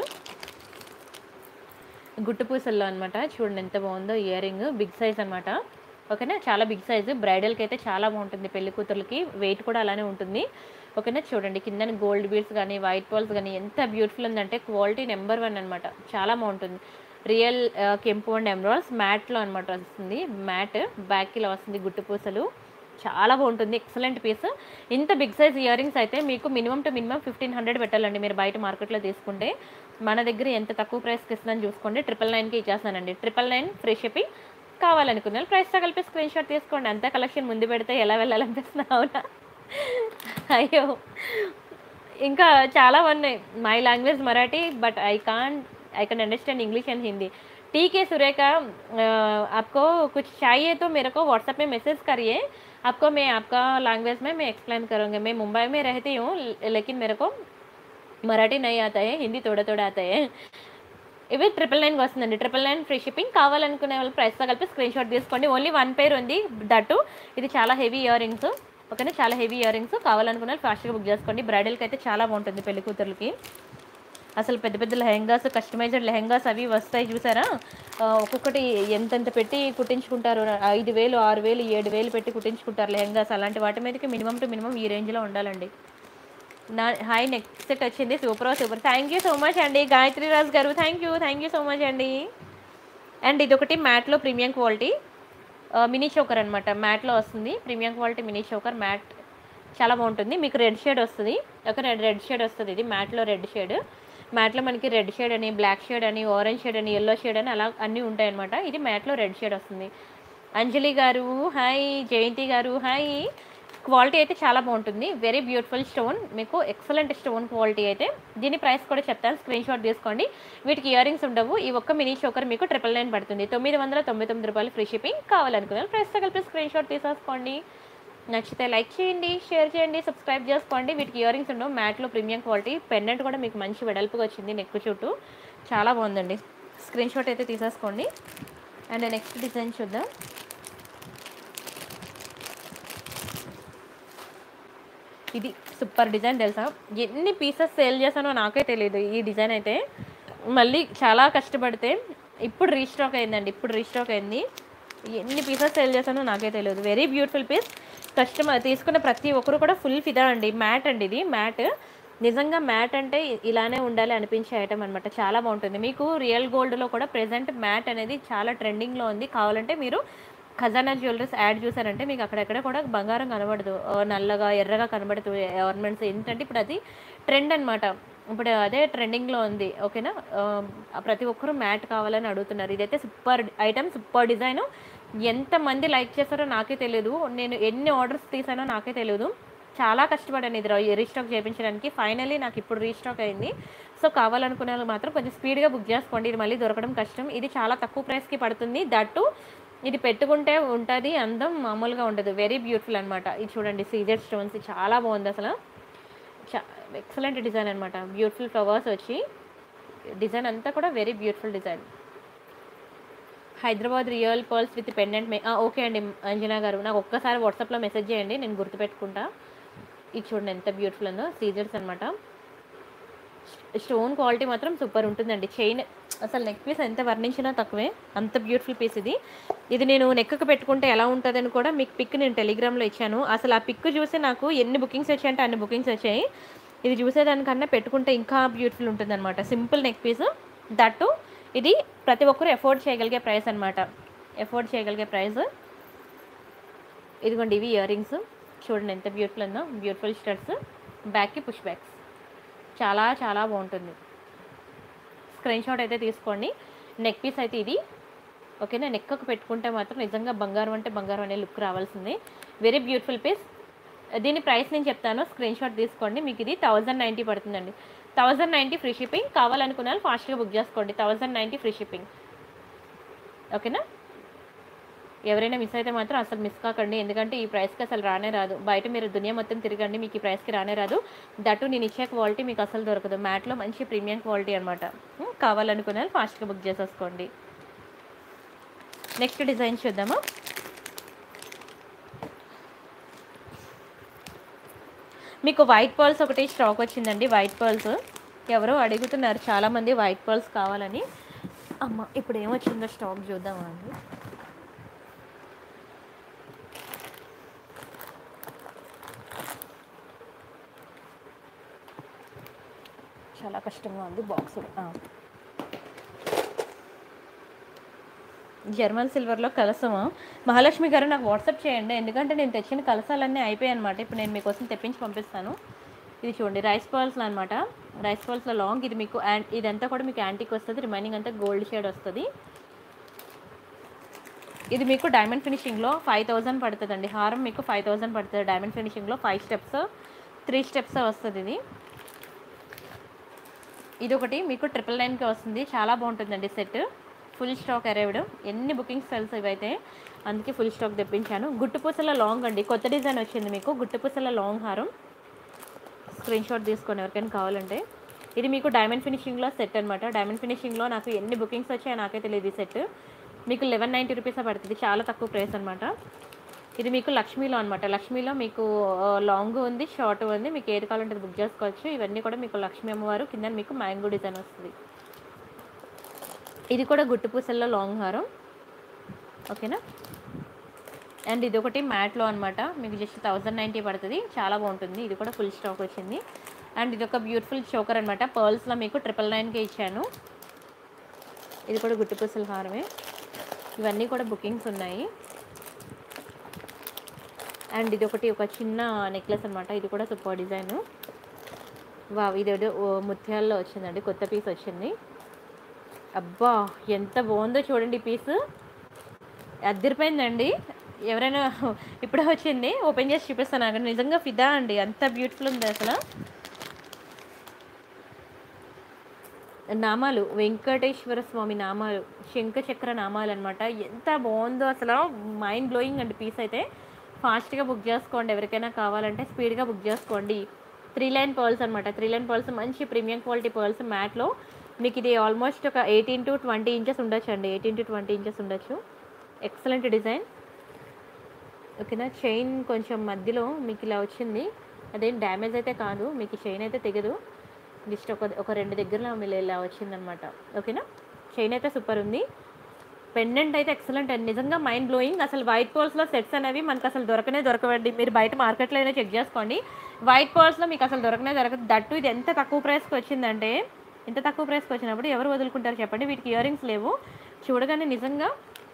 గుట్టు పూసల్లో అనమాట చూడండి ఎంత బాగుందో ఇయర్ రింగ్ బిగ్ సైజ్ అనమాట ఓకేనా చాలా బిగ్ సైజ్ బ్రైడల్కి అయితే చాలా బాగుంటుంది పెళ్లి కూతుర్లకి వెయిట్ కూడా అలానే ఉంటుంది ఓకేనా చూడండి కింద గోల్డ్ బీడ్స్ కానీ వైట్ పాల్స్ కానీ ఎంత బ్యూటిఫుల్ ఉందంటే క్వాలిటీ నెంబర్ వన్ అనమాట చాలా బాగుంటుంది రియల్ కెంపు అండ్ ఎమరాల్స్ మ్యాట్లో అనమాట వస్తుంది మ్యాట్ బ్యాక్ ఇలా వస్తుంది గుట్టు పూసలు చాలా బాగుంటుంది ఎక్సలెంట్ పీస్ ఇంత బిగ్ సైజ్ ఇయర్ రింగ్స్ అయితే మీకు minimum to minimum fifteen hundred పెట్టాలండి మీరు బయట మార్కెట్లో తీసుకుంటే మన దగ్గర ఎంత తక్కువ ప్రైస్కి ఇస్తుందని చూసుకోండి ట్రిపుల్ నైన్కి ఇచ్చేస్తానండి ట్రిపుల్ నైన్ ఫ్రీ షిప్పింగ్ కావాలనుకున్న వాళ్ళు ప్రైస్తో కలిపి స్క్రీన్ షాట్ తీసుకోండి అంతా కలెక్షన్ ముందు పెడితే ఎలా వెళ్ళాలనిపిస్తుంది అవునా అయ్యో ఇంకా చాలా ఉన్నాయి my language Marathi but I can I can understand English and Hindi ठीक है सुरेखा अ, आपको कुछ चाहिए तो मेरे को व्हाट्सएप में मैसेज करिए आपको मैं आपका लैंग्वेज में मैं एक्सप्लेन करूँगी मैं मुंबई में रहती हूँ लेकिन मेरे को मराठी नहीं आता है हिंदी थोड़ा थोड़ा आता है ఇవి ట్రిపుల్ నైన్కి వస్తుందండి ట్రిపుల్ నైన్ ఫ్రీ షిప్పింగ్ కావాలనుకునే వాళ్ళు ప్రైస్తో కలిపి స్క్రీన్ షాట్ తీసుకోండి ఓన్లీ వన్ పేర్ ఉంది దట్టు ఇది చాలా హెవీ ఇయర్ రింగ్స్ ఓకేనా చాలా హెవీ ఇయర్ రింగ్స్ కావాలనుకునే వాళ్ళు ఫాస్ట్గా బుక్ చేసుకోండి బ్రైడల్కి అయితే చాలా బాగుంటుంది పెళ్లి కూతుర్లకి అసలు పెద్ద పెద్ద లెహెంగాస్ కస్టమైజ్డ్ లెహెంగాస్ అవి వస్తాయి చూసారా ఆ, ఒక్కొక్కటి ఎంతెంత పెట్టి కుట్టించుకుంటారు ఐదు వేలు ఆరు వేలు ఏడు వేలు పెట్టి కుట్టించుకుంటారు లెహెంగాస్ అలాంటి వాటి మీదకి మినిమం టు మినిమం ఈ రేంజ్లో ఉండాలండి నా హాయ్ నెక్స్ట్ సెట్ వచ్చింది super super thank you so much అండి గాయత్రి రాజ్ గారు thank you thank you so much అండి అండ్ ఇదొకటి మ్యాట్లో ప్రీమియం క్వాలిటీ మినీ చోకర్ అనమాట మ్యాట్లో వస్తుంది premium quality mini choker matte చాలా బాగుంటుంది మీకు రెడ్ షేడ్ వస్తుంది ఒక రెడ్ రెడ్ షేడ్ వస్తుంది ఇది మ్యాట్లో రెడ్ షేడ్ మ్యాట్లో మనకి రెడ్ షేడ్ అని బ్లాక్ షేడ్ అని ఆరెంజ్ షేడ్ అని ఎల్లో షేడ్ అని అలా అన్నీ ఉంటాయన్నమాట ఇది మ్యాట్లో రెడ్ షేడ్ వస్తుంది అంజలి గారు హాయ్ జయంతి గారు హాయ్ క్వాలిటీ అయితే చాలా బాగుంటుంది వెరీ బ్యూటిఫుల్ స్టోన్ మీకు ఎక్సలెంట్ స్టోన్ క్వాలిటీ అయితే దీని ప్రైస్ కూడా చెప్తాను స్క్రీన్ షాట్ తీసుకోండి వీటికి ఇయర్ రింగ్స్ ఉండవు ఈ ఒక్క మినీ చోకర్ మీకు ట్రిపుల్ నైన్ పడుతుంది తొమ్మిది వందల తొంభై తొమ్మిది రూపాయలు ఫ్రీ షిప్పింగ్ కావాలనుకున్నారు ప్రైస్తో కలిపి స్క్రీన్ షాట్ తీసేసుకోండి నచ్చితే లైక్ చేయండి షేర్ చేయండి సబ్స్క్రైబ్ చేసుకోండి వీటికి ఇయర్ రింగ్స్ ఉండవు మ్యాట్లో ప్రీమియం క్వాలిటీ పెండెంట్ కూడా మీకు మంచి వెడల్పుగా వచ్చింది నెక్ చుట్టూ చాలా బాగుందండి స్క్రీన్ షాట్ అయితే తీసేసుకోండి అండ్ నెక్స్ట్ డిజైన్ చూద్దాం ఇది సూపర్ డిజైన్ తెలుసా ఎన్ని పీసెస్ సేల్ చేశానో నాకే తెలియదు ఈ డిజైన్ అయితే మళ్ళీ చాలా కష్టపడితే ఇప్పుడు రీస్టాక్ అయిందండి ఇప్పుడు రీస్టాక్ అయింది ఎన్ని పీసెస్ సేల్ చేశానో నాకే తెలియదు వెరీ బ్యూటిఫుల్ పీస్ కస్టమర్ తీసుకున్న ప్రతి ఒక్కరు కూడా ఫుల్ ఫిదా అండి మ్యాట్ అండి ఇది మ్యాట్ నిజంగా మ్యాట్ అంటే ఇలానే ఉండాలి అనిపించే ఐటమ్ అనమాట చాలా బాగుంటుంది మీకు రియల్ గోల్డ్లో కూడా ప్రెజెంట్ మ్యాట్ అనేది చాలా ట్రెండింగ్లో ఉంది కావాలంటే మీరు ఖజానా జ్యువెలరీస్ యాడ్ చూసారంటే మీకు అక్కడెక్కడ కూడా బంగారం కనబడదు ఆ, నల్లగా ఎర్రగా కనబడుతుంది ఆర్నమెంట్స్ ఏంటంటే ఇప్పుడు అది ట్రెండ్ అనమాట ఇప్పుడు అదే ట్రెండింగ్లో ఉంది ఓకేనా ఆ, ప్రతి ఒక్కరూ మ్యాట్ కావాలని అడుగుతున్నారు ఇదైతే సూపర్ ఐటమ్ సూపర్ డిజైన్ ఎంతమంది లైక్ చేస్తారో నాకే తెలియదు నేను ఎన్ని ఆర్డర్స్ తీసానో నాకే తెలియదు చాలా కష్టపడాను ఇది రీ- రీస్టాక్ చేయించడానికి ఫైనల్లీ నాకు ఇప్పుడు రీస్టాక్ అయింది సో కావాలనుకునే వాళ్ళు మాత్రం కొంచెం స్పీడ్గా బుక్ చేసుకోండి ఇది మళ్ళీ దొరకడం కష్టం ఇది చాలా తక్కువ ప్రైస్కి పడుతుంది దట్టు ఇది పెట్టుకుంటే ఉంటుంది అందం మామూలుగా ఉండదు వెరీ బ్యూటిఫుల్ అనమాట ఇది చూడండి సీజెడ్ స్టోన్స్ చాలా బాగుంది అసలు చా ఎక్సలెంట్ డిజైన్ అనమాట బ్యూటిఫుల్ ఫ్లవర్స్ వచ్చి డిజైన్ అంతా కూడా very beautiful design Hyderabad real pearls with pendant మే ఓకే అండి అంజనా గారు నాకు ఒక్కసారి వాట్సాప్లో మెసేజ్ చేయండి నేను గుర్తుపెట్టుకుంటా ఇది చూడండి ఎంత బ్యూటిఫుల్ ఉందో సీజర్స్ అనమాట స్టోన్ క్వాలిటీ మాత్రం సూపర్ ఉంటుందండి చైన్ అసలు నెక్ పీస్ ఎంత వర్ణించినా తక్కువే అంత బ్యూటిఫుల్ పీస్ ఇది ఇది నేను నెక్కు పెట్టుకుంటే ఎలా ఉంటుందని కూడా మీకు పిక్ నేను టెలిగ్రామ్లో ఇచ్చాను అసలు ఆ పిక్ చూసి నాకు ఎన్ని బుకింగ్స్ వచ్చాయంటే అన్ని బుకింగ్స్ వచ్చాయి ఇది చూసేదానికన్నా పెట్టుకుంటే ఇంకా బ్యూటిఫుల్ ఉంటుంది అనమాట సింపుల్ నెక్ పీస్ దట్టు ఇది ప్రతి ఒక్కరు ఎఫోర్డ్ చేయగలిగే ప్రైస్ అనమాట ఎఫోర్డ్ చేయగలిగే ప్రైస్ ఇదిగోండి ఇవి ఇయర్ రింగ్స్ చూడండి ఎంత బ్యూటిఫుల్ ఉందో బ్యూటిఫుల్ స్టడ్స్ బ్యాక్కి పుష్ బ్యాక్స్ చాలా చాలా బాగుంటుంది స్క్రీన్ షాట్ అయితే తీసుకోండి నెక్ పీస్ అయితే ఇది ఓకేనా నెక్కకు పెట్టుకుంటే మాత్రం నిజంగా బంగారం అంటే బంగారం అనే లుక్ రావాల్సింది వెరీ బ్యూటిఫుల్ పీస్ దీని ప్రైస్ నేను చెప్తాను స్క్రీన్ షాట్ తీసుకోండి మీకు ఇది థౌజండ్ నైంటీ పడుతుందండి థౌజండ్ నైంటీ ఫ్రీ షిప్పింగ్ కావాలనుకున్న వాళ్ళు ఫాస్ట్గా బుక్ చేసుకోండి థౌజండ్ నైంటీ ఫ్రీ షిప్పింగ్ ఓకేనా ఎవరైనా మిస్ అయితే మాత్రం అసలు మిస్ కాకండి ఎందుకంటే ఈ ప్రైస్కి అసలు రానే రాదు బయట మీరు దునియా మొత్తం తిరగండి మీకు ఈ ప్రైస్కి రానే రాదు దట్టు నేను ఇచ్చే క్వాలిటీ మీకు అసలు దొరకదు మ్యాట్లో మంచి ప్రీమియం క్వాలిటీ అనమాట కావాలనుకునే వాళ్ళు ఫాస్ట్గా బుక్ చేసేసుకోండి నెక్స్ట్ డిజైన్ చూద్దామా మీకు వైట్ పర్ల్స్ ఒకటి స్టాక్ వచ్చిందండి వైట్ పర్ల్స్ ఎవరో అడుగుతున్నారు చాలామంది వైట్ పర్ల్స్ కావాలని అమ్మ ఇప్పుడు ఏమొచ్చిందో స్టాక్ చూద్దామా అండి చాలా కష్టంగా ఉంది బాక్స్ జర్మన్ సిల్వర్లో కలసము మహాలక్ష్మి గారు నాకు వాట్సాప్ చేయండి ఎందుకంటే నేను తెచ్చిన కలసాలన్నీ అయిపోయాయి అనమాట ఇప్పుడు నేను మీకోసం తెప్పించి పంపిస్తాను ఇది చూడండి రైస్ పర్ల్స్ అనమాట రైస్ పర్ల్స్లో లాంగ్ ఇది మీకు యాంట్ ఇదంతా కూడా మీకు యాంటిక్ వస్తుంది రిమైనింగ్ అంతా గోల్డ్ షేడ్ వస్తుంది ఇది మీకు డైమండ్ ఫినిషింగ్లో ఫైవ్ థౌజండ్ పడుతుందండి హారం మీకు ఫైవ్ థౌజండ్ పడుతుంది డైమండ్ ఫినిషింగ్లో ఫైవ్ స్టెప్స్ త్రీ స్టెప్స్ వస్తుంది ఇది ఇది ఒకటి మీకు ట్రిపుల్ నైన్కి వస్తుంది చాలా బాగుంటుందండి సెట్ ఫుల్ స్టాక్ అరైవ్డ్ ఎన్ని బుకింగ్స్ తెలుసు ఇవైతే అందుకే ఫుల్ స్టాక్ తెప్పించాను గుట్టుపూసల లాంగ్ అండి కొత్త డిజైన్ వచ్చింది మీకు గుట్టుపూసల లాంగ్ హారం స్క్రీన్ షాట్ తీసుకోండి ఎవరికైనా కావాలంటే ఇది మీకు డైమండ్ ఫినిషింగ్లో సెట్ అనమాట డైమండ్ ఫినిషింగ్లో నాకు ఎన్ని బుకింగ్స్ వచ్చాయో నాకే తెలియదు ఈ సెట్ మీకు లెవెన్ నైంటీ రూపీస్ పడుతుంది చాలా తక్కువ ప్రైస్ అనమాట ఇది మీకు లక్ష్మీలో అనమాట లక్ష్మీలో మీకు ఆ, లాంగ్ ఉంది షార్ట్ ఉంది మీకు ఏది కావాలంటే అది బుక్ చేసుకోవచ్చు ఇవన్నీ కూడా మీకు లక్ష్మీ అమ్మవారు కింద మీకు మ్యాంగో డిజైన్ వస్తుంది ఇది కూడా గుట్టు పూసల్లో లాంగ్ హారం ఓకేనా అండ్ ఇది ఒకటి మ్యాట్లో అనమాట మీకు జస్ట్ థౌజండ్ నైంటీ పడుతుంది చాలా బాగుంటుంది ఇది కూడా ఫుల్ స్టాక్ వచ్చింది అండ్ ఇది ఒక బ్యూటిఫుల్ చోకర్ అనమాట పర్ల్స్లో మీకు ట్రిపుల్ నైన్కి ఇచ్చాను ఇది కూడా గుట్టు పూసల హారమే ఇవన్నీ కూడా బుకింగ్స్ ఉన్నాయి అండ్ ఇది ఒకటి ఒక చిన్న నెక్లెస్ అనమాట ఇది కూడా సూపర్ డిజైన్ వా ఇది ఏదో ఓ ముత్యాల్లో వచ్చిందండి కొత్త పీస్ వచ్చింది అబ్బా ఎంత బాగుందో చూడండి ఈ పీస్ అద్దరిపోయిందండి ఎవరైనా ఇప్పుడే వచ్చింది ఓపెన్ చేసి చూపిస్తాను అక్కడ నిజంగా ఫిదా అండి అంత బ్యూటిఫుల్ ఉంది అసలు నామాలు వెంకటేశ్వర స్వామి నామాలు శంఖ చక్ర నామాలు అనమాట ఎంత బాగుందో అసలు మైండ్ బ్లోయింగ్ అండి పీస్ అయితే ఫాస్ట్గా బుక్ చేసుకోండి ఎవరికైనా కావాలంటే స్పీడ్గా బుక్ చేసుకోండి త్రీ లైన్ పర్ల్స్ అనమాట త్రీ లైన్ పర్ల్స్ మంచి ప్రీమియం క్వాలిటీ పర్ల్స్ మ్యాట్లో మీకు ఇది ఆల్మోస్ట్ ఒక ఎయిటీన్ టు ట్వంటీ ఇంచెస్ ఉండొచ్చు అండి ఎయిటీన్ టు ట్వంటీ ఇంచెస్ ఉండొచ్చు ఎక్సలెంట్ డిజైన్ ఓకేనా చైన్ కొంచెం మధ్యలో మీకు ఇలా వచ్చింది అదేం డ్యామేజ్ అయితే కాదు మీకు చైన్ అయితే తెగదు జస్ట్ ఒక ఒక రెండు దగ్గరలో మీరు ఇలా వచ్చిందనమాట ఓకేనా చైన్ అయితే సూపర్ ఉంది పెండెంట్ అయితే ఎక్సలెంట్ అండి నిజంగా మైండ్ బ్లోయింగ్ అసలు వైట్ పర్ల్స్లో సెట్స్ అనేవి మనకు అసలు దొరకనే దొరకవండి మీరు బయట మార్కెట్లో అయినా చెక్ చేసుకోండి వైట్ పర్ల్స్లో మీకు అసలు దొరకనే దొరకదు దట్టు ఇది ఎంత తక్కువ ప్రైస్కి వచ్చిందంటే ఇంత తక్కువ ప్రైస్కి వచ్చినప్పుడు ఎవరు వదులుకుంటారు చెప్పండి వీటికి ఇయర్ రింగ్స్ లేవు చూడగానే నిజంగా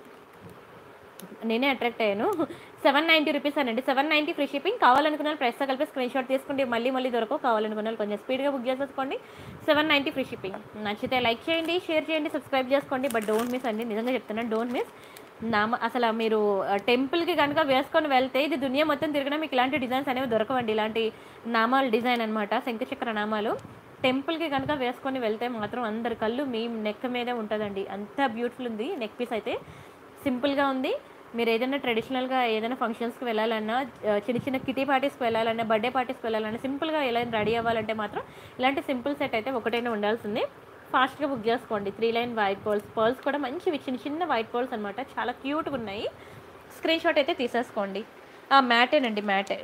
నేనే అట్రాక్ట్ అయ్యాను సెవెన్ నైంటీ రూపీస్ అనండి సెవెన్ నైంటీ ఫ్రీ షిప్పింగ్ కావాలనుకున్న వాళ్ళు ప్రైస్తో కలిపి స్క్రీన్ షాట్ తీసుకుంటే మళ్ళీ మళ్ళీ దొరకవు కావాలనుకున్న వాళ్ళు కొంచెం స్పీడ్గా బుక్ చేసేసుకోండి సెవెన్ నైంటీ ఫ్రీ షిప్పింగ్ నచ్చితే లైక్ చేయండి షేర్ చేయండి సబ్స్క్రైబ్ చేసుకోండి బట్ డోంట్ మిస్ అండి నిజంగా చెప్తున్నాను డోంట్ మిస్ నామ అసలు మీరు టెంపుల్కి కనుక వేసుకొని వెళ్తే ఇది దునియా మొత్తం తిరిగినా మీకు ఇలాంటి డిజైన్స్ అనేవి దొరకవండి ఇలాంటి నామాలు డిజైన్ అనమాట శంఖచక్ర నామాలు టెంపుల్కి కనుక వేసుకొని వెళ్తే మాత్రం అందరి కళ్ళు మీ నెక్ మీదే ఉంటుందండి అంత బ్యూటిఫుల్ ఉంది నెక్ పీస్ అయితే సింపుల్గా ఉంది మీరు ఏదైనా ట్రెడిషనల్గా ఏదైనా ఫంక్షన్స్కి వెళ్ళాలన్నా ఆ, చిన్న చిన్న కిటీ పార్టీస్కి వెళ్ళాలన్నా బర్త్డే పార్టీస్కి వెళ్ళాలన్నా సింపుల్గా ఎలా రెడీ అవ్వాలంటే మాత్రం ఇలాంటి సింపుల్ సెట్ అయితే ఒకటైనా ఉండాల్సింది ఫాస్ట్గా బుక్ చేసుకోండి three line white pearls pearls కూడా మంచివి చిన్న చిన్న వైట్ పర్ల్స్ అనమాట చాలా క్యూట్గా ఉన్నాయి స్క్రీన్ షాట్ అయితే తీసేసుకోండి మ్యాటేనండి మ్యాటే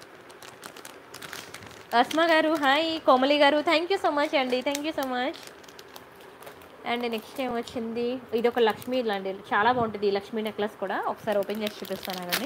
అస్మా గారు హాయ్ కోమలి గారు థ్యాంక్ యూ సో మచ్ అండి thank you so much and next ఏం వచ్చింది ఇది ఒక లక్ష్మీ లాంటి చాలా బాగుంటుంది ఈ లక్ష్మీ నెక్లెస్ కూడా ఒకసారి ఓపెన్ చేసి చూపిస్తాను కానీ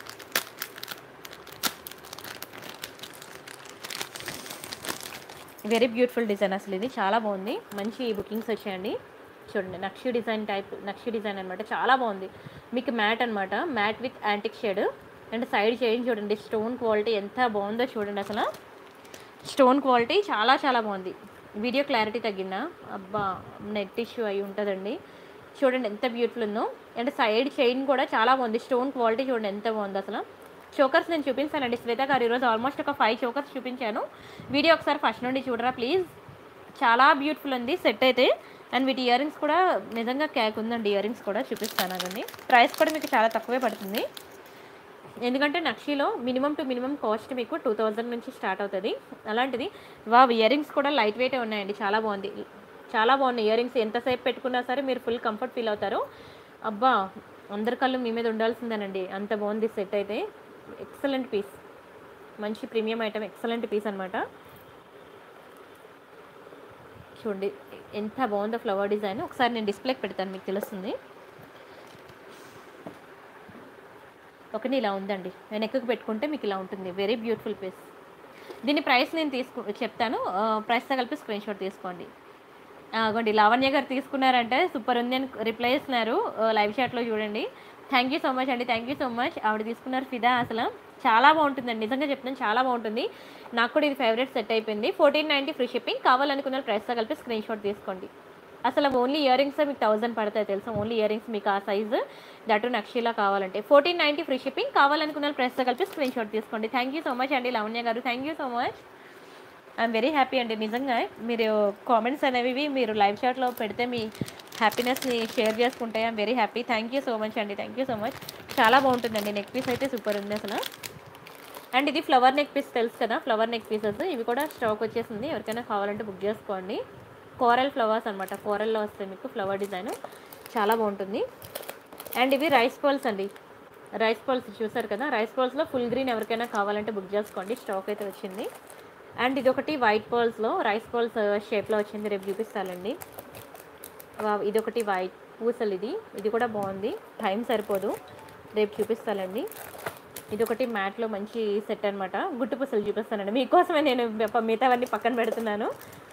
వెరీ బ్యూటిఫుల్ డిజైన్ అసలు ఇది చాలా బాగుంది మంచి బుకింగ్స్ వచ్చాయండి చూడండి నక్షి డిజైన్ టైప్ నక్షి డిజైన్ అనమాట చాలా బాగుంది మీకు మ్యాట్ అనమాట matte with antique shade and side change చూడండి స్టోన్ క్వాలిటీ ఎంత బాగుందో చూడండి అసలు స్టోన్ క్వాలిటీ చాలా చాలా బాగుంది వీడియో క్లారిటీ తగ్గిందా అబ్బా నెట్ ఇష్యూ అయి ఉంటుందండి చూడండి ఎంత బ్యూటిఫుల్ ఉందో అండ్ సైడ్ చైన్ కూడా చాలా బాగుంది స్టోన్ క్వాలిటీ చూడండి ఎంత బాగుంది అసలు చోకర్స్ నేను చూపించానండి శ్వేత గారు ఈరోజు ఆల్మోస్ట్ ఒక ఫైవ్ చోకర్స్ చూపించాను వీడియో ఒకసారి ఫస్ట్ నుండి చూడరా ప్లీజ్ చాలా బ్యూటిఫుల్ ఉంది సెట్ అయితే అండ్ వీటి ఇయర్ రింగ్స్ కూడా నిజంగా క్యాక్ ఉందండి ఇయర్ రింగ్స్ కూడా చూపిస్తాను అదండి ప్రైస్ కూడా మీకు చాలా తక్కువే పడుతుంది ఎందుకంటే నక్షిలో మినిమం టు మినిమం కాస్ట్ మీకు టూ థౌజండ్ నుంచి స్టార్ట్ అవుతుంది అలాంటిది వా ఇయర్ రింగ్స్ కూడా లైట్ వెయిటే ఉన్నాయండి చాలా బాగుంది చాలా బాగున్నాయి ఇయర్ రింగ్స్ ఎంతసేపు పెట్టుకున్నా సరే మీరు ఫుల్ కంఫర్ట్ ఫీల్ అవుతారు అబ్బా అందరి కళ్ళు మీ మీద ఉండాల్సిందేనండి అంత బాగుంది సెట్ అయితే ఎక్సలెంట్ పీస్ మంచి ప్రీమియం ఐటమ్ ఎక్సలెంట్ పీస్ అనమాట చూడండి ఎంత బాగుందో ఫ్లవర్ డిజైన్ ఒకసారి నేను డిస్ప్లేకి పెడతాను మీకు తెలుస్తుంది ఒకటి ఇలా ఉందండి నేను ఎక్కువ పెట్టుకుంటే మీకు ఇలా ఉంటుంది వెరీ బ్యూటిఫుల్ పీస్ దీని ప్రైస్ నేను తీసుకు చెప్తాను ఆ, ప్రైస్తో కలిపి స్క్రీన్ షాట్ తీసుకోండి అగోండి లావణ్య గారు తీసుకున్నారంటే సూపర్ ఉంది అని రిప్లై ఇస్తున్నారు ఆ, లైవ్ చాట్లో చూడండి థ్యాంక్ యూ సో మచ్ అండి థ్యాంక్ యూ సో మచ్ ఆవిడ తీసుకున్నారు ఫిదా అసలు చాలా బాగుంటుందండి నిజంగా చెప్తున్నాను చాలా బాగుంటుంది నాకు కూడా ఇది ఫేవరెట్ సెట్ అయిపోయింది ఫోర్టీన్ నైంటీ ఫ్రీ షిప్పింగ్ కావాలనుకున్న ప్రైస్తో కలిపి స్క్రీన్ షాట్ తీసుకోండి అసలు ఓన్లీ ఇయర్ రింగ్స్ మీకు థౌసండ్ పడతాయి తెలుసా ఓన్లీ ఇయర్ రింగ్స్ మీకు ఆ సైజు దట్ నక్షిలా కావాలంటే ఫోర్టీన్ నైంటీ ఫ్రీ షిప్పింగ్ కావాలనుకున్న ప్రైస్తో కలిపి స్క్రీన్ షాట్ తీసుకోండి థ్యాంక్ యూ సో మచ్ అండి లవణ్య గారు thank you so much I'm very happy అండి నిజంగా మీరు కామెంట్స్ అనేవి మీరు లైవ్ చాట్లో పెడితే మీ హ్యాపీనెస్ని షేర్ చేసుకుంటే I'm very happy thank you so much అండి థ్యాంక్ యూ సో మచ్ చాలా బాగుంటుందండి నెక్ పీస్ అయితే సూపర్ ఉంది అసలు అండ్ ఇది ఫ్లవర్ నెక్ పీస్ తెలుసు కదా ఫ్లవర్ నెక్ పీసెస్ ఇవి కూడా స్టాక్ వచ్చేసింది ఎవరికైనా కావాలంటే బుక్ చేసుకోండి కోరల్ ఫ్లవర్స్ అనమాట కోరల్లో వస్తాయి మీకు ఫ్లవర్ డిజైన్ చాలా బాగుంటుంది అండ్ ఇవి రైస్ పర్ల్స్ అండి రైస్ పల్స్ చూసారు కదా రైస్ పల్స్లో ఫుల్ గ్రీన్ ఎవరికైనా కావాలంటే బుక్ చేసుకోండి స్టాక్ అయితే వచ్చింది అండ్ ఇది ఒకటి వైట్ పర్ల్స్లో రైస్ పర్ల్స్ షేప్లో వచ్చింది రేపు చూపిస్తానండి వావ్, ఇదొకటి వైట్ పూసలు ఇది ఇది కూడా బాగుంది టైం సరిపోదు రేపు చూపిస్తానండి ఇదొకటి మ్యాట్లో మంచి సెట్ అనమాట గుట్టు పూసలు చూపిస్తానండి మీకోసమే నేను ప- మిగతావన్నీ పక్కన పెడుతున్నాను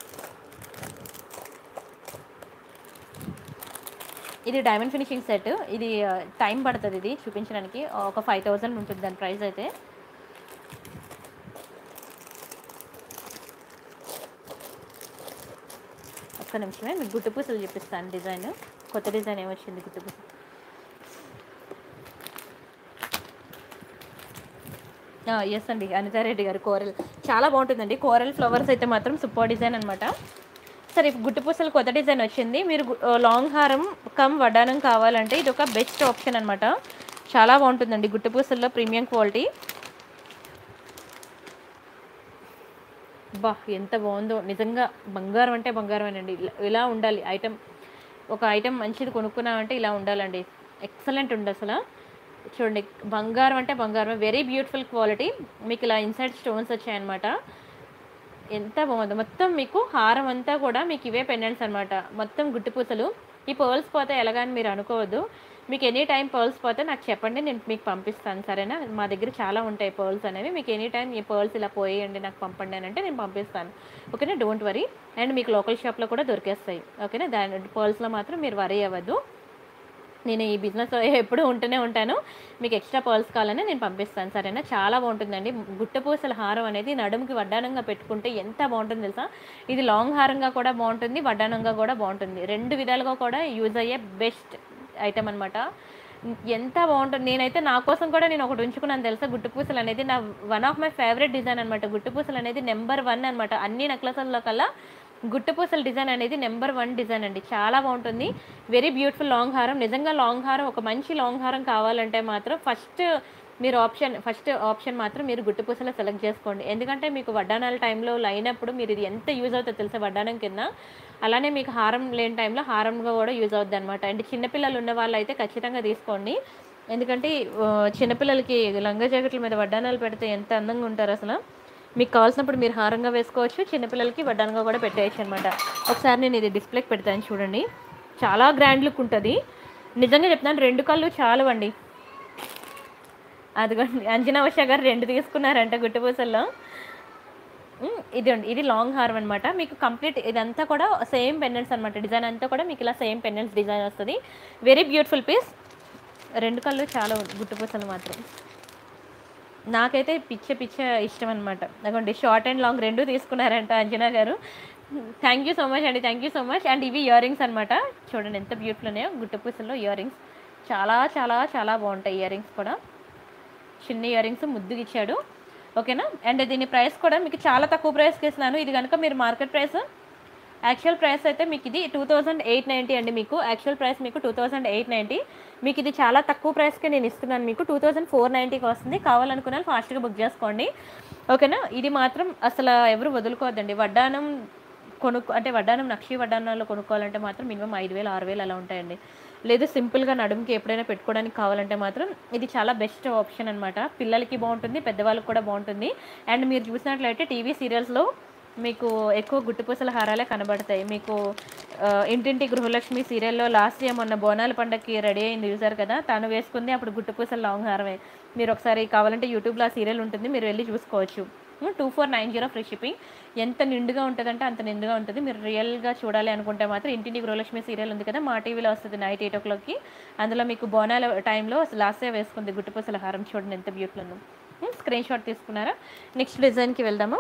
ఇది డైమండ్ ఫినిషింగ్ సెట్ ఇది ఆ, టైం పడుతుంది ఇది చూపించడానికి ఒక ఫైవ్ థౌజండ్ ఉంటుంది దాని ప్రైస్ అయితే ఒక్క నిమిషమే మీకు గుట్టు పూసలు చూపిస్తాను డిజైన్ కొత్త డిజైన్ ఏమొచ్చింది గుట్టు పూసలు ఎస్ అండి అనితారెడ్డి గారు కోరల్ చాలా బాగుంటుందండి కోరల్ ఫ్లవర్స్ అయితే మాత్రం సూపర్ డిజైన్ అనమాట సరే గుట్టు పూసలు కొత్త డిజైన్ వచ్చింది మీరు గు- ఆ, లాంగ్ హారం కమ్ వడ్డానం కావాలంటే ఇది ఒక బెస్ట్ ఆప్షన్ అనమాట చాలా బాగుంటుందండి గుట్టు పూసల్లో ప్రీమియం క్వాలిటీ బా ఎంత బాగుందో నిజంగా బంగారం అంటే బంగారమేనండి ఇలా- ఇలా ఉండాలి ఐటమ్ ఒక ఐటమ్ మంచిది కొనుక్కున్నామంటే ఇలా ఉండాలండి ఎక్సలెంట్ ఉంది అసలు చూడండి బంగారం అంటే బంగారం వెరీ బ్యూటిఫుల్ క్వాలిటీ మీకు ఇలా ఇన్సైడ్ స్టోన్స్ వచ్చాయన్నమాట ఎంత బాగుందో మొత్తం మీకు హారం అంతా కూడా మీకు ఇవే పెండెంట్స్ అనమాట మొత్తం గుట్టు పూసలు ఈ పర్ల్స్ పోతే ఎలాగని మీరు అనుకోవద్దు మీకు ఎనీ టైం పర్ల్స్ పోతే నాకు చెప్పండి నేను మీకు పంపిస్తాను సరేనా మా దగ్గర చాలా ఉంటాయి పర్ల్స్ అనేవి మీకు ఎనీ టైం ఈ పర్ల్స్ ఇలా పోయేయండి నాకు పంపండి అని అంటే నేను పంపిస్తాను ఓకేనా డోంట్ వరీ అండ్ మీకు లోకల్ షాప్లో కూడా దొరికేస్తాయి ఓకేనా దాని పర్ల్స్లో మాత్రం మీరు వరీ అవ్వద్దు నేను ఈ బిజినెస్ ఎప్పుడూ ఉంటూనే ఉంటాను మీకు ఎక్స్ట్రా పర్ల్స్ కావాలని నేను పంపిస్తాను సరేనా చాలా బాగుంటుందండి గుట్టపూసల హారం అనేది నడుముకి వడ్డానంగా పెట్టుకుంటే ఎంత బాగుంటుంది తెలుసా ఇది లాంగ్ హారంగా కూడా బాగుంటుంది వడ్డానంగా కూడా బాగుంటుంది రెండు విధాలుగా కూడా యూజ్ అయ్యే బెస్ట్ ఐటమ్ అనమాట ఎంత బాగుంటుంది నేనైతే నా కోసం కూడా నేను ఒకటి ఉంచుకున్నాను తెలుసా గుట్టుపూసలు అనేది నా one of my favourite design అనమాట గుట్టుపూసలు అనేది నెంబర్ వన్ అనమాట అన్ని నెక్లెస్లలో కల్లా గుట్టుపూసల డిజైన్ అనేది నెంబర్ వన్ డిజైన్ అండి చాలా బాగుంటుంది వెరీ బ్యూటిఫుల్ లాంగ్ హారం నిజంగా లాంగ్ హారం ఒక మంచి లాంగ్ హారం కావాలంటే మాత్రం ఫస్ట్ మీరు ఆప్షన్ ఫస్ట్ ఆప్షన్ మాత్రం మీరు గుట్టుపూసలో సెలెక్ట్ చేసుకోండి ఎందుకంటే మీకు వడ్డానాల టైంలో లైనప్పుడు మీరు ఇది ఎంత యూజ్ అవుతుందో తెలుసా వడ్డానం కింద అలానే మీకు హారం లేని టైంలో హారంగా కూడా యూజ్ అవుద్ది అనమాట అండ్ చిన్నపిల్లలు ఉన్న వాళ్ళు అయితే ఖచ్చితంగా తీసుకోండి ఎందుకంటే ఆ, చిన్నపిల్లలకి లంగా జాకెట్ల మీద వడ్డానాలు పెడితే ఎంత అందంగా ఉంటారు అసలు మీకు కావాల్సినప్పుడు మీరు హారంగా వేసుకోవచ్చు చిన్నపిల్లలకి వడ్డానంగా కూడా పెట్టేయచ్చు అనమాట ఒకసారి నేను ఇది డిస్ప్లేకి పెడతాను చూడండి చాలా గ్రాండ్ లుక్ ఉంటుంది నిజంగా చెప్తాను రెండు కళ్ళు చాలవండి అదిగోండి అంజనా ఉషా గారు రెండు తీసుకున్నారంట గుట్టుపూసల్లో ఉమ్, ఇది అండి ఇది లాంగ్ హార్మ్ అనమాట మీకు కంప్లీట్ ఇదంతా కూడా సేమ్ పెండెంట్స్ అనమాట డిజైన్ అంతా కూడా మీకు ఇలా సేమ్ పెండెంట్స్ డిజైన్ వస్తుంది వెరీ బ్యూటిఫుల్ పీస్ రెండు కళ్ళు చాలా గుట్టుపూసలు మాత్రం నాకైతే పిచ్చ పిచ్చ ఇష్టం అనమాట అదిగోండి షార్ట్ అండ్ లాంగ్ రెండు తీసుకున్నారంట అంజనా గారు థ్యాంక్ యూ సో మచ్ అండి thank you so much and ఇవి ఇయర్ రింగ్స్ అనమాట చూడండి ఎంత బ్యూటిఫుల్ ఉన్నాయో గుట్టపూసల్లో ఇయర్ రింగ్స్ చాలా చాలా చాలా బాగుంటాయి ఇయర్ రింగ్స్ కూడా చిన్న ఇయర్ రింగ్స్ ముద్దుగా ఇచ్చాడు ఓకేనా అండ్ దీని ప్రైస్ కూడా మీకు చాలా తక్కువ ప్రైస్కి ఇస్తున్నాను ఇది కనుక మీరు మార్కెట్ ప్రైస్ యాక్చువల్ ప్రైస్ అయితే మీకు ఇది టూ థౌజండ్ ఎయిట్ నైంటీ అండి మీకు యాక్చువల్ ప్రైస్ మీకు టూ థౌజండ్ ఎయిట్ నైంటీ మీకు ఇది చాలా తక్కువ ప్రైస్కి నేను ఇస్తున్నాను మీకు టూ థౌజండ్ ఫోర్ నైంటీకి వస్తుంది కావాలనుకున్న వాళ్ళు ఫాస్ట్గా బుక్ చేసుకోండి ఓకేనా ఇది మాత్రం అసలు ఎవరు వదులుకోవద్దండి వడ్డానం కొనుక్కో అంటే వడ్డానం నక్షి వడ్డానాల్లో కొనుక్కోవాలంటే మాత్రం మినిమం ఐదు వేలు ఆరు వేలు అలా ఉంటాయండి లేదు సింపుల్గా నడుముకి ఎప్పుడైనా పెట్టుకోవడానికి కావాలంటే మాత్రం ఇది చాలా బెస్ట్ ఆప్షన్ అనమాట పిల్లలకి బాగుంటుంది పెద్దవాళ్ళకి కూడా బాగుంటుంది అండ్ మీరు చూసినట్లయితే టీవీ సీరియల్స్లో మీకు ఎక్కువ గుట్టుపూసల హారాలే కనబడతాయి మీకు ఆ, ఇంటింటి గృహలక్ష్మి సీరియల్లో లాస్ట్ ఇయర్ మొన్న బోనాల పండగకి రెడీ అయింది చూసారు కదా తను వేసుకుంది అప్పుడు గుట్టుపూసల లాంగ్ హారమే మీరు ఒకసారి కావాలంటే యూట్యూబ్లో ఆ సీరియల్ ఉంటుంది మీరు వెళ్ళి చూసుకోవచ్చు two four nine zero free shipping ఎంత నిండుగా ఉంటుందంటే అంత నిండుగా ఉంటుంది మీరు రియల్గా చూడాలి అనుకుంటే మాత్రం ఇంటింటి గృహలక్ష్మి సీరియల్ ఉంది కదా మా టీవీలో వస్తుంది నైట్ ఎయిట్ ఓ క్లాక్కి అందులో మీకు బోనాల టైంలో లాస్ట్ ఇయర్ వేసుకుంది గుట్టుపూసల హారం చూడండి ఎంత బ్యూటిఫుల్ ఉందో స్క్రీన్ షాట్ తీసుకున్నారా నెక్స్ట్ డిజైన్కి వెళ్దాము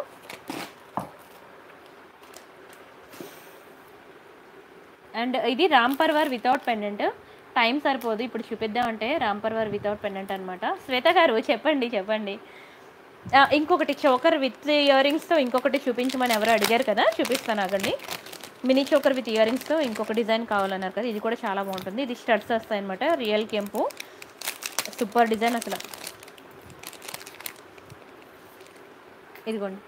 అండ్ ఇది రామ్ పర్వర్ వితౌట్ పెండెంట్ టైం సరిపోదు ఇప్పుడు చూపిద్దామంటే రామ్ పర్వర్ వితౌట్ పెండెంట్ అనమాట శ్వేత గారు చెప్పండి చెప్పండి ఆ, ఇంకొకటి చోకర్ విత్ ఇయర్ రింగ్స్తో ఇంకొకటి చూపించమని ఎవరు అడిగారు కదా చూపిస్తాను ఆగండి మినీ చోకర్ విత్ ఇయర్ రింగ్స్తో ఇంకొక డిజైన్ కావాలన్నారు కదా ఇది కూడా చాలా బాగుంటుంది ఇది స్టడ్స్ వస్తాయి అనమాట రియల్ కెంపు సూపర్ డిజైన్ అసలు ఇదిగోండి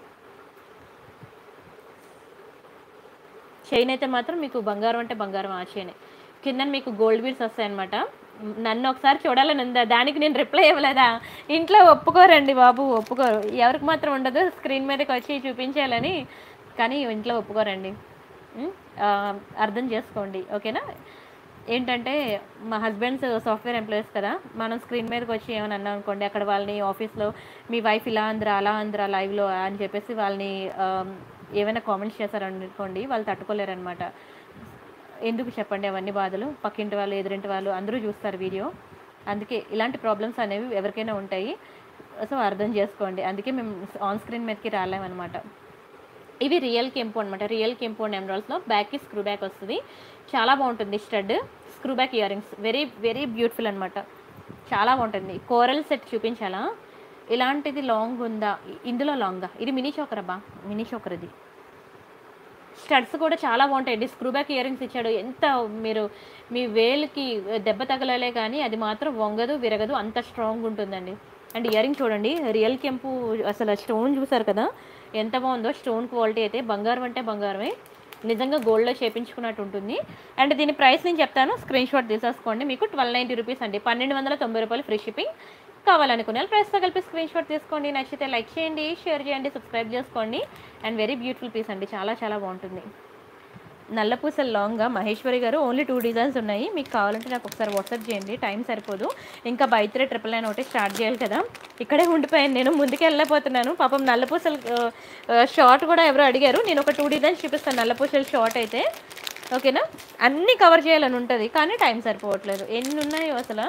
చైన్ అయితే మాత్రం మీకు బంగారం అంటే బంగారం ఆ చైన్ కింద మీకు గోల్డ్ బీడ్స్ వస్తాయన్నమాట నన్ను ఒకసారి చూడాలని ఉందా దానికి నేను రిప్లై ఇవ్వలేదా ఇంట్లో ఒప్పుకోరండి బాబు ఒప్పుకోరు ఎవరికి మాత్రం ఉండదు స్క్రీన్ మీదకి వచ్చి చూపించేయాలని కానీ ఇంట్లో ఒప్పుకోరండి ఉం? ఆ, అర్థం చేసుకోండి ఓకేనా ఏంటంటే మా హస్బెండ్స్ సాఫ్ట్వేర్ ఎంప్లాయీస్ కదా మనం స్క్రీన్ మీదకి వచ్చి ఏమైనా అన్నాం అనుకోండి అక్కడ వాళ్ళని ఆఫీస్లో మీ వైఫ్ ఇలా అందరా అలా అందరా లైవ్లో అని చెప్పేసి వాళ్ళని ఆ, ఏమైనా కామెంట్స్ చేశారనుకోండి వాళ్ళు తట్టుకోలేరనమాట ఎందుకు చెప్పండి అవన్నీ బాధలు పక్కింటి వాళ్ళు ఎదురింటి వాళ్ళు అందరూ చూస్తారు వీడియో అందుకే ఇలాంటి ప్రాబ్లమ్స్ అనేవి ఎవరికైనా ఉంటాయి సో అర్థం చేసుకోండి అందుకే మేము ఆన్ స్క్రీన్ మీదకి రాలేమన్నమాట ఇవి రియల్ కెంపు అనమాట రియల్ కెంపు అండ్ ఎమరాల్స్లో బ్యాక్కి స్క్రూ బ్యాక్ వస్తుంది చాలా బాగుంటుంది stud screw back earrings very very beautiful అనమాట చాలా బాగుంటుంది కోరల్ సెట్ చూపించాలా ఇలాంటిది లాంగ్ ఉందా ఇందులో లాంగా ఇది మినీ చోకర్ అబ్బా మినీ చోకర్ ఇది స్టడ్స్ కూడా చాలా బాగుంటాయండి స్క్రూ బ్యాక్ ఇయర్ రింగ్స్ ఇచ్చాడు ఎంత మీరు మీ వేలుకి దెబ్బ తగలలే కానీ అది మాత్రం వంగదు విరగదు అంత స్ట్రాంగ్ ఉంటుందండి అండ్ ఇయర్ రింగ్ చూడండి రియల్ కెంపు అసలు స్టోన్ చూసారు కదా ఎంత బాగుందో స్టోన్ క్వాలిటీ అయితే బంగారం అంటే బంగారమే నిజంగా గోల్డ్లో చేపించుకున్నట్టు ఉంటుంది అండ్ దీని ప్రైస్ నేను చెప్తాను స్క్రీన్ షాట్ తీసేసుకోండి మీకు ట్వెల్వ్ నైంటీ రూపీస్ అండి పన్నెండు వందల తొంభై రూపాయలు ఫ్రీ షిప్పింగ్ కావాలనుకునే వాళ్ళు ప్రైస్తో కలిపి స్క్రీన్ షాట్ తీసుకోండి నచ్చితే లైక్ చేయండి షేర్ చేయండి సబ్స్క్రైబ్ చేసుకోండి అండ్ వెరీ బ్యూటిఫుల్ పీస్ అండి చాలా చాలా బాగుంటుంది నల్లపూసల లాంగ్గా మహేశ్వరి గారు ఓన్లీ టూ డిజైన్స్ ఉన్నాయి మీకు కావాలంటే నాకు ఒకసారి వాట్సాప్ చేయండి టైం సరిపోదు ఇంకా బైత్రే ట్రిపుల్ నైన్ ఒకటి స్టార్ట్ చేయాలి కదా ఇక్కడే ఉండిపోయాను నేను ముందుకు వెళ్ళలేకపోతున్నాను పాపం నల్లపూసల షార్ట్ కూడా ఎవరో అడిగారు నేను ఒక టూ డిజైన్స్ చూపిస్తాను నల్లపూసల షార్ట్ అయితే ఓకేనా అన్నీ కవర్ చేయాలని ఉంటుంది కానీ టైం సరిపోవట్లేదు ఎన్ని ఉన్నాయో అసలు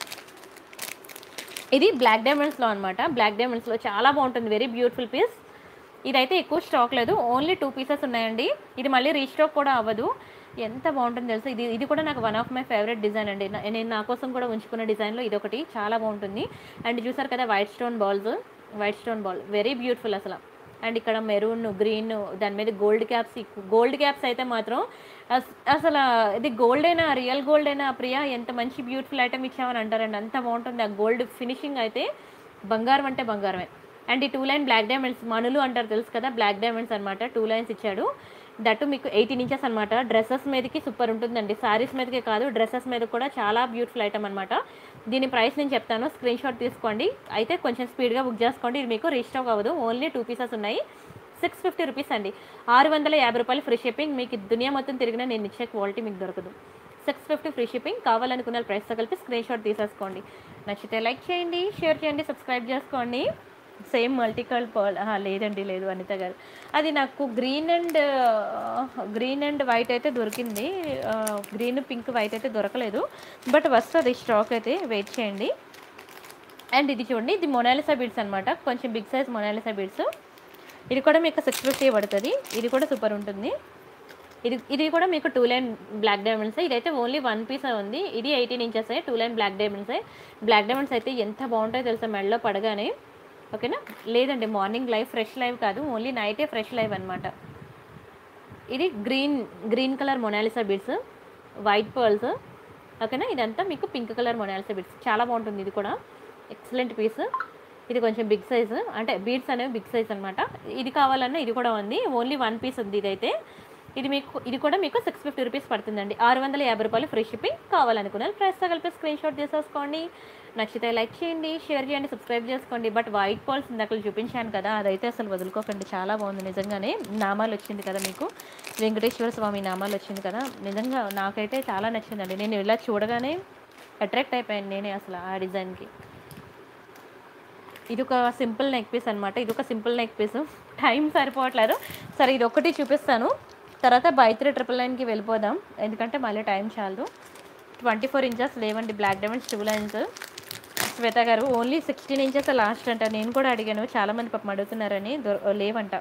ఇది బ్లాక్ డైమండ్స్లో అనమాట బ్లాక్ డైమండ్స్లో చాలా బాగుంటుంది వెరీ బ్యూటిఫుల్ పీస్ ఇదైతే ఎక్కువ స్టాక్ లేదు ఓన్లీ టూ పీసెస్ ఉన్నాయండి ఇది మళ్ళీ రీస్టాక్ కూడా అవ్వదు ఎంత బాగుంటుంది తెలుసు ఇది ఇది కూడా నాకు one of my favourite design అండి నా- నేను నా కోసం కూడా ఉంచుకున్న డిజైన్లో ఇది ఒకటి చాలా బాగుంటుంది అండ్ చూసారు కదా white stone balls white stone ball very beautiful అసలు అండ్ ఇక్కడ మెరూన్ గ్రీన్ దాని మీద గోల్డ్ క్యాప్స్ గోల్డ్ క్యాప్స్ అయితే మాత్రం అస్- అసలు ఇది గోల్డ్ అయినా రియల్ గోల్డ్ అయినా ప్రియా ఎంత మంచి బ్యూటిఫుల్ ఐటమ్ ఇచ్చామని అంటారండి అంత బాగుంటుంది ఆ గోల్డ్ ఫినిషింగ్ అయితే బంగారం అంటే బంగారమే అండ్ ఈ టూ లైన్ బ్లాక్ డైమండ్స్ మనులు అంటారు తెలుసు కదా బ్లాక్ డైమండ్స్ అనమాట టూ లైన్స్ ఇచ్చాడు దట్టు మీకు ఎయిటీన్ ఇంచెస్ అనమాట డ్రెస్సెస్ మీదకి సూపర్ ఉంటుందండి సారీస్ మీదకే కాదు డ్రెస్సెస్ మీద కూడా చాలా బ్యూటిఫుల్ ఐటమ్ అనమాట దీని ప్రైస్ నేను చెప్తాను స్క్రీన్ షాట్ తీసుకోండి అయితే కొంచెం స్పీడ్గా బుక్ చేసుకోండి ఇది మీకు రీస్టాక్ అవ్వదు ఓన్లీ టూ పీసెస్ ఉన్నాయి సిక్స్ ఫిఫ్టీ రూపీస్ అండి ఆరు వందల యాభై రూపాయలు ఫ్రీ షిప్పింగ్ మీకు దునియా మొత్తం తిరిగినా నేను ఇచ్చే క్వాలిటీ మీకు దొరకదు సిక్స్ ఫిఫ్టీ ఫ్రీ షిప్పింగ్ కావాలనుకున్న ప్రైస్తో కలిపి స్క్రీన్ షాట్ తీసేసుకోండి నచ్చితే లైక్ చేయండి షేర్ చేయండి సబ్స్క్రైబ్ చేసుకోండి సేమ్ మల్టీ కలర్ పర్ల్ లేదండి లేదు అనిత గారు అది నాకు green and green and white అయితే దొరికింది గ్రీన్ పింక్ వైట్ అయితే దొరకలేదు బట్ వస్తుంది స్టాక్ అయితే వెయిట్ చేయండి అండ్ ఇది చూడండి ఇది మొనాలిసా బీడ్స్ అనమాట కొంచెం బిగ్ సైజ్ మొనాలిసా బీడ్స్ ఇది కూడా మీకు సిక్స్ ఫిఫ్టీ పడుతుంది ఇది కూడా సూపర్ ఉంటుంది ఇది ఇది కూడా మీకు టూ లైన్ బ్లాక్ డైమండ్స్ ఇదైతే ఓన్లీ వన్ పీస్ ఉంది ఇది eighteen inches two line black diamonds black diamonds అయితే ఎంత బాగుంటాయో తెలుసా మెడలో పడగానే ఓకేనా లేదండి మార్నింగ్ లైవ్ ఫ్రెష్ లైవ్ కాదు ఓన్లీ నైటే ఫ్రెష్ లైవ్ అనమాట ఇది green green colour Mona Lisa beads white pearls ఓకేనా ఇదంతా మీకు పింక్ కలర్ మొనాలిసా బిడ్స్ చాలా బాగుంటుంది ఇది కూడా ఎక్సలెంట్ పీస్ ఇది కొంచెం బిగ్ సైజ్ అంటే బీడ్స్ అనేవి బిగ్ సైజ్ అనమాట ఇది కావాలన్నా ఇది కూడా ఉంది ఓన్లీ వన్ పీస్ ఉంది ఇదైతే ఇది మీకు ఇది కూడా మీకు సిక్స్ ఫిఫ్టీ రూపీస్ పడుతుందండి ఆరు వందల యాభై రూపాయలు ఫ్రీ షిప్పింగ్ కావాలనుకున్నారు ప్రైస్తో కలిపి స్క్రీన్ షాట్ తీసేసుకోండి నచ్చితే లైక్ చేయండి షేర్ చేయండి సబ్స్క్రైబ్ చేసుకోండి బట్ వైట్ పాల్స్ ఇందాక చూపించాను కదా అదైతే అసలు వదులుకోకండి చాలా బాగుంది నిజంగానే నామాలు వచ్చింది కదా మీకు వెంకటేశ్వర స్వామి నామాలు వచ్చింది కదా నిజంగా నాకైతే చాలా నచ్చిందండి నేను ఇలా చూడగానే అట్రాక్ట్ అయిపోయాను నేనే అసలు ఆ డిజైన్కి ఇది ఒక సింపుల్ నెక్ పీస్ అనమాట ఇది ఒక సింపుల్ నెక్ పీస్ టైం సరిపోవట్లేదు సరే ఇది ఒకటి చూపిస్తాను తర్వాత బై త్రీ ట్రిపుల్ నైన్కి వెళ్ళిపోదాం ఎందుకంటే మళ్ళీ టైం చాలదు ట్వంటీ ఫోర్ ఇంచెస్ లేవండి black diamonds two lines Shweta గారు ఓన్లీ సిక్స్టీన్ ఇంచెస్ లాస్ట్ అంట నేను కూడా అడిగాను చాలామంది పాపం అడుగుతున్నారని దొర- లేవంట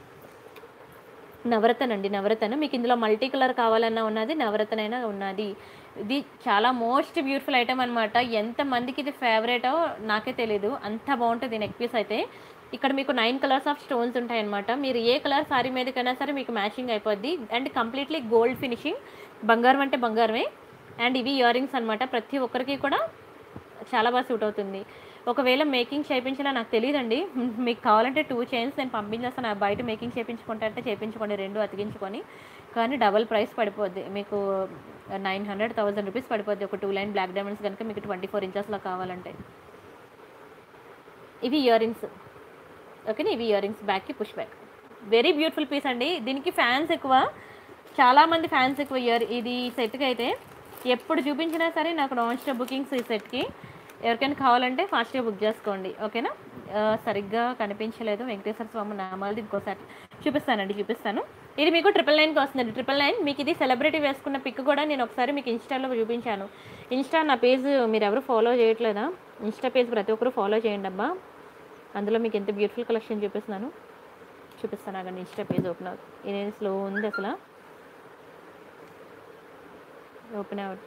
నవరత్న అండి నవరత్న మీకు ఇందులో మల్టీ కలర్ కావాలన్నా ఉన్నది నవరత్న అయినా ఉన్నది ఇది చాలా మోస్ట్ బ్యూటిఫుల్ ఐటమ్ అనమాట ఎంత మందికి ఇది ఫేవరెటో నాకే తెలియదు అంత బాగుంటుంది నెక్ పీస్ అయితే ఇక్కడ మీకు నైన్ కలర్స్ ఆఫ్ స్టోన్స్ ఉంటాయి అనమాట మీరు ఏ కలర్ సారీ మీదకైనా సరే మీకు మ్యాచింగ్ అయిపోద్ది అండ్ కంప్లీట్లీ గోల్డ్ ఫినిషింగ్ బంగారం అంటే బంగారమే అండ్ ఇవి ఇయర్ రింగ్స్ అనమాట ప్రతి ఒక్కరికి కూడా చాలా బాగా సూట్ అవుతుంది ఒకవేళ మేకింగ్ చేయించినా నాకు తెలియదండి మీకు కావాలంటే టూ చైన్స్ నేను పంపించేస్తాను ఆ బయట మేకింగ్ చేయించుకుంటే అంటే చేయించుకోండి రెండు అతికించుకొని కానీ డబల్ ప్రైస్ పడిపోద్ది మీకు నైన్ హండ్రెడ్ థౌసండ్ రూపీస్ పడిపోద్ది ఒక టూ లైన్ బ్లాక్ డైమండ్స్ కనుక మీకు ట్వంటీ ఫోర్ ఇంచెస్లో కావాలంటే ఇవి ఇయర్ రింగ్స్ ఓకేనా ఇవి ఇయర్ రింగ్స్ బ్యాక్కి push back very beautiful piece అండి దీనికి ఫ్యాన్స్ ఎక్కువ చాలామంది ఫ్యాన్స్ ఎక్కువ ఇయర్ ఇది సెట్కి అయితే ఎప్పుడు చూపించినా సరే నాకు నాన్ స్టాప్ బుకింగ్స్ ఈ సెట్కి ఎవరికైనా కావాలంటే ఫాస్ట్గా బుక్ చేసుకోండి ఓకేనా ఆ, సరిగ్గా కనిపించలేదు వెంకటేశ్వర స్వామి నామాలది ఇంకోసారి చూపిస్తానండి చూపిస్తాను ఇది మీకు ట్రిపుల్ నైన్కి వస్తుంది ట్రిపుల్ నైన్ మీకు ఇది సెలబ్రిటీ వేసుకున్న పిక్ కూడా నేను ఒకసారి మీకు ఇన్స్టాలో చూపించాను ఇన్స్టా నా పేజ్ మీరు ఎవరు ఫాలో చేయట్లేదా ఇన్స్టా పేజ్ ప్రతి ఒక్కరు ఫాలో చేయండి అబ్బా అందులో మీకు ఎంత బ్యూటిఫుల్ కలెక్షన్ చూపిస్తున్నాను చూపిస్తాను అక్కడ ఇన్స్టా పేజ్ ఓపెన్ అవుతుంది ఇది స్లో ఉంది అసలు ఓపెన్ అవుట్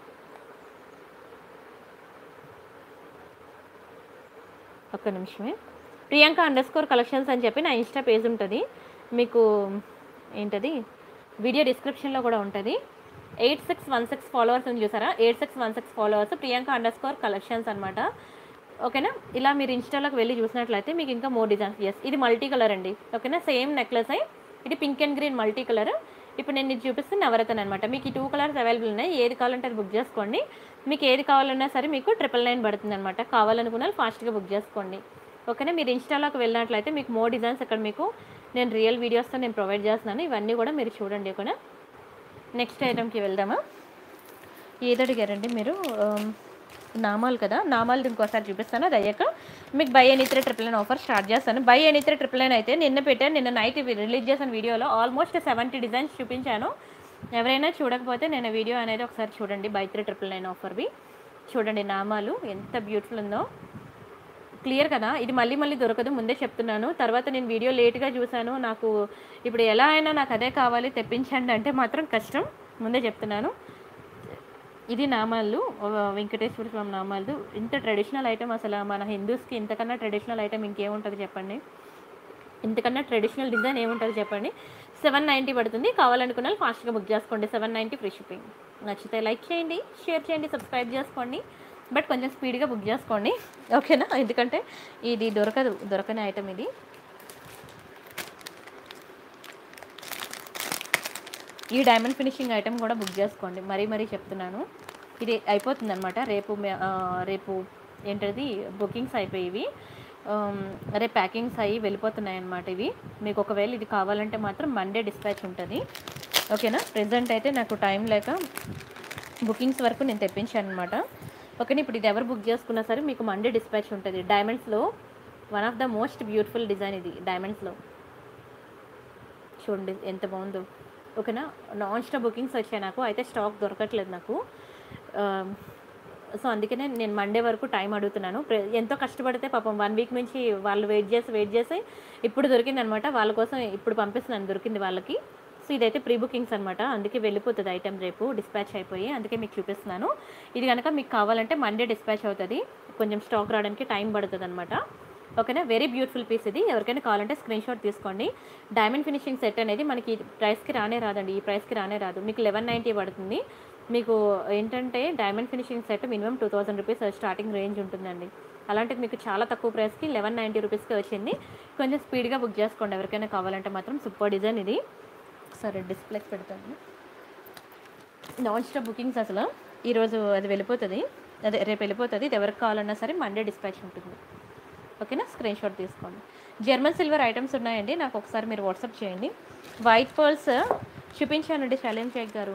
ఒక్క నిమిషమే ప్రియాంక అండర్ స్కోర్ కలెక్షన్స్ అని చెప్పి నా ఇన్స్టా పేజ్ ఉంటుంది మీకు ఏంటది వీడియో డిస్క్రిప్షన్లో కూడా ఉంటుంది eight six one six followers ఉంది చూసారా eight six one six followers Priyanka underscore collections అనమాట ఓకేనా ఇలా మీరు ఇన్స్టాలోకి వెళ్ళి చూసినట్లయితే మీకు ఇంకా మోర్ డిజైన్స్ ఎస్ ఇది మల్టీ కలర్ అండి ఓకేనా సేమ్ నెక్లెస్ అయి ఇది pink and green multi colour ఇప్పుడు నేను ఇది చూపిస్తే నవరత్న అనమాట మీకు ఈ టూ కలర్స్ అవైలబుల్ ఉన్నాయి ఏది కావాలంటే అది బుక్ చేసుకోండి మీకు ఏది కావాలన్నా సరే మీకు ట్రిపుల్ నైన్ పడుతుంది అనమాట కావాలనుకున్న వాళ్ళు ఫాస్ట్గా బుక్ చేసుకోండి ఓకేనా మీరు ఇన్స్టాలోకి వెళ్ళినట్లయితే మీకు మోర్ డిజైన్స్ ఇక్కడ మీకు నేను రియల్ వీడియోస్తో నేను ప్రొవైడ్ చేస్తున్నాను ఇవన్నీ కూడా మీరు చూడండి ఓకేనా నెక్స్ట్ ఐటమ్కి వెళ్దామా ఏది అడిగారండి మీరు ఆమ్, నామాలు కదా నామాలు ఇంకోసారి చూపిస్తాను అది అయ్యాక మీకు buy any three triple nine offer start చేస్తాను buy any three triple nine అయితే నిన్న పెట్టాను నిన్న నైట్ రిలీజ్ చేసిన వీడియోలో ఆల్మోస్ట్ సెవెంటీ డిజైన్స్ చూపించాను ఎవరైనా చూడకపోతే నేను వీడియో అనేది ఒకసారి చూడండి బై త్రీ ట్రిపుల్ నైన్ ఆఫర్వి చూడండి నామాలు ఎంత బ్యూటిఫుల్ ఉందో క్లియర్ కదా ఇది మళ్ళీ మళ్ళీ దొరకదు ముందే చెప్తున్నాను తర్వాత నేను వీడియో లేట్గా చూశాను నాకు ఇప్పుడు ఎలా అయినా నాకు అదే కావాలి తెప్పించండి అంటే మాత్రం కష్టం ముందే చెప్తున్నాను ఇది నామాలు ఆ, వెంకటేశ్వర స్వామి నామాలు ఇంత ట్రెడిషనల్ ఐటమ్ అసలు మన హిందూస్కి ఇంతకన్నా ట్రెడిషనల్ ఐటమ్ ఇంకేముంటుంది చెప్పండి ఇంతకన్నా ట్రెడిషనల్ డిజైన్ ఏముంటుంది చెప్పండి సెవెన్ నైంటీ పడుతుంది కావాలనుకున్న వాళ్ళు ఫాస్ట్గా బుక్ చేసుకోండి సెవెన్ నైంటీ ఫ్రీ షిప్పింగ్ నచ్చితే లైక్ చేయండి షేర్ చేయండి సబ్స్క్రైబ్ చేసుకోండి బట్ కొంచెం స్పీడ్గా బుక్ చేసుకోండి ఓకేనా ఎందుకంటే ఇది దొరకదు దొరకని ఐటమ్ ఇది ఈ డైమండ్ ఫినిషింగ్ ఐటమ్ కూడా బుక్ చేసుకోండి మరీ మరీ చెప్తున్నాను ఇది అయిపోతుంది అనమాట రేపు మే- ఆ, రేపు ఏంటది బుకింగ్స్ అయిపోయి రేపు ప్యాకింగ్స్ అయ్యి వెళ్ళిపోతున్నాయి అనమాట ఇవి మీకు ఒకవేళ ఇది కావాలంటే మాత్రం మండే డిస్పాచ్ ఉంటుంది ఓకేనా ప్రెసెంట్ అయితే నాకు టైం లేక బుకింగ్స్ వరకు నేను తెప్పించాను అనమాట ఓకేనా ఇప్పుడు ఇది ఎవరు బుక్ చేసుకున్నా సరే మీకు మండే డిస్పాచ్ ఉంటుంది డైమండ్స్లో one of the most beautiful design ఇది డైమండ్స్లో చూడండి ఎంత బాగుందో ఓకేనా నాన్ స్టాప్ బుకింగ్స్ వచ్చాయి నాకు అయితే స్టాక్ దొరకట్లేదు నాకు సో అందుకనే నేను మండే వరకు టైం అడుగుతున్నాను ప్ర- ఎంతో కష్టపడితే పాపం వన్ వీక్ నుంచి వాళ్ళు వెయిట్ చేసి వెయిట్ చేసి ఇప్పుడు దొరికింది అనమాట వాళ్ళ కోసం ఇప్పుడు పంపిస్తున్నాను దొరికింది వాళ్ళకి సో ఇదైతే ప్రీ బుకింగ్స్ అనమాట అందుకే వెళ్ళిపోతుంది ఐటెం రేపు డిస్పాచ్ అయిపోయి అందుకే మీకు చూపిస్తున్నాను ఇది కనుక మీకు కావాలంటే మండే డిస్పాచ్ అవుతుంది కొంచెం స్టాక్ రావడానికి టైం పడుతుంది అనమాట ఓకేనా వెరీ బ్యూటిఫుల్ పీస్ ఇది ఎవరికైనా కావాలంటే స్క్రీన్ షాట్ తీసుకోండి డైమండ్ ఫినిషింగ్ సెట్ అనేది మనకి ఈ ప్రైస్కి రానే రాదండి ఈ ప్రైస్కి రానే రాదు మీకు లెవెన్ నైంటీ పడుతుంది మీకు ఏంటంటే diamond finishing set minimum two thousand rupees starting range ఉంటుందండి అలాంటిది మీకు చాలా తక్కువ ప్రైస్కి లెవెన్ నైంటీ రూపీస్కి వచ్చింది కొంచెం స్పీడ్గా బుక్ చేసుకోండి ఎవరికైనా కావాలంటే మాత్రం సూపర్ డిజైన్ ఇది సరే డిస్ప్లేకి పెడతాను నాన్ స్టాప్ బుకింగ్స్ అసలు ఈరోజు అది వెళ్ళిపోతుంది అదే రేపు వెళ్ళిపోతుంది ఇది ఎవరికి కావాలన్నా సరే మండే డిస్పాచ్ ఉంటుంది ఓకేనా స్క్రీన్ షాట్ తీసుకోండి జర్మన్ సిల్వర్ ఐటమ్స్ ఉన్నాయండి నాకు ఒకసారి మీరు వాట్సాప్ చేయండి వైట్ పర్ల్స్ చూపించానండి శైలేం షేక్ గారు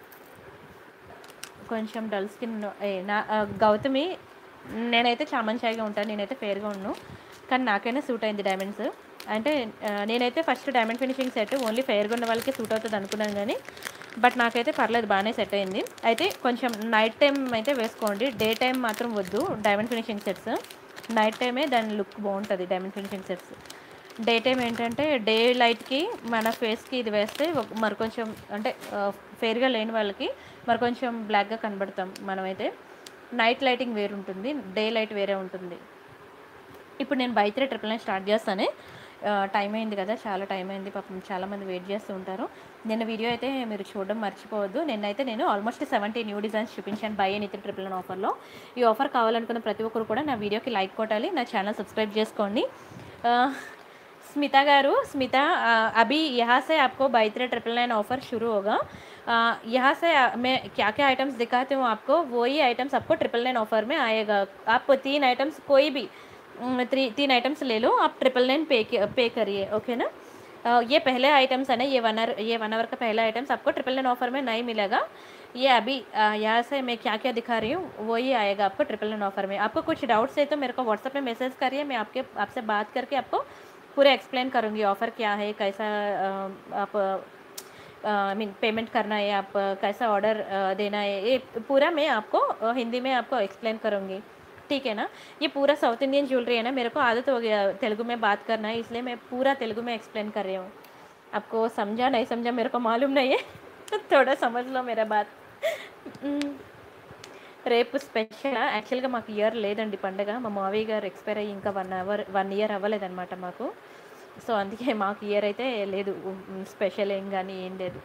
కొంచెం డల్ స్కిన్ ఏ, నా ఆ, గౌతమి నేనైతే చామన్ చాయ్గా ఉంటాను నేనైతే ఫేర్గా ఉన్నాను కానీ నాకైనా సూట్ అయింది డైమండ్స్ అంటే ఆ, నేనైతే first diamond finishing set only ఫెయిర్గా ఉన్న వాళ్ళకి సూట్ అవుతుంది అనుకున్నాను కానీ బట్ నాకైతే పర్లేదు బాగానే సెట్ అయింది అయితే కొంచెం నైట్ టైం అయితే వేసుకోండి డే టైం మాత్రం వద్దు డైమండ్ ఫినిషింగ్ సెట్స్ నైట్ టైమే దాని లుక్ బాగుంటుంది diamond finishing sets day time ఏంటంటే డే లైట్కి మన ఫేస్కి ఇది వేస్తే ఒక- మరి కొంచెం అంటే ఫెయిర్గా లేని వాళ్ళకి మరి కొంచెం బ్లాక్గా కనబడతాం మనమైతే నైట్ లైటింగ్ వేరు ఉంటుంది డే లైట్ వేరే ఉంటుంది ఇప్పుడు నేను buy three triple nine start చేస్తానే ఆ, టైం అయింది కదా చాలా టైం అయింది పాపం చాలామంది వెయిట్ చేస్తూ ఉంటారు నిన్న వీడియో అయితే మీరు చూడడం మర్చిపోవద్దు నిన్నైతే నేను ఆల్మోస్ట్ సెవెంటీ న్యూ డిజైన్స్ చూపించాను buy any three triple nine ఆఫర్లో ఈ ఆఫర్ కావాలనుకున్న ప్రతి ఒక్కరు కూడా నా వీడియోకి లైక్ కొట్టాలి నా ఛానల్ సబ్స్క్రైబ్ చేసుకోండి स्मिता गारू स्मिता अ, अभी यहाँ से आपको buy three triple nine offer शुरू होगा अ, यहाँ से अ, मैं क्या क्या आइटम्स दिखाती हूँ आपको वही आइटम्स आपको ट्रिपल नाइन ऑफर में आएगा आप तीन आइटम्स कोई भी अम, थ्री तीन आइटम्स ले लो आप ट्रिपल नाइन पे पे करिए ओके ना अ, ये पहले आइटम्स है ना ये वन आवर ये वन आवर का पहला आइटम्स आपको ट्रिपल नाइन ऑफर में नहीं मिलेगा ये अभी अ, यहाँ से मैं क्या क्या दिखा रही हूँ वही आएगा आपको ट्रिपल नाइन ऑफर में आपको कुछ डाउट्स है तो मेरे को व्हाट्सएप में मैसेज करिए मैं आपके आपसे बात करके आपको पूरा एक्सप्लेन करूँगी ऑफ़र क्या है कैसा अ, आप आई मीन पेमेंट करना है आप अ, कैसा ऑर्डर देना है ये पूरा मैं आपको अ, हिंदी में आपको एक्सप्लेन करूँगी ठीक है ना ये पूरा साउथ इंडियन ज्वेलरी है ना मेरे को आदत हो गया तेलुगु में बात करना है इसलिए मैं पूरा तेलुगु में एक्सप्लेन कर रही हूँ आपको समझा नहीं समझा मेरे को मालूम नहीं है थोड़ा समझ लो मेरा बात మ్మ్. రేపు స్పెషల్ యాక్చువల్గా మాకు ఇయర్ లేదండి పండగ మా మావయ్య గారు ఎక్స్పైర్ అయ్యి ఇంకా వన్ అవర్ వన్ ఇయర్ అవ్వలేదన్నమాట మాకు సో అందుకే మాకు ఇయర్ అయితే లేదు స్పెషల్ ఏం కానీ ఏం లేదు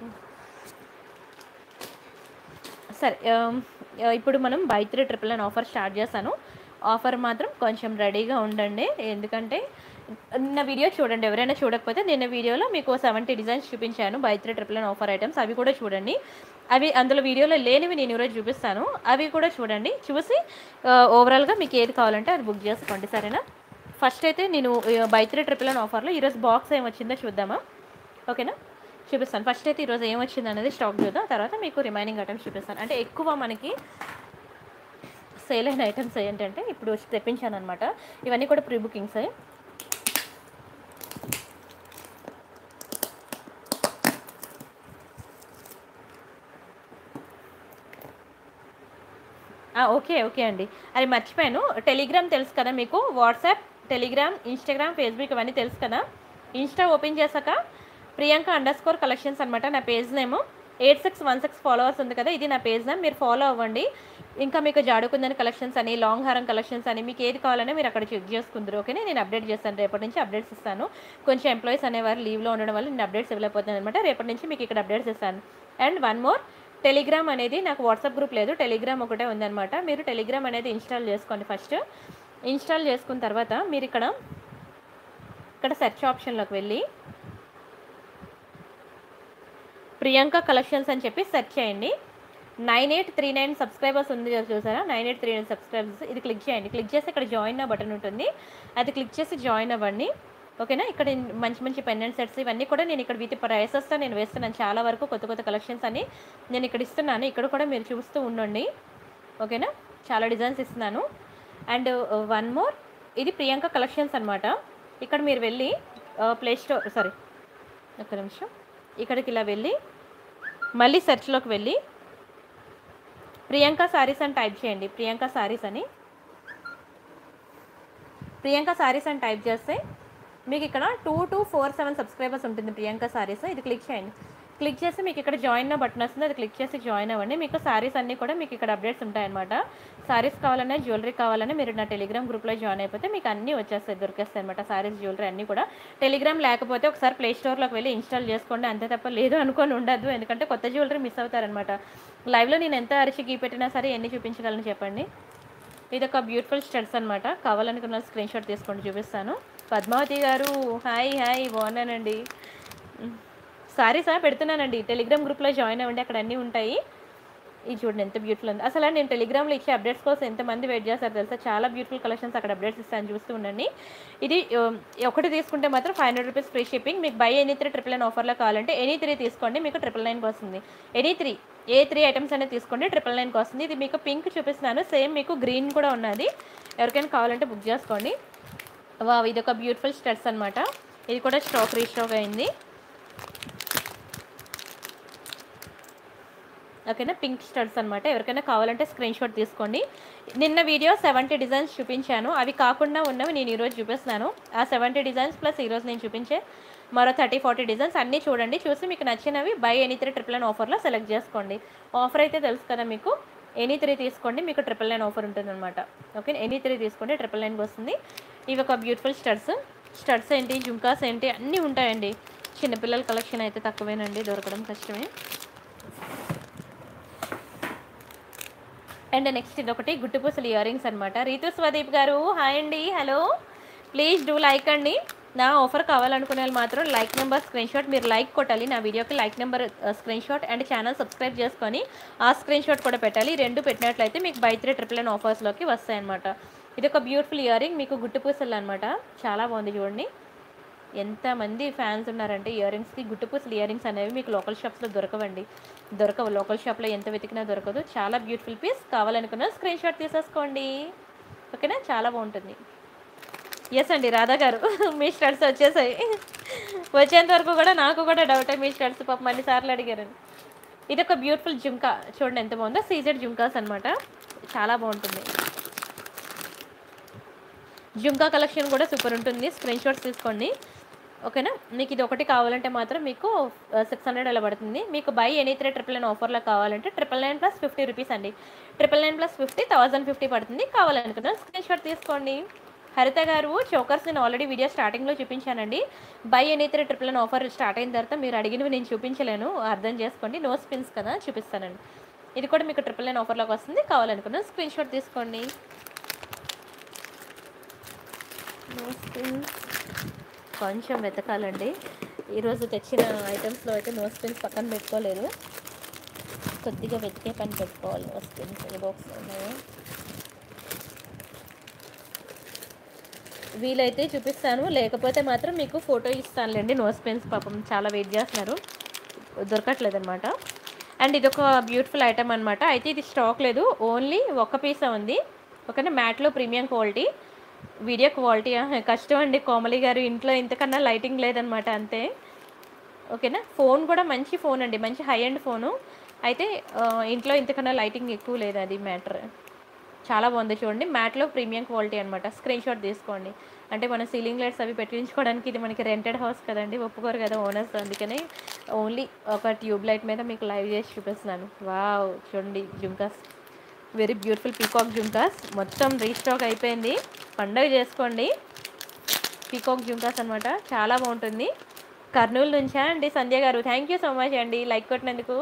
సరే ఆమ్, ఆ, ఇప్పుడు మనం buy three triple nine offer start చేస్తాను ఆఫర్ మాత్రం కొంచెం రెడీగా ఉండండి ఎందుకంటే నిన్న వీడియో చూడండి ఎవరైనా చూడకపోతే నిన్న వీడియోలో మీకు సెవెంటీ డిజైన్స్ చూపించాను buy three triple nine offer items అవి కూడా చూడండి అవి అందులో వీడియోలో లేనివి నేను ఈరోజు చూపిస్తాను అవి కూడా చూడండి చూసి ఆ, ఓవరాల్గా మీకు ఏది కావాలంటే అది బుక్ చేసుకోండి సరేనా ఫస్ట్ అయితే నేను బై త్రీ ట్రిపుల్ నైన్ ఆఫర్లో ఈరోజు బాక్స్ ఏం వచ్చిందో చూద్దామా ఓకేనా చూపిస్తాను ఫస్ట్ అయితే ఈరోజు ఏం వచ్చింది అనేది స్టాక్ చూద్దాం తర్వాత మీకు రిమైనింగ్ ఐటమ్స్ చూపిస్తాను అంటే ఎక్కువ మనకి సేల్ అయిన ఐటమ్స్ ఏంటంటే ఇప్పుడు వచ్చి తెప్పించాను అనమాట ఇవన్నీ కూడా ప్రీ బుకింగ్స్ ఓకే ఓకే అండి అది మర్చిపోయాను టెలిగ్రామ్ తెలుసు కదా మీకు వాట్సాప్ టెలిగ్రామ్ ఇన్స్టాగ్రామ్ ఫేస్బుక్ ఇవన్నీ తెలుసు కదా ఇన్స్టా ఓపెన్ చేశాక ప్రియాంక అండర్ స్కోర్ కలెక్షన్స్ అనమాట నా page name eight six one six followers ఉంది కదా ఇది నా పేజ్ నేమ్ మీరు ఫాలో అవ్వండి ఇంకా మీకు జాడుకుందని కలెక్షన్స్ అని లాంగ్ హారం కలెక్షన్స్ అని మీకు ఏది కావాలనే మీరు అక్కడ చెక్ చేసుకుందరు ఓకేనే నేను అప్డేట్ చేస్తాను రేపటి నుంచి అప్డేట్స్ ఇస్తాను కొంచెం ఎంప్లాయీస్ అనేవారు లీవ్లో ఉండడం వల్ల నేను అప్డేట్స్ ఇవ్వలేకపోతున్నాను అనమాట రేపటి నుంచి మీకు ఇక్కడ అప్డేట్స్ ఇస్తాను అండ్ వన్ మోర్ టెలిగ్రామ్ అనేది నాకు వాట్సాప్ గ్రూప్ లేదు టెలిగ్రామ్ ఒకటే ఉందన్నమాట మీరు టెలిగ్రామ్ అనేది ఇన్స్టాల్ చేసుకోండి ఫస్ట్ ఇన్స్టాల్ చేసుకున్న తర్వాత మీరు ఇక్కడ ఇక్కడ సెర్చ్ ఆప్షన్లోకి వెళ్ళి ప్రియాంక కలెక్షన్స్ అని చెప్పి సెర్చ్ చేయండి nine eight three nine subscribers ఉంది కదా చూసారా nine eight three nine subscribers ఇది క్లిక్ చేయండి క్లిక్ చేసి ఇక్కడ జాయిన్ అవ్వ బటన్ ఉంటుంది అది క్లిక్ చేసి జాయిన్ అవ్వండి ఓకేనా ఇక్కడ మంచి మంచి పెండెంట్ సెట్స్ ఇవన్నీ కూడా నేను ఇక్కడ విత్ ప్రైసెస్తో నేను వేస్తున్నాను చాలా వరకు కొత్త కొత్త కలెక్షన్స్ అని నేను ఇక్కడ ఇస్తున్నాను ఇక్కడ కూడా మీరు చూస్తూ ఉండండి ఓకేనా చాలా డిజైన్స్ ఇస్తున్నాను అండ్ వన్ మోర్ ఇది ప్రియాంక కలెక్షన్స్ అనమాట ఇక్కడ మీరు వెళ్ళి ప్లే స్టోర్ సారీ ఒక్క నిమిషం ఇక్కడికి ఇలా వెళ్ళి మళ్ళీ సెర్చ్లోకి వెళ్ళి ప్రియాంక సారీస్ అని టైప్ చేయండి ప్రియాంక సారీస్ అని ప్రియాంక సారీస్ అని టైప్ చేస్తే మీకు ఇక్కడ two two four seven subscribers ఉంటుంది ప్రియాంక సారీస్ ఇది క్లిక్ చేయండి క్లిక్ చేసి మీకు ఇక్కడ జాయిన్ బటన్ వస్తుంది అది క్లిక్ చేసి జాయిన్ అవ్వండి మీకు సారీస్ అన్నీ కూడా మీకు ఇక్కడ అప్డేట్స్ ఉంటాయన్నమాట సారీస్ కావాలన్నా జ్యువెలరీ కావాలన్నా మీరు నా టెలిగ్రామ్ గ్రూప్లో జాయిన్ అయిపోతే మీకు అన్నీ వచ్చేస్తాయి దొరికేస్తాయి అనమాట సారీస్ జ్యువెలరీ అన్నీ కూడా టెలిగ్రామ్ లేకపోతే ఒకసారి ప్లే స్టోర్లోకి వెళ్ళి ఇన్స్టాల్ చేసుకోండి అంతే తప్ప లేదు అనుకొని ఉండదు ఎందుకంటే కొత్త జ్యువెలరీ మిస్ అవుతారనమాట లైవ్లో నేను ఎంత అరిచి గీ పెట్టినా సరే ఎన్ని చూపించగలను చెప్పండి ఇది ఒక బ్యూటిఫుల్ స్టడ్స్ అనమాట కావాలనుకున్న స్క్రీన్ షాట్ తీసుకోండి చూపిస్తాను పద్మావతి గారు హాయ్ హాయ్ బాగున్నానండి సారీసా పెడుతున్నానండి టెలిగ్రామ్ గ్రూప్లో జాయిన్ అవ్వండి అక్కడ అన్నీ ఉంటాయి ఇది చూడండి ఎంత బ్యూటిఫుల్ ఉంది అసలు నేను టెలిగ్రామ్లో ఇచ్చే అప్డేట్స్ కోసం ఎంతమంది వెయిట్ చేస్తారు తెలుసా చాలా బ్యూటిఫుల్ కలెక్షన్స్ అక్కడ అప్డేట్స్ ఇస్తాను చూస్తూ ఉండండి ఇది ఆ, ఒకటి తీసుకుంటే మాత్రం five hundred rupees free shipping మీకు buy any three triple nine ఆఫర్లో కావాలంటే ఎనీ త్రీ తీసుకోండి మీకు ట్రిపుల్ నైన్కి వస్తుంది any three a three items అనేది తీసుకోండి ట్రిపుల్ నైన్కి వస్తుంది ఇది మీకు పింక్ చూపిస్తున్నాను సేమ్ మీకు గ్రీన్ కూడా ఉన్నది ఎవరికైనా కావాలంటే బుక్ చేసుకోండి వా ఇది ఒక బ్యూటిఫుల్ స్టడ్స్ అనమాట ఇది కూడా స్టాక్ రీస్టాక్ అయింది ఓకేనా పింక్ స్టడ్స్ అనమాట ఎవరికైనా కావాలంటే స్క్రీన్ షాట్ తీసుకోండి నిన్న వీడియో సెవెంటీ డిజైన్స్ చూపించాను అవి కాకుండా ఉన్నవి నేను ఈరోజు చూపిస్తున్నాను ఆ సెవెంటీ డిజైన్స్ ప్లస్ ఈరోజు నేను చూపించే మరో థర్టీ ఫార్టీ డిజైన్స్ అన్నీ చూడండి చూసి మీకు నచ్చినవి buy any three triple nine ఆఫర్లో సెలెక్ట్ చేసుకోండి ఆఫర్ అయితే తెలుసు కదా మీకు ఎనీ త్రీ తీసుకోండి మీకు ట్రిపుల్ నైన్ ఆఫర్ ఉంటుందన్నమాట ఓకే ఎనీ త్రీ తీసుకోండి ట్రిపుల్ నైన్కి వస్తుంది ఇవి ఒక బ్యూటిఫుల్ స్టడ్స్ స్టడ్స్ ఏంటి జుంకాస్ ఏంటి అన్నీ ఉంటాయండి చిన్నపిల్లల కలెక్షన్ అయితే తక్కువేనండి దొరకడం కష్టమే అండ్ నెక్స్ట్ ఇది ఒకటి గుట్టుపూసలు ఇయర్ రింగ్స్ అనమాట రీతు స్వదీప్ గారు హాయ్ అండి హలో ప్లీజ్ డూ లైక్ అండి నా ఆఫర్ కావాలనుకునే వాళ్ళు మాత్రం లైక్ నెంబర్ స్క్రీన్ షాట్ మీరు లైక్ కొట్టాలి నా వీడియోకి like number screenshot and channel subscribe చేసుకొని ఆ స్క్రీన్ షాట్ కూడా పెట్టాలి ఈ రెండు పెట్టినట్లయితే మీకు బై త్రీ ట్రిపుల్ నైన్ ఆఫర్స్లోకి వస్తాయన్నమాట ఇది ఒక బ్యూటిఫుల్ ఇయర్ రింగ్ మీకు గుట్టు పూసలు అనమాట చాలా బాగుంది చూడండి ఎంతమంది ఫ్యాన్స్ ఉన్నారంటే ఇయర్ రింగ్స్కి గుట్టు పూసలు ఇయర్ రింగ్స్ అనేవి మీకు లోకల్ షాప్స్లో దొరకవండి దొరకవు లోకల్ షాప్లో ఎంత వెతికినా దొరకదు చాలా బ్యూటిఫుల్ పీస్ కావాలనుకున్న స్క్రీన్ షాట్ తీసేసుకోండి ఓకేనా చాలా బాగుంటుంది ఎస్ అండి రాధా గారు మీ స్టడ్స్ వచ్చేసాయి వచ్చేంత వరకు కూడా నాకు కూడా డౌటే మీ స్టడ్స్ పాపం అన్ని సార్లు అడిగారని ఇది ఒక బ్యూటిఫుల్ జుంకా చూడండి ఎంత బాగుందో సీజెడ్ జుంకాస్ అనమాట చాలా బాగుంటుంది జుంకా కలెక్షన్ కూడా సూపర్ ఉంటుంది స్క్రీన్ షాట్స్ తీసుకోండి ఓకేనా మీకు ఇది ఒకటి కావాలంటే మాత్రం మీకు సిక్స్ హండ్రెడ్ అలా పడుతుంది మీకు buy any three triple nine ఆఫర్లో కావాలంటే triple nine plus fifty rupees అండి triple nine plus fifty thousand fifty పడుతుంది కావాలనుకున్నా స్క్రీన్ షాట్ తీసుకోండి హరిత గారు చోకర్స్ నేను ఆల్రెడీ వీడియో స్టార్టింగ్లో చూపించానండి buy any three triple nine offer start అయిన తర్వాత మీరు అడిగినవి నేను చూపించలేను అర్థం చేసుకోండి నో స్పిన్స్ కదా చూపిస్తానండి ఇది కూడా మీకు ట్రిపుల్ నైన్ ఆఫర్లోకి వస్తుంది కావాలనుకున్నా స్క్రీన్ షాట్ తీసుకోండి నో స్పిన్స్ కొంచెం వెతకాలండి ఈరోజు తెచ్చిన ఐటమ్స్లో అయితే నో స్పిన్స్ పక్కన పెట్టుకోలేదు కొద్దిగా వెతికే పని పెట్టుకోవాలి నో స్పిన్స్ ఏ బాక్స్ ఉన్నాయో వీలైతే చూపిస్తాను లేకపోతే మాత్రం మీకు ఫోటో ఇస్తానులేండి నో స్పెన్స్ పాపం చాలా వెయిట్ చేస్తున్నారు దొరకట్లేదు అనమాట అండ్ ఇది ఒక బ్యూటిఫుల్ ఐటమ్ అనమాట అయితే ఇది స్టాక్ లేదు ఓన్లీ ఒక పీసే ఉంది ఓకేనా మ్యాట్లో ప్రీమియం క్వాలిటీ వీడియో క్వాలిటీ కష్టం అండి కోమలి గారు ఇంట్లో ఇంతకన్నా లైటింగ్ లేదనమాట అంతే ఓకేనా ఫోన్ కూడా మంచి ఫోన్ అండి మంచి హై ఎండ్ ఫోను అయితే ఆ, ఇంట్లో ఇంతకన్నా లైటింగ్ ఎక్కువ లేదు అది మ్యాటర్ చాలా బాగుంది చూడండి మ్యాట్లో ప్రీమియం క్వాలిటీ అనమాట స్క్రీన్ షాట్ తీసుకోండి అంటే మన సీలింగ్ లైట్స్ అవి పెట్టించుకోవడానికి ఇది మనకి రెంటెడ్ హౌస్ కదండి ఒప్పుకోరు కదా ఓనర్స్ అందుకని ఓన్లీ ఒక ట్యూబ్ లైట్ మీద మీకు లైవ్ చేసి చూపిస్తున్నాను వావ్ చూడండి jhumkas very beautiful peacock jhumkas మొత్తం రీస్టాక్ అయిపోయింది పండగ చేసుకోండి పీకాక్ జుంకాస్ అనమాట చాలా బాగుంటుంది కర్నూలు నుంచా అండి సంధ్య గారు థ్యాంక్ యూ సో మచ్ అండి లైక్ కొట్టినందుకు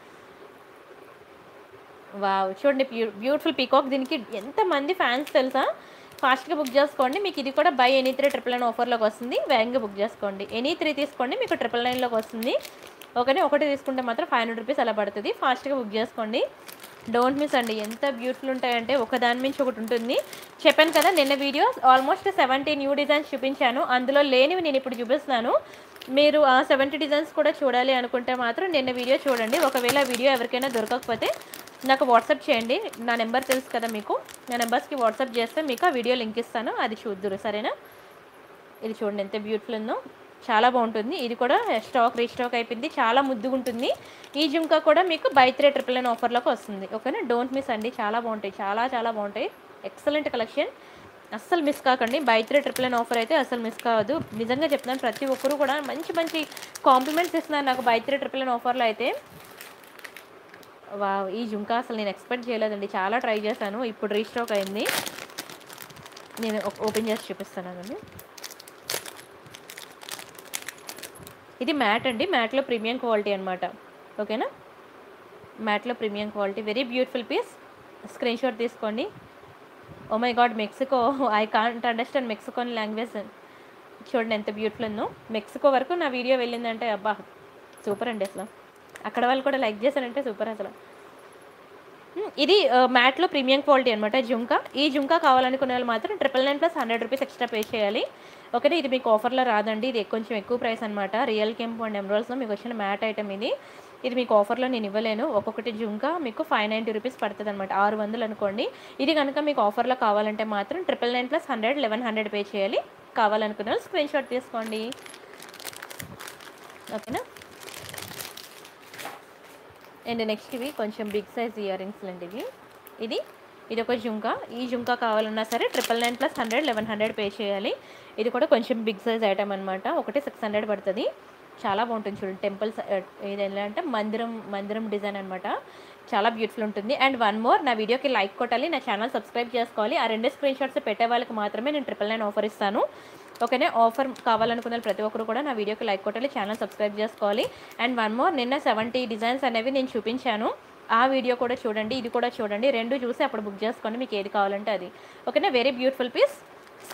వావ్ చూడండి బ్యూ బ్యూటిఫుల్ పీకాక్ దీనికి ఎంతమంది ఫ్యాన్స్ తెలుసా ఫాస్ట్గా బుక్ చేసుకోండి మీకు ఇది కూడా buy any three triple nine ఆఫర్లోకి వస్తుంది వేగంగా బుక్ చేసుకోండి ఎనీ త్రీ తీసుకోండి మీకు ట్రిపుల్ నైన్లోకి వస్తుంది ఓకేనే ఒకటి తీసుకుంటే మాత్రం ఫైవ్ హండ్రెడ్ రూపీస్ అలా పడుతుంది ఫాస్ట్గా బుక్ చేసుకోండి డోంట్ మిస్ అండి ఎంత బ్యూటిఫుల్ ఉంటాయంటే ఒక దాని మించి ఒకటి ఉంటుంది చెప్పాను కదా నిన్న video almost seventy new designs చూపించాను అందులో లేనివి నేను ఇప్పుడు చూపిస్తున్నాను మీరు ఆ సెవెంటీ డిజైన్స్ కూడా చూడాలి అనుకుంటే మాత్రం నిన్న వీడియో చూడండి ఒకవేళ ఆ వీడియో ఎవరికైనా దొరకకపోతే నాకు వాట్సాప్ చేయండి నా నెంబర్ తెలుసు కదా మీకు నా నెంబర్స్కి వాట్సాప్ చేస్తే మీకు ఆ వీడియో లింక్ ఇస్తాను అది చూద్దురు సరేనా ఇది చూడండి ఎంత బ్యూటిఫుల్ ఉందో చాలా బాగుంటుంది ఇది కూడా స్టాక్ రీస్టాక్ అయిపోయింది చాలా ముద్దుగా ఉంటుంది ఈ జుంకా కూడా మీకు బై త్రీ ట్రిపుల్ నైన్ ఆఫర్లోకి వస్తుంది ఓకేనా డోంట్ మిస్ అండి చాలా బాగుంటాయి చాలా చాలా బాగుంటాయి ఎక్సలెంట్ కలెక్షన్ అస్సలు మిస్ కాకండి buy three triple nine offer అయితే అస్సలు మిస్ కావద్దు నిజంగా చెప్తున్నాను ప్రతి ఒక్కరు కూడా మంచి మంచి కాంప్లిమెంట్స్ ఇస్తున్నారు నాకు బై త్రీ ట్రిపుల్ నైన్ ఆఫర్లో అయితే వా ఈ జుంకా అసలు నేను ఎక్స్పెక్ట్ చేయలేదండి చాలా ట్రై చేశాను ఇప్పుడు రీస్టాక్ అయింది నేను ఓ- ఓపెన్ చేసి చూపిస్తాను అండి ఇది మ్యాట్ అండి మ్యాట్లో ప్రీమియం క్వాలిటీ అనమాట ఓకేనా మ్యాట్లో premium quality very beautiful piece screen shot తీసుకోండి oh my god Mexico I can't understand Mexican language చూడండి ఎంత బ్యూటిఫుల్ ఉందో మెక్సికో వరకు నా వీడియో వెళ్ళిందంటే అబ్బా సూపర్ అండి అసలు అక్కడ వాళ్ళు కూడా లైక్ చేశారంటే సూపర్ అసలు మ్, ఇది ఆ, మ్యాట్లో ప్రీమియం క్వాలిటీ అనమాట జుంకా ఈ జుంకా కావాలనుకునే వాళ్ళు మాత్రం triple nine plus hundred rupees extra pay చేయాలి ఓకేనా ఇది మీకు ఆఫర్లో రాదండి ఇది కొంచెం ఎక్కువ ప్రైస్ అనమాట రియల్ కెంప్ అండ్ ఎమరాల్స్లో మీకు వచ్చిన మ్యాట్ ఐటమ్ ఇది ఇది మీకు ఆఫర్లో నేను ఇవ్వలేను ఒక్కొక్కటి జుంకా మీకు ఫైవ్ నైంటీ రూపీస్ పడుతుంది అనమాట ఆరు వందలు అనుకోండి ఇది కనుక మీకు ఆఫర్లో కావాలంటే మాత్రం triple nine plus hundred eleven hundred pay చేయాలి కావాలనుకున్న వాళ్ళు స్క్రీన్ షాట్ తీసుకోండి ఓకేనా అండ్ నెక్స్ట్ ఇవి కొంచెం బిగ్ సైజ్ ఇయర్ రింగ్స్ లాంటివి ఇది ఇది ఒక జుంకా ఈ జుంకా కావాలన్నా సరే triple nine plus hundred eleven hundred pay చేయాలి ఇది కూడా కొంచెం బిగ్ సైజ్ ఐటమ్ అనమాట ఒకటి సిక్స్ హండ్రెడ్ పడుతుంది చాలా బాగుంటుంది చూడండి టెంపుల్స్ ఇది ఎలా అంటే మందిరం మందిరం డిజైన్ అనమాట చాలా బ్యూటిఫుల్ ఉంటుంది అండ్ వన్ మోర్ నా వీడియోకి లైక్ కొట్టాలి నా ఛానల్ సబ్స్క్రైబ్ చేసుకోవాలి ఆ రెండు స్క్రీన్ షాట్స్ పెట్టే వాళ్ళకి మాత్రమే నేను ట్రిపుల్ నైన్ ఆఫర్ ఇస్తాను ఓకేనే ఆఫర్ కావాలనుకున్న ప్రతి ఒక్కరు కూడా నా వీడియోకి లైక్ కొట్టాలి ఛానల్ సబ్స్క్రైబ్ చేసుకోవాలి అండ్ వన్ మోర్ నిన్న సెవెంటీ డిజైన్స్ అనేవి నేను చూపించాను ఆ వీడియో కూడా చూడండి ఇది కూడా చూడండి రెండు చూసి అప్పుడు బుక్ చేసుకోండి మీకు ఏది కావాలంటే అది ఓకేనా very beautiful piece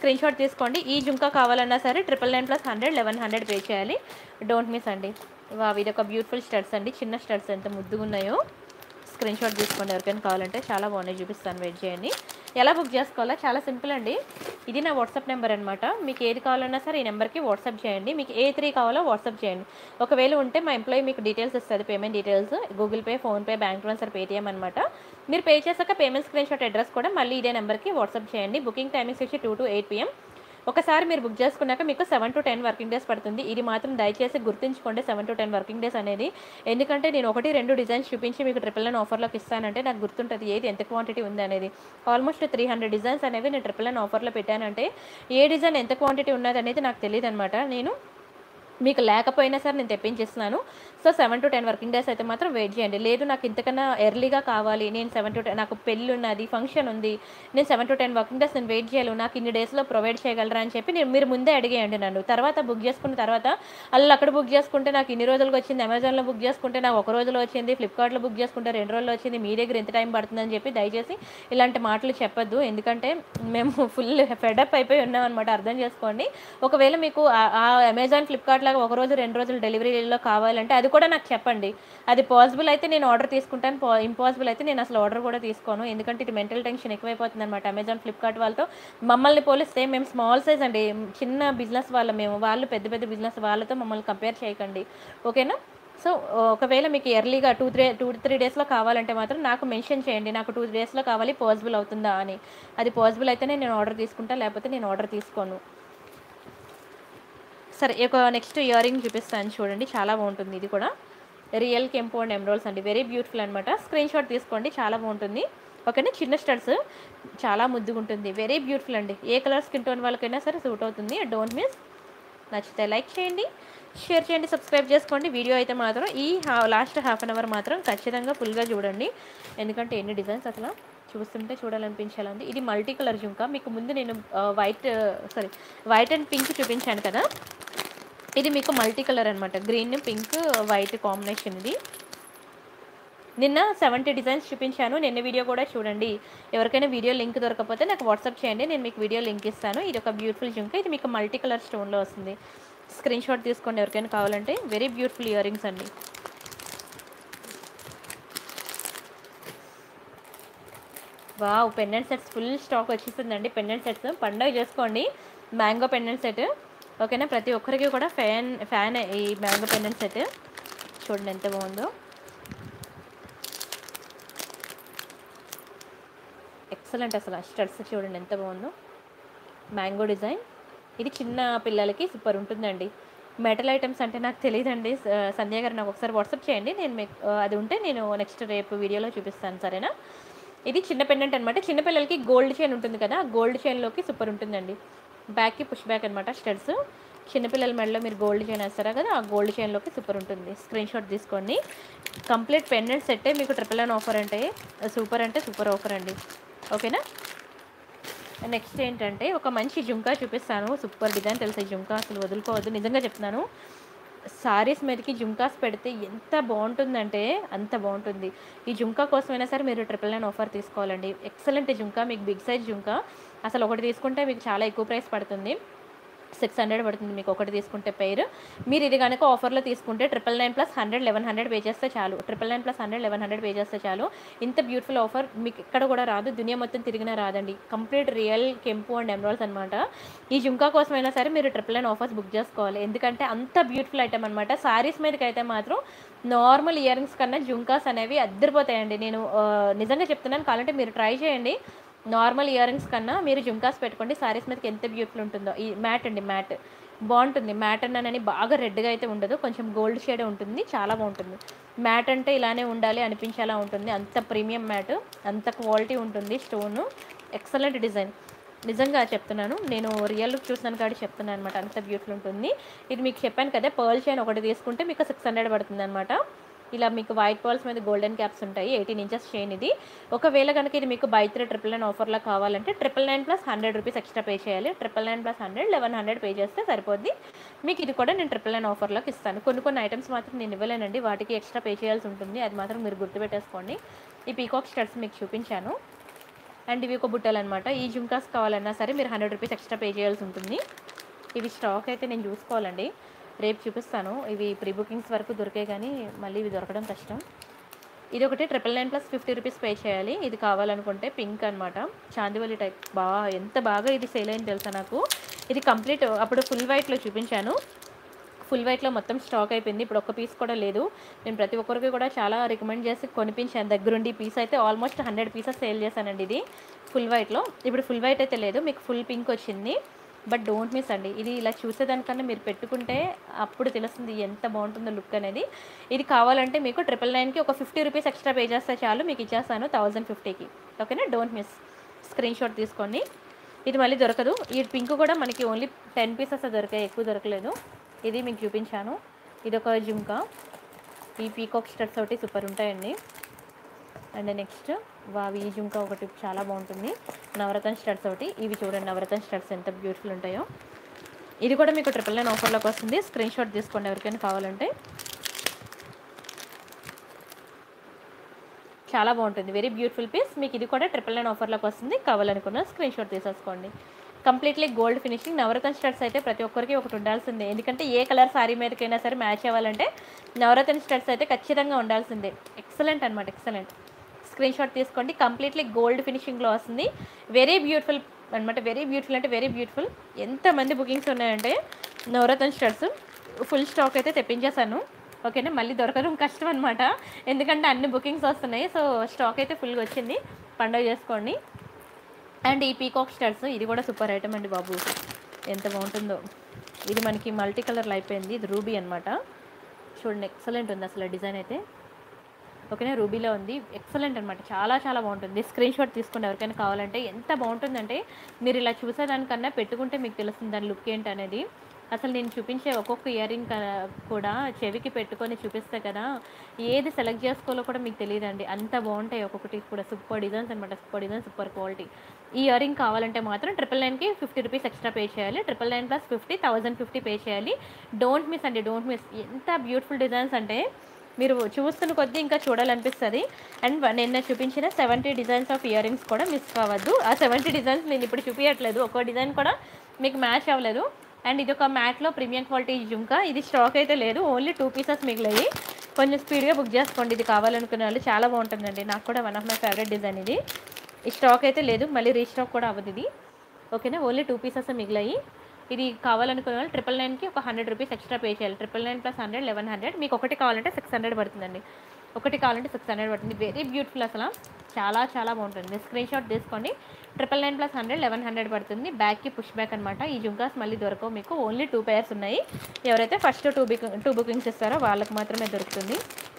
screen shot తీసుకోండి ఈ జుంకా కావాలన్నా సరే triple nine plus hundred eleven hundred pay చేయాలి డోంట్ మిస్ అండి వా ఇది ఒక బ్యూటిఫుల్ స్టడ్స్ అండి చిన్న స్టడ్స్ ఎంత ముద్దుగా ఉన్నాయో స్క్రీన్ షాట్ తీసుకోండి ఎవరికైనా కావాలంటే చాలా బాగున్నాయి చూపిస్తాను వెయిట్ చేయండి ఎలా బుక్ చేసుకోవాలో చాలా సింపుల్ అండి ఇది నా వాట్సాప్ నెంబర్ అనమాట మీకు ఏది కావాలన్నా సరే ఈ నెంబర్కి వాట్సాప్ చేయండి మీకు ఏ త్రీ కావాలో వాట్సాప్ చేయండి ఒకవేళ ఉంటే మా ఎంప్లాయీ మీకు డీటెయిల్స్ ఇస్తుంది payment details Google Pay PhonePe bank transfer Paytm అనమాట మీరు పే చేశాక పేమెంట్ స్క్రీన్ షాట్ అడ్రస్ కూడా మళ్ళీ ఇదే నెంబర్కి వాట్సాప్ చేయండి బుకింగ్ టైమింగ్స్ వచ్చి టూ టు ఎయిట్ పిఎం ఒకసారి మీరు బుక్ చేసుకున్నాక మీకు seven to ten working days పడుతుంది ఇది మాత్రం దయచేసి గుర్తుంచుకోండి seven to ten working days అనేది ఎందుకంటే నేను ఒకటి రెండు డిజైన్స్ చూపించి మీకు ట్రిపుల్ నైన్ ఆఫర్లోకి ఇస్తానంటే నాకు గుర్తుంటుంది ఏది ఎంత క్వాంటిటీ ఉంది అనేది ఆల్మోస్ట్ త్రీ హండ్రెడ్ డిజైన్స్ అనేవి నేను ట్రిపుల్ నైన్ ఆఫర్లో పెట్టానంటే ఏ డిజైన్ ఎంత క్వాంటిటీ ఉన్నది అనేది నాకు తెలియదు అనమాట నేను మీకు లేకపోయినా సరే నేను తెప్పించేస్తున్నాను so seven to ten working days అయితే మాత్రం వెయిట్ చేయండి లేదు నాకు ఇంతకన్నా ఎర్లీగా కావాలి నేను సెవెన్ టు టెన్ నాకు పెళ్ళి ఉన్నది ఫంక్షన్ ఉంది నేను seven to ten working days నేను వెయిట్ చేయాలి నాకు ఇన్ని డేస్లో ప్రొవైడ్ చేయగలరా అని చెప్పి నేను మీరు ముందే అడిగేయండి నన్ను తర్వాత బుక్ చేసుకున్న తర్వాత అలా అక్కడ బుక్ చేసుకుంటే నాకు ఇన్ని రోజులకు వచ్చింది అమెజాన్లో బుక్ చేసుకుంటే నాకు ఒక రోజులో వచ్చింది ఫ్లిప్కార్ట్లో బుక్ చేసుకుంటే రెండు రోజుల్లో వచ్చింది మీ దగ్గర ఎంత టైం పడుతుందని చెప్పి దయచేసి ఇలాంటి మాటలు చెప్పొద్దు ఎందుకంటే మేము ఫుల్ ఫెడప్ అయిపోయి ఉన్నాం అనమాట అర్థం చేసుకోండి ఒకవేళ మీకు ఆ- ఆ అమెజాన్ ఫ్లిప్కార్ట్ లాగా ఒక రోజు రెండు రోజులు డెలివరీలో కావాలంటే అది కూడా నాకు చెప్పండి అది పాసిబుల్ అయితే నేను ఆర్డర్ తీసుకుంటాను పా ఇంపాసిబుల్ అయితే నేను అసలు ఆర్డర్ కూడా తీసుకోను ఎందుకంటే ఇది మెంటల్ టెన్షన్ ఎక్కువైపోతుంది అనమాట అమెజాన్ ఫ్లిప్కార్ట్ వాళ్ళతో మమ్మల్ని పోలిస్తే మేము స్మాల్ సైజ్ అండి చిన్న బిజినెస్ వాళ్ళ మేము వాళ్ళు పెద్ద పెద్ద బిజినెస్ వాళ్ళతో మమ్మల్ని కంపేర్ చేయకండి ఓకేనా సో ఒకవేళ మీకు ఎర్లీగా టూ త్రీ టూ త్రీ డేస్లో కావాలంటే మాత్రం నాకు మెన్షన్ చేయండి నాకు టూ డేస్లో కావాలి పాసిబుల్ అవుతుందా అని అది పాసిబుల్ అయితేనే నేను ఆర్డర్ తీసుకుంటా లేకపోతే నేను ఆర్డర్ తీసుకోను సరే ఒక నెక్స్ట్ ఇయర్ రింగ్ చూపిస్తాను చూడండి చాలా బాగుంటుంది ఇది కూడా రియల్ కెంపో అండ్ ఎమ్రోల్స్ అండి వెరీ బ్యూటిఫుల్ అనమాట స్క్రీన్ షాట్ తీసుకోండి చాలా బాగుంటుంది ఓకేనా చిన్న స్టడ్స్ చాలా ముద్దుగా ఉంటుంది వెరీ బ్యూటిఫుల్ అండి ఏ కలర్ స్కిన్ టోన్ వాళ్ళకైనా సరే సూట్ అవుతుంది డోంట్ మిస్ నచ్చితే లైక్ చేయండి షేర్ చేయండి సబ్స్క్రైబ్ చేసుకోండి వీడియో అయితే మాత్రం ఈ లాస్ట్ హాఫ్ అన్ అవర్ మాత్రం ఖచ్చితంగా ఫుల్గా చూడండి ఎందుకంటే ఎన్ని డిజైన్స్ అసలు చూస్తుంటే చూడాలనిపించాలండి ఇది మల్టీ కలర్ జుంకా మీకు ముందు నేను white sorry white and pink చూపించాను కదా ఇది మీకు మల్టీ కలర్ అనమాట గ్రీన్ పింక్ వైట్ కాంబినేషన్ ఇది నిన్న సెవెంటీ డిజైన్స్ చూపించాను నిన్న వీడియో కూడా చూడండి ఎవరికైనా వీడియో లింక్ దొరకకపోతే నాకు వాట్సాప్ చేయండి నేను మీకు వీడియో లింక్ ఇస్తాను ఇది ఒక బ్యూటిఫుల్ జుంక ఇది మీకు మల్టీ కలర్ స్టోన్లో వస్తుంది స్క్రీన్ షాట్ తీసుకోండి ఎవరికైనా కావాలంటే వెరీ బ్యూటిఫుల్ ఇయర్ రింగ్స్ అండి wow pendant sets full stock వచ్చేసిందండి పెండెంట్ సెట్స్ పండగ చేసుకోండి మ్యాంగో పెండెంట్ సెట్ ఓకేనా ప్రతి ఒక్కరికి కూడా ఫ్యాన్ ఫ్యాన్ ఈ మ్యాంగో పెండెంట్ సెట్ చూడండి ఎంత బాగుందో ఎక్సలెంట్ అసలు స్టడ్స్ చూడండి ఎంత బాగుందో మ్యాంగో డిజైన్ ఇది చిన్న పిల్లలకి సూపర్ ఉంటుందండి మెటల్ ఐటమ్స్ అంటే నాకు తెలియదండి స- సంధ్య గారు నాకు ఒకసారి వాట్సాప్ చేయండి నేను మీకు ఆ, అది ఉంటే నేను నెక్స్ట్ రేపు వీడియోలో చూపిస్తాను సరేనా ఇది చిన్న పెండెంట్ అనమాట చిన్నపిల్లలకి గోల్డ్ చైన్ ఉంటుంది కదా గోల్డ్ చైన్లోకి సూపర్ ఉంటుందండి బ్యాక్కి పుష్ బ్యాక్ అనమాట స్టడ్స్ చిన్నపిల్లల మెడలో మీరు గోల్డ్ చైన్ వేస్తారా కదా ఆ గోల్డ్ చైన్లోకి సూపర్ ఉంటుంది స్క్రీన్ షాట్ తీసుకోండి కంప్లీట్ పెండెంట్ సెట్టే మీకు ట్రిపుల్ నైన్ ఆఫర్ అంటే సూపర్ అంటే సూపర్ ఆఫర్ అండి ఓకేనా నెక్స్ట్ ఏంటంటే ఒక మంచి జుంకా చూపిస్తాను సూపర్ డిజైన్ తెలుసా ఈ జుంకా అసలు వదులుకోవద్దు నిజంగా చెప్తున్నాను సారీస్ మీదకి జుంకాస్ పెడితే ఎంత బాగుంటుందంటే అంత బాగుంటుంది ఈ జుంకా కోసమైనా సరే మీరు ట్రిపుల్ నైన్ ఆఫర్ తీసుకోవాలండి ఎక్సలెంట్ జుంకా మీకు బిగ్ సైజ్ జుంకా అసలు ఒకటి తీసుకుంటే మీకు చాలా ఎక్కువ ప్రైస్ పడుతుంది సిక్స్ హండ్రెడ్ పడుతుంది మీకు ఒకటి తీసుకుంటే పేర్ మీరు ఇది కనుక ఆఫర్లో తీసుకుంటే triple nine plus hundred eleven hundred pay చేస్తే చాలు triple nine plus hundred eleven hundred pay చేస్తే చాలు ఇంత బ్యూటిఫుల్ ఆఫర్ మీకు ఇక్కడ కూడా రాదు దునియా మొత్తం తిరిగినా రాదండి కంప్లీట్ రియల్ కెంపు అండ్ ఎమరాల్స్ అనమాట ఈ జుంకా కోసమైనా సరే మీరు ట్రిపుల్ నైన్ ఆఫర్స్ బుక్ చేసుకోవాలి ఎందుకంటే అంత బ్యూటిఫుల్ ఐటమ్ అనమాట సారీస్ మీదకి అయితే మాత్రం నార్మల్ ఇయర్ రింగ్స్ కన్నా జుంకాస్ అనేవి అద్దరిపోతాయండి నేను ఆ, నిజంగా చెప్తున్నాను కావాలంటే మీరు ట్రై చేయండి నార్మల్ ఇయర్ రింగ్స్ కన్నా మీరు జుంకాస్ పెట్టుకోండి సారీస్ మీదకి ఎంత బ్యూటిఫుల్ ఉంటుందో ఈ మ్యాట్ అండి మ్యాట్ బాగుంటుంది మ్యాట్ అన్నానని బాగా రెడ్గా అయితే ఉండదు కొంచెం గోల్డ్ షేడ్ ఉంటుంది చాలా బాగుంటుంది మ్యాట్ అంటే ఇలానే ఉండాలి అనిపించేలా ఉంటుంది అంత ప్రీమియం మ్యాట్ అంత క్వాలిటీ ఉంటుంది స్టోన్ ఎక్సలెంట్ డిజైన్ నిజంగా చెప్తున్నాను నేను రియల్ లుక్ చూసినాను కాబట్టి చెప్తున్నాను అనమాట అంత బ్యూటిఫుల్ ఉంటుంది ఇది మీకు చెప్పాను కదా పర్ల్ చైన్ ఒకటి తీసుకుంటే మీకు సిక్స్ హండ్రెడ్ పడుతుంది అనమాట ఇలా మీకు వైట్ పర్ల్స్ మీద గోల్డెన్ క్యాప్స్ ఉంటాయి ఎయిటీన్ ఇంచెస్ చైన్ ఇది ఒకవేళ కనుక ఇది మీకు బై త్రీ ట్రిపుల్ నైన్ ఆఫర్లో కావాలంటే triple nine plus hundred rupees extra pay చేయాలి triple nine plus hundred eleven hundred pay చేస్తే సరిపోద్ది మీకు ఇది కూడా నేను ట్రిపుల్ నైన్ ఆఫర్లోకి ఇస్తాను కొన్ని కొన్ని ఐటమ్స్ మాత్రం నేను ఇవ్వలేనండి వాటికి ఎక్స్ట్రా పే చేయాల్సి ఉంటుంది అది మాత్రం మీరు గుర్తుపెట్టేసుకోండి ఈ పీకాక్ స్టడ్స్ మీకు చూపించాను అండ్ ఇవి ఒక బుట్టలు అనమాట ఈ జుంకాస్ కావాలన్నా సరే మీరు హండ్రెడ్ రూపీస్ ఎక్స్ట్రా పే చేయాల్సి ఉంటుంది ఇవి స్టాక్ అయితే నేను చూసుకోవాలండి రేపు చూపిస్తాను ఇవి ప్రీ బుకింగ్స్ వరకు దొరికే కానీ మళ్ళీ ఇవి దొరకడం కష్టం ఇది ఒకటి triple nine plus fifty rupees pay చేయాలి ఇది కావాలనుకుంటే పింక్ అనమాట చాందివలి టైప్ బాగా ఎంత బాగా ఇది సేల్ అయింది తెలుసా నాకు ఇది కంప్లీట్ అప్పుడు ఫుల్ వైట్లో చూపించాను ఫుల్ వైట్లో మొత్తం స్టాక్ అయిపోయింది ఇప్పుడు ఒక్క పీస్ కూడా లేదు నేను ప్రతి ఒక్కరికి కూడా చాలా రికమెండ్ చేసి కొనిపించాను దగ్గరుండి పీస్ అయితే ఆల్మోస్ట్ హండ్రెడ్ పీసెస్ సేల్ చేశానండి ఇది ఫుల్ వైట్లో ఇప్పుడు ఫుల్ వైట్ అయితే లేదు మీకు ఫుల్ పింక్ వచ్చింది బట్ డోంట్ మిస్ అండి ఇది ఇలా చూసేదానికన్నా మీరు పెట్టుకుంటే అప్పుడు తెలుస్తుంది ఎంత బాగుంటుందో లుక్ అనేది ఇది కావాలంటే మీకు ట్రిపుల్ నైన్కి ఒక ఫిఫ్టీ రూపీస్ ఎక్స్ట్రా పే చేస్తే చాలు మీకు ఇచ్చేస్తాను థౌజండ్ ఫిఫ్టీకి ఓకేనా డోంట్ మిస్ స్క్రీన్ షాట్ తీసుకోండి ఇది మళ్ళీ దొరకదు ఈ పింక్ కూడా మనకి ఓన్లీ టెన్ పీసెస్ దొరికాయి ఎక్కువ దొరకలేదు ఇది మీకు చూపించాను ఇది ఒక జుంకా ఈ పీకాక్ స్టడ్స్ ఒకటి సూపర్ ఉంటాయండి అండ్ నెక్స్ట్ వావి ఈ జుంకా ఒకటి చాలా బాగుంటుంది నవరత్న స్టడ్స్ ఒకటి ఇవి చూడండి నవరత్న స్టడ్స్ ఎంత బ్యూటిఫుల్ ఉంటాయో ఇది కూడా మీకు ట్రిపుల్ నైన్ ఆఫర్లోకి వస్తుంది స్క్రీన్ షాట్ తీసుకోండి ఎవరికైనా కావాలంటే చాలా బాగుంటుంది వెరీ బ్యూటిఫుల్ పీస్ మీకు ఇది కూడా ట్రిపుల్ నైన్ ఆఫర్లోకి వస్తుంది కావాలనుకున్న స్క్రీన్ షాట్ తీసేసుకోండి కంప్లీట్లీ గోల్డ్ ఫినిషింగ్ నవరత్న స్టడ్స్ అయితే ప్రతి ఒక్కరికి ఒకటి ఉండాల్సిందే ఎందుకంటే ఏ కలర్ శారీ మీదకైనా సరే మ్యాచ్ అవ్వాలంటే నవరత్న స్టడ్స్ అయితే ఖచ్చితంగా ఉండాల్సిందే ఎక్సలెంట్ అనమాట ఎక్సలెంట్ స్క్రీన్ షాట్ తీసుకోండి కంప్లీట్లీ గోల్డ్ ఫినిషింగ్లో వస్తుంది వెరీ బ్యూటిఫుల్ అనమాట వెరీ బ్యూటిఫుల్ అంటే వెరీ బ్యూటిఫుల్ ఎంతమంది బుకింగ్స్ ఉన్నాయంటే నవరత్న స్టడ్స్ ఫుల్ స్టాక్ అయితే తెప్పించేశాను ఓకేనా మళ్ళీ దొరకడం కష్టం అనమాట ఎందుకంటే అన్ని బుకింగ్స్ వస్తున్నాయి సో స్టాక్ అయితే ఫుల్గా వచ్చింది పండుగ చేసుకోండి అండ్ ఈ పీకాక్ స్టడ్స్ ఇది కూడా సూపర్ ఐటమ్ అండి బాబు ఎంత బాగుంటుందో ఇది మనకి మల్టీ కలర్లో అయిపోయింది ఇది రూబీ అనమాట చూడండి ఎక్సలెంట్ ఉంది అసలు డిజైన్ అయితే ఓకేనా రూబీలో ఉంది ఎక్సలెంట్ అనమాట చాలా చాలా బాగుంటుంది స్క్రీన్ షాట్ తీసుకుని ఎవరికైనా కావాలంటే ఎంత బాగుంటుందంటే మీరు ఇలా చూసేదానికన్నా పెట్టుకుంటే మీకు తెలుస్తుంది దాని లుక్ ఏంటి అనేది అసలు నేను చూపించే ఒక్కొక్క ఇయర్ రింగ్ కూడా చెవికి పెట్టుకొని చూపిస్తే కదా ఏది సెలెక్ట్ చేసుకోవాలో కూడా మీకు తెలియదండి అంత బాగుంటాయి ఒక్కొక్కటి కూడా సూపర్ డిజైన్స్ అనమాట సూపర్ డిజైన్ సూపర్ క్వాలిటీ ఈ ఇయర్ రింగ్ కావాలంటే మాత్రం ట్రిపుల్ నైన్కి ఫిఫ్టీ రూపీస్ ఎక్స్ట్రా పే చేయాలి triple nine plus fifty thousand fifty pay చేయాలి డోంట్ మిస్ అండి డోంట్ మిస్ ఎంత బ్యూటిఫుల్ డిజైన్స్ అంటే మీరు చూస్తున్న కొద్దీ ఇంకా చూడాలనిపిస్తుంది అండ్ నిన్న చూపించిన seventy designs of earrings కూడా మిస్ కావద్దు ఆ సెవెంటీ డిజైన్స్ నేను ఇప్పుడు చూపించట్లేదు ఒక్కో డిజైన్ కూడా మీకు మ్యాచ్ అవ్వలేదు అండ్ ఇది ఒక మ్యాట్లో ప్రీమియం క్వాలిటీ జుంకా ఇది స్టాక్ అయితే లేదు ఓన్లీ టూ పీసెస్ మిగిలాయి కొంచెం స్పీడ్గా బుక్ చేసుకోండి ఇది కావాలనుకునే వాళ్ళు చాలా బాగుంటుందండి నాకు కూడా one of my favourite design ఇది ఈ స్టాక్ అయితే లేదు మళ్ళీ రీస్టాక్ కూడా అవ్వదు ఇది ఓకేనా ఓన్లీ టూ పీసెస్ మిగిలాయి ఇది కావాలనుకునే వాళ్ళు ట్రిపుల్ నైన్కి ఒక హండ్రెడ్ రూపీస్ ఎక్స్ట్రా పే చేయాలి triple nine plus hundred eleven hundred మీకు ఒకటి కావాలంటే సిక్స్ హండ్రెడ్ పడుతుందండి ఒకటి కావాలంటే సిక్స్ హండ్రెడ్ పడుతుంది వెరీ బ్యూటిఫుల్ అసలు చాలా చాలా బాగుంటుంది స్క్రీన్ షాట్ తీసుకోండి triple nine plus hundred eleven hundred పడుతుంది బ్యాక్కి పుష్ బ్యాక్ అనమాట ఈ జుంకాస్ మళ్ళీ దొరకవు మీకు ఓన్లీ టూ పేర్స్ ఉన్నాయి ఎవరైతే first two book two bookings ఇస్తారో వాళ్ళకి మాత్రమే దొరుకుతుంది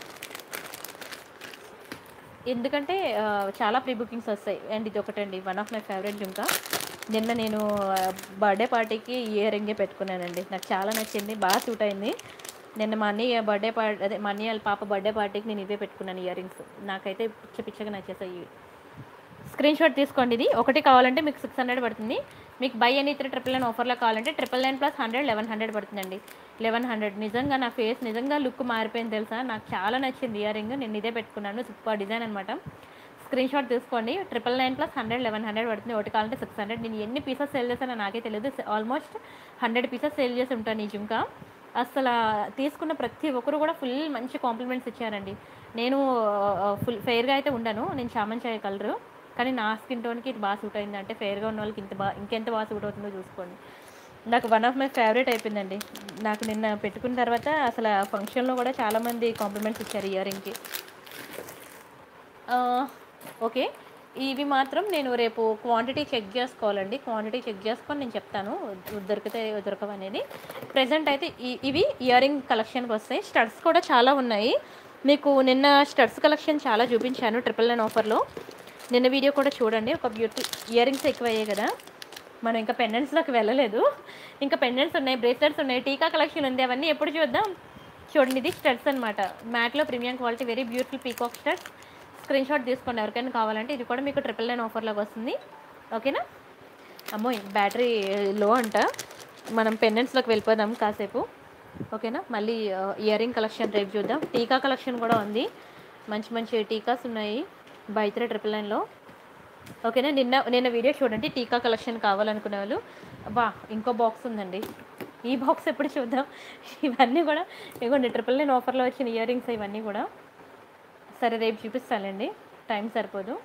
ఎందుకంటే ఆ, చాలా ప్రీ బుకింగ్స్ వస్తాయి అండ్ ఇది ఒకటండి one of my favourite jhumka నిన్న నేను బర్త్డే పార్టీకి ఇయర్ రింగే పెట్టుకున్నానండి నాకు చాలా నచ్చింది బాగా సూట్ అయింది నిన్న మా అన్నయ్య బర్త్డే పార్టీ అదే మా అన్నయ్య వాళ్ళ పాప బర్త్డే పార్టీకి నేను ఇవే పెట్టుకున్నాను ఇయర్ రింగ్స్ నాకైతే పిచ్చ పిచ్చగా నచ్చేసాయి ఇవి స్క్రీన్ షాట్ తీసుకోండి ఇది ఒకటి కావాలంటే మీకు సిక్స్ హండ్రెడ్ పడుతుంది మీకు buy any three triple nine ఆఫర్లో కావాలంటే triple nine plus hundred eleven hundred పడుతుందండి లెవెన్ హండ్రెడ్ నిజంగా నా ఫేస్ నిజంగా లుక్ మారిపోయింది తెలుసా నాకు చాలా నచ్చింది ఇయర్ రింగ్ నేను ఇదే పెట్టుకున్నాను సూపర్ డిజైన్ అనమాట స్క్రీన్ షాట్ తీసుకోండి triple nine plus hundred eleven hundred పడుతుంది ఒకటి కావాలంటే సిక్స్ హండ్రెడ్ నేను ఎన్ని పీసెస్ సేల్ చేశానో నాకే తెలియదు ఆల్మోస్ట్ హండ్రెడ్ పీసెస్ సేల్ చేసి ఉంటాను ఈ జుంకా అసలు తీసుకున్న ప్రతి ఒక్కరు కూడా ఫుల్ మంచి కాంప్లిమెంట్స్ ఇచ్చారండి నేను ఫుల్ ఫెయిర్గా అయితే ఉండను నేను చామంచాయ కలరు కానీ నా స్కిన్ టోన్కి ఇది బాగా సూట్ అయింది అంటే ఫెయిర్గా ఉన్న వాళ్ళకి ఇంత బాగా ఇంకెంత బాగా సూట్ అవుతుందో చూసుకోండి నాకు వన్ ఆఫ్ మై ఫేవరెట్ అయిపోయిందండి నాకు నిన్న పెట్టుకున్న తర్వాత అసలు ఫంక్షన్లో కూడా చాలామంది కాంప్లిమెంట్స్ ఇచ్చారు ఇయర్ రింగ్కి ఓకే ఇవి మాత్రం నేను రేపు క్వాంటిటీ చెక్ చేసుకోవాలండి క్వాంటిటీ చెక్ చేసుకొని నేను చెప్తాను దొరికితే దొరకవు అనేది ప్రజెంట్ అయితే ఈ- ఇవి ఇయర్ రింగ్ కలెక్షన్కి వస్తాయి స్టడ్స్ కూడా చాలా ఉన్నాయి మీకు నిన్న స్టడ్స్ కలెక్షన్ చాలా చూపించాను ట్రిపుల్ నైన్ ఆఫర్లో నిన్న వీడియో కూడా చూడండి ఒక బ్యూటీ ఇయర్ రింగ్స్ ఎక్కువ అయ్యాయి కదా మనం ఇంకా పెండెంట్స్లోకి వెళ్ళలేదు ఇంకా పెండెంట్స్ ఉన్నాయి బ్రేస్లెట్స్ ఉన్నాయి టీకా కలెక్షన్ ఉంది అవన్నీ ఎప్పుడు చూద్దాం చూడండి ఇది స్టడ్స్ అనమాట మ్యాట్లో premium quality very beautiful peacock studs screen shot తీసుకోండి ఎవరికైనా కావాలంటే ఇది కూడా మీకు ట్రిపుల్ నైన్ ఆఫర్లోకి వస్తుంది ఓకేనా అమ్మో బ్యాటరీ లో అంట మనం పెండెంట్స్లోకి వెళ్ళిపోదాం కాసేపు ఓకేనా మళ్ళీ ఇయర్ రింగ్ కలెక్షన్ రేపు చూద్దాం టీకా కలెక్షన్ కూడా ఉంది మంచి మంచి టీకాస్ ఉన్నాయి బైత్రే ట్రిపుల్ నైన్లో ఓకేనా నిన్న నిన్న వీడియో చూడండి టీకా కలెక్షన్ కావాలనుకునే వాళ్ళు బా ఇంకో బాక్స్ ఉందండి ఈ బాక్స్ ఎప్పుడు చూద్దాం ఇవన్నీ కూడా ఇగోండి ట్రిపుల్ నైన్ ఆఫర్లో వచ్చిన ఇయర్ రింగ్స్ ఇవన్నీ కూడా సరే రేపు చూపిస్తానండి టైం సరిపోదు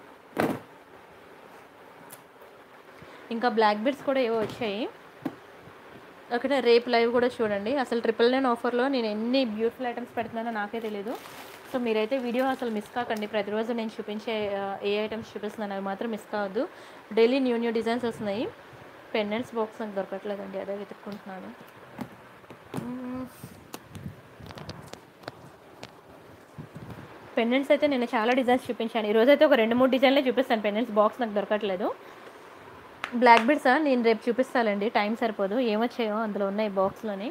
ఇంకా బ్లాక్ బీడ్స్ కూడా ఏవో వచ్చాయి ఓకే రేపు లైవ్ కూడా చూడండి అసలు ట్రిపుల్ నైన్ ఆఫర్లో నేను ఎన్ని బ్యూటిఫుల్ ఐటమ్స్ పెడుతున్నానో నాకే తెలియదు సో మీరైతే వీడియో అసలు మిస్ కాకండి ప్రతిరోజు నేను చూపించే ఆ, ఏ ఐటమ్స్ చూపిస్తున్నాను అవి మాత్రం మిస్ కావద్దు డైలీ న్యూ న్యూ డిజైన్స్ వస్తున్నాయి పెండెంట్స్ బాక్స్ నాకు దొరకట్లేదండి అదే వెతుక్కుంటున్నాను పెండెంట్స్ అయితే నేను చాలా డిజైన్స్ చూపించాను ఈరోజు అయితే ఒక రెండు మూడు డిజైన్లే చూపిస్తాను పెండెంట్స్ బాక్స్ నాకు దొరకట్లేదు బ్లాక్ బీడ్సా నేను రేపు చూపిస్తానండి టైం సరిపోదు ఏమొచ్చాయో అందులో ఉన్నాయి బాక్స్లోని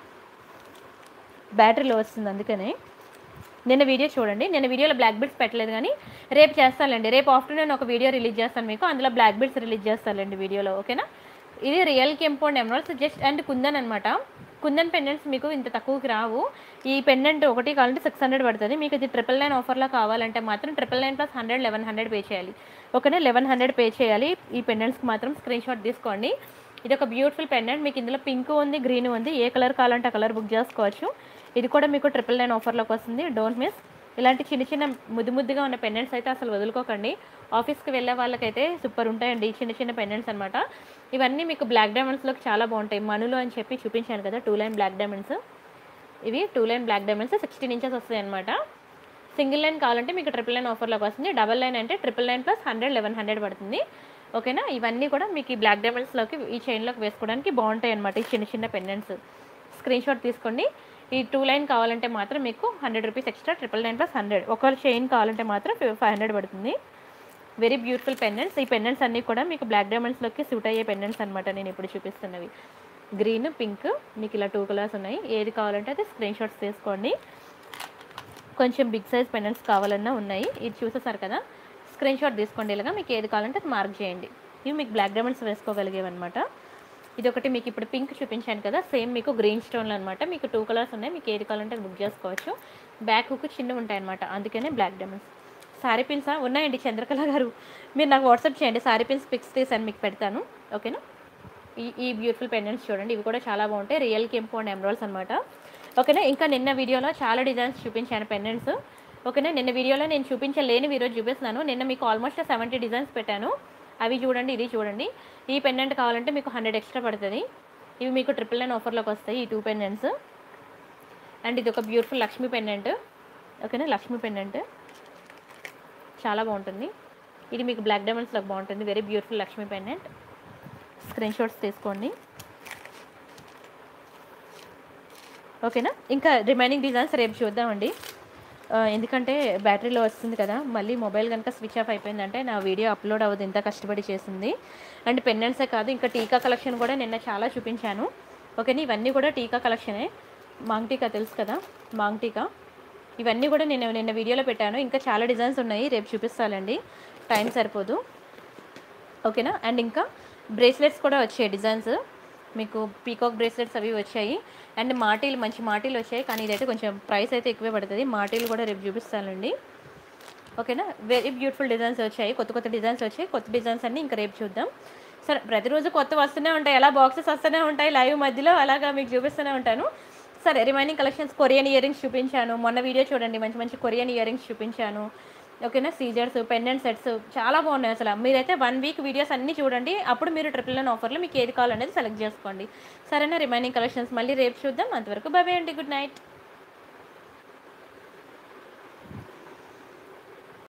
బ్యాటరీలో వస్తుంది అందుకనే నిన్న వీడియో చూడండి నిన్న వీడియోలో బ్లాక్ బీడ్స్ పెట్టలేదు కానీ రేపు చేస్తానండి రేపు ఆఫ్టర్నూన్ ఒక వీడియో రిలీజ్ చేస్తాను మీకు అందులో బ్లాక్ బీడ్స్ రిలీజ్ చేస్తానండి వీడియోలో ఓకేనా ఇది రియల్ కెంపౌండ్ ఎమరాల్స్ జస్ట్ అండ్ కుందన్ అనమాట కుందన్ పెండెంట్స్ మీకు ఇంత తక్కువకి రావు ఈ పెండెంట్ ఒకటి కావాలంటే సిక్స్ హండ్రెడ్ పడుతుంది మీకు ఇది ట్రిపుల్ నైన్ ఆఫర్లో కావాలంటే మాత్రం triple nine plus hundred eleven hundred pay చేయాలి ఓకేనా లెవెన్ హండ్రెడ్ పే చేయాలి ఈ పెండెంట్స్కి మాత్రం స్క్రీన్ షాట్ తీసుకోండి ఇది ఒక బ్యూటిఫుల్ పెండెంట్ మీకు ఇందులో పింక్ ఉంది గ్రీన్ ఉంది ఏ కలర్ కావాలంటే ఆ కలర్ బుక్ చేసుకోవచ్చు ఇది కూడా మీకు ట్రిపుల్ నైన్ ఆఫర్లోకి వస్తుంది డోంట్ మిస్ ఇలాంటి చిన్న చిన్న ముద్దు ముద్దుగా ఉన్న పెండెంట్స్ అయితే అసలు వదులుకోకండి ఆఫీస్కి వెళ్ళే వాళ్ళకైతే సూపర్ ఉంటాయండి ఈ చిన్న చిన్న పెండెంట్స్ అనమాట ఇవన్నీ మీకు బ్లాక్ డైమండ్స్లోకి చాలా బాగుంటాయి మనులు అని చెప్పి చూపించాను కదా టూ లైన్ బ్లాక్ డైమండ్స్ ఇవి two line black diamonds sixteen inches వస్తాయి అనమాట సింగిల్ లైన్ కావాలంటే మీకు ట్రిపుల్ లైన్ ఆఫర్లోకి వస్తుంది డబల్ లైన్ అంటే triple line plus hundred eleven hundred పడుతుంది ఓకేనా ఇవన్నీ కూడా మీకు ఈ బ్లాక్ డైమండ్స్లోకి ఈ చైన్లోకి వేసుకోవడానికి బాగుంటాయి అనమాట ఈ చిన్న చిన్న పెండెంట్స్ స్క్రీన్ షాట్ తీసుకోండి ఈ టూ లైన్ కావాలంటే మాత్రం మీకు hundred rupees extra triple nine plus hundred ఒక చైన్ కావాలంటే మాత్రం ఫైవ్ హండ్రెడ్ పడుతుంది వెరీ బ్యూటిఫుల్ పెండెంట్స్ ఈ పెండెంట్స్ అన్నీ కూడా మీకు బ్లాక్ డైమండ్స్లోకి సూట్ అయ్యే పెండెంట్స్ అనమాట నేను ఇప్పుడు చూపిస్తున్నవి గ్రీన్ పింక్ మీకు ఇలా టూ కలర్స్ ఉన్నాయి ఏది కావాలంటే అది స్క్రీన్ షాట్స్ తీసుకోండి కొంచెం బిగ్ సైజ్ పెండెంట్స్ కావాలన్నా ఉన్నాయి ఇది చూసేసారు కదా స్క్రీన్ షాట్ తీసుకోండి ఇలాగా మీకు ఏది కావాలంటే అది మార్క్ చేయండి ఇవి మీకు బ్లాక్ డైమండ్స్ వేసుకోగలిగేవి అనమాట ఇది ఒకటి మీకు ఇప్పుడు పింక్ చూపించాను కదా సేమ్ మీకు గ్రీన్ స్టోన్లు అనమాట మీకు టూ కలర్స్ ఉన్నాయి మీకు ఏది కావాలంటే అది బుక్ చేసుకోవచ్చు బ్యాక్ హుక్ చిన్నవి ఉంటాయి అనమాట అందుకనే బ్లాక్ డైమండ్స్ సారీ పిన్స్ ఉన్నాయండి చంద్రకళ గారు మీరు నాకు వాట్సాప్ చేయండి సారీ పిన్స్ పిక్స్ తీసాను మీకు పెడతాను ఓకేనా ఈ ఈ బ్యూటిఫుల్ పెండెంట్స్ చూడండి ఇవి కూడా చాలా బాగుంటాయి రియల్ కెంపు అండ్ ఎమరాల్స్ అనమాట ఓకేనా ఇంకా నిన్న వీడియోలో చాలా డిజైన్స్ చూపించాను పెండెంట్స్ ఓకేనా నిన్న వీడియోలో నేను చూపించలేని ఈరోజు చూపిస్తున్నాను నిన్న మీకు ఆల్మోస్ట్ సెవెంటీ డిజైన్స్ పెట్టాను అవి చూడండి ఇది చూడండి ఈ పెండెంట్ కావాలంటే మీకు హండ్రెడ్ ఎక్స్ట్రా పడుతుంది ఇవి మీకు ట్రిపుల్ నైన్ ఆఫర్లోకి వస్తాయి ఈ టూ పెండెంట్స్ అండ్ ఇది ఒక బ్యూటిఫుల్ లక్ష్మీ పెండెంట్ ఓకేనా లక్ష్మీ పెండెంట్ చాలా బాగుంటుంది ఇది మీకు బ్లాక్ డైమండ్స్లోకి బాగుంటుంది very beautiful Lakshmi pendant screenshots తీసుకోండి ఓకేనా ఇంకా రిమైనింగ్ డిజైన్స్ రేపు చూద్దామండి ఆ, ఎందుకంటే బ్యాటరీలో వస్తుంది కదా మళ్ళీ మొబైల్ కనుక స్విచ్ ఆఫ్ అయిపోయిందంటే నా వీడియో అప్లోడ్ అవ్వదు ఇంత కష్టపడి చేసింది అండ్ పెండెంట్సే కాదు ఇంకా టీకా కలెక్షన్ కూడా నిన్న చాలా చూపించాను ఓకేనా ఇవన్నీ కూడా టీకా కలెక్షనే మాంగ్ టీకా తెలుసు కదా మాంగ్ టీకా ఇవన్నీ కూడా నేను నిన్న వీడియోలో పెట్టాను ఇంకా చాలా డిజైన్స్ ఉన్నాయి రేపు చూపిస్తానండి టైం సరిపోదు ఓకేనా అండ్ ఇంకా బ్రేస్లెట్స్ కూడా వచ్చాయి డిజైన్స్ మీకు పీకాక్ బ్రేస్లెట్స్ అవి వచ్చాయి అండ్ మాటీలు మంచి మాటీలు వచ్చాయి కానీ ఇదైతే కొంచెం ప్రైస్ అయితే ఎక్కువే పడుతుంది మాటీలు కూడా రేపు చూపిస్తానండి ఓకేనా వెరీ బ్యూటిఫుల్ డిజైన్స్ వచ్చాయి కొత్త కొత్త డిజైన్స్ వచ్చాయి కొత్త డిజైన్స్ అన్ని ఇంకా రేపు చూద్దాం సరే ప్రతిరోజు కొత్త వస్తూనే ఉంటాయి ఎలా బాక్సెస్ వస్తూనే ఉంటాయి లైవ్ మధ్యలో అలాగా మీకు చూపిస్తూనే ఉంటాను సరే remaining collections Korean earrings చూపించాను మొన్న వీడియో చూడండి మంచి మంచి కొరియన్ ఇయర్ రింగ్స్ చూపించాను ఓకేనా సీజర్స్ పెండెంట్ సెట్స్ చాలా బాగున్నాయి అసలు మీరైతే వన్ వీక్ వీడియోస్ అన్నీ చూడండి అప్పుడు మీరు ట్రిపుల్ నైన్ ఆఫర్లో మీకు ఏది కావాలనేది సెలెక్ట్ చేసుకోండి సరేనా రిమైనింగ్ కలెక్షన్స్ మళ్ళీ రేపు చూద్దాం అంతవరకు బాయ్ అండి గుడ్ నైట్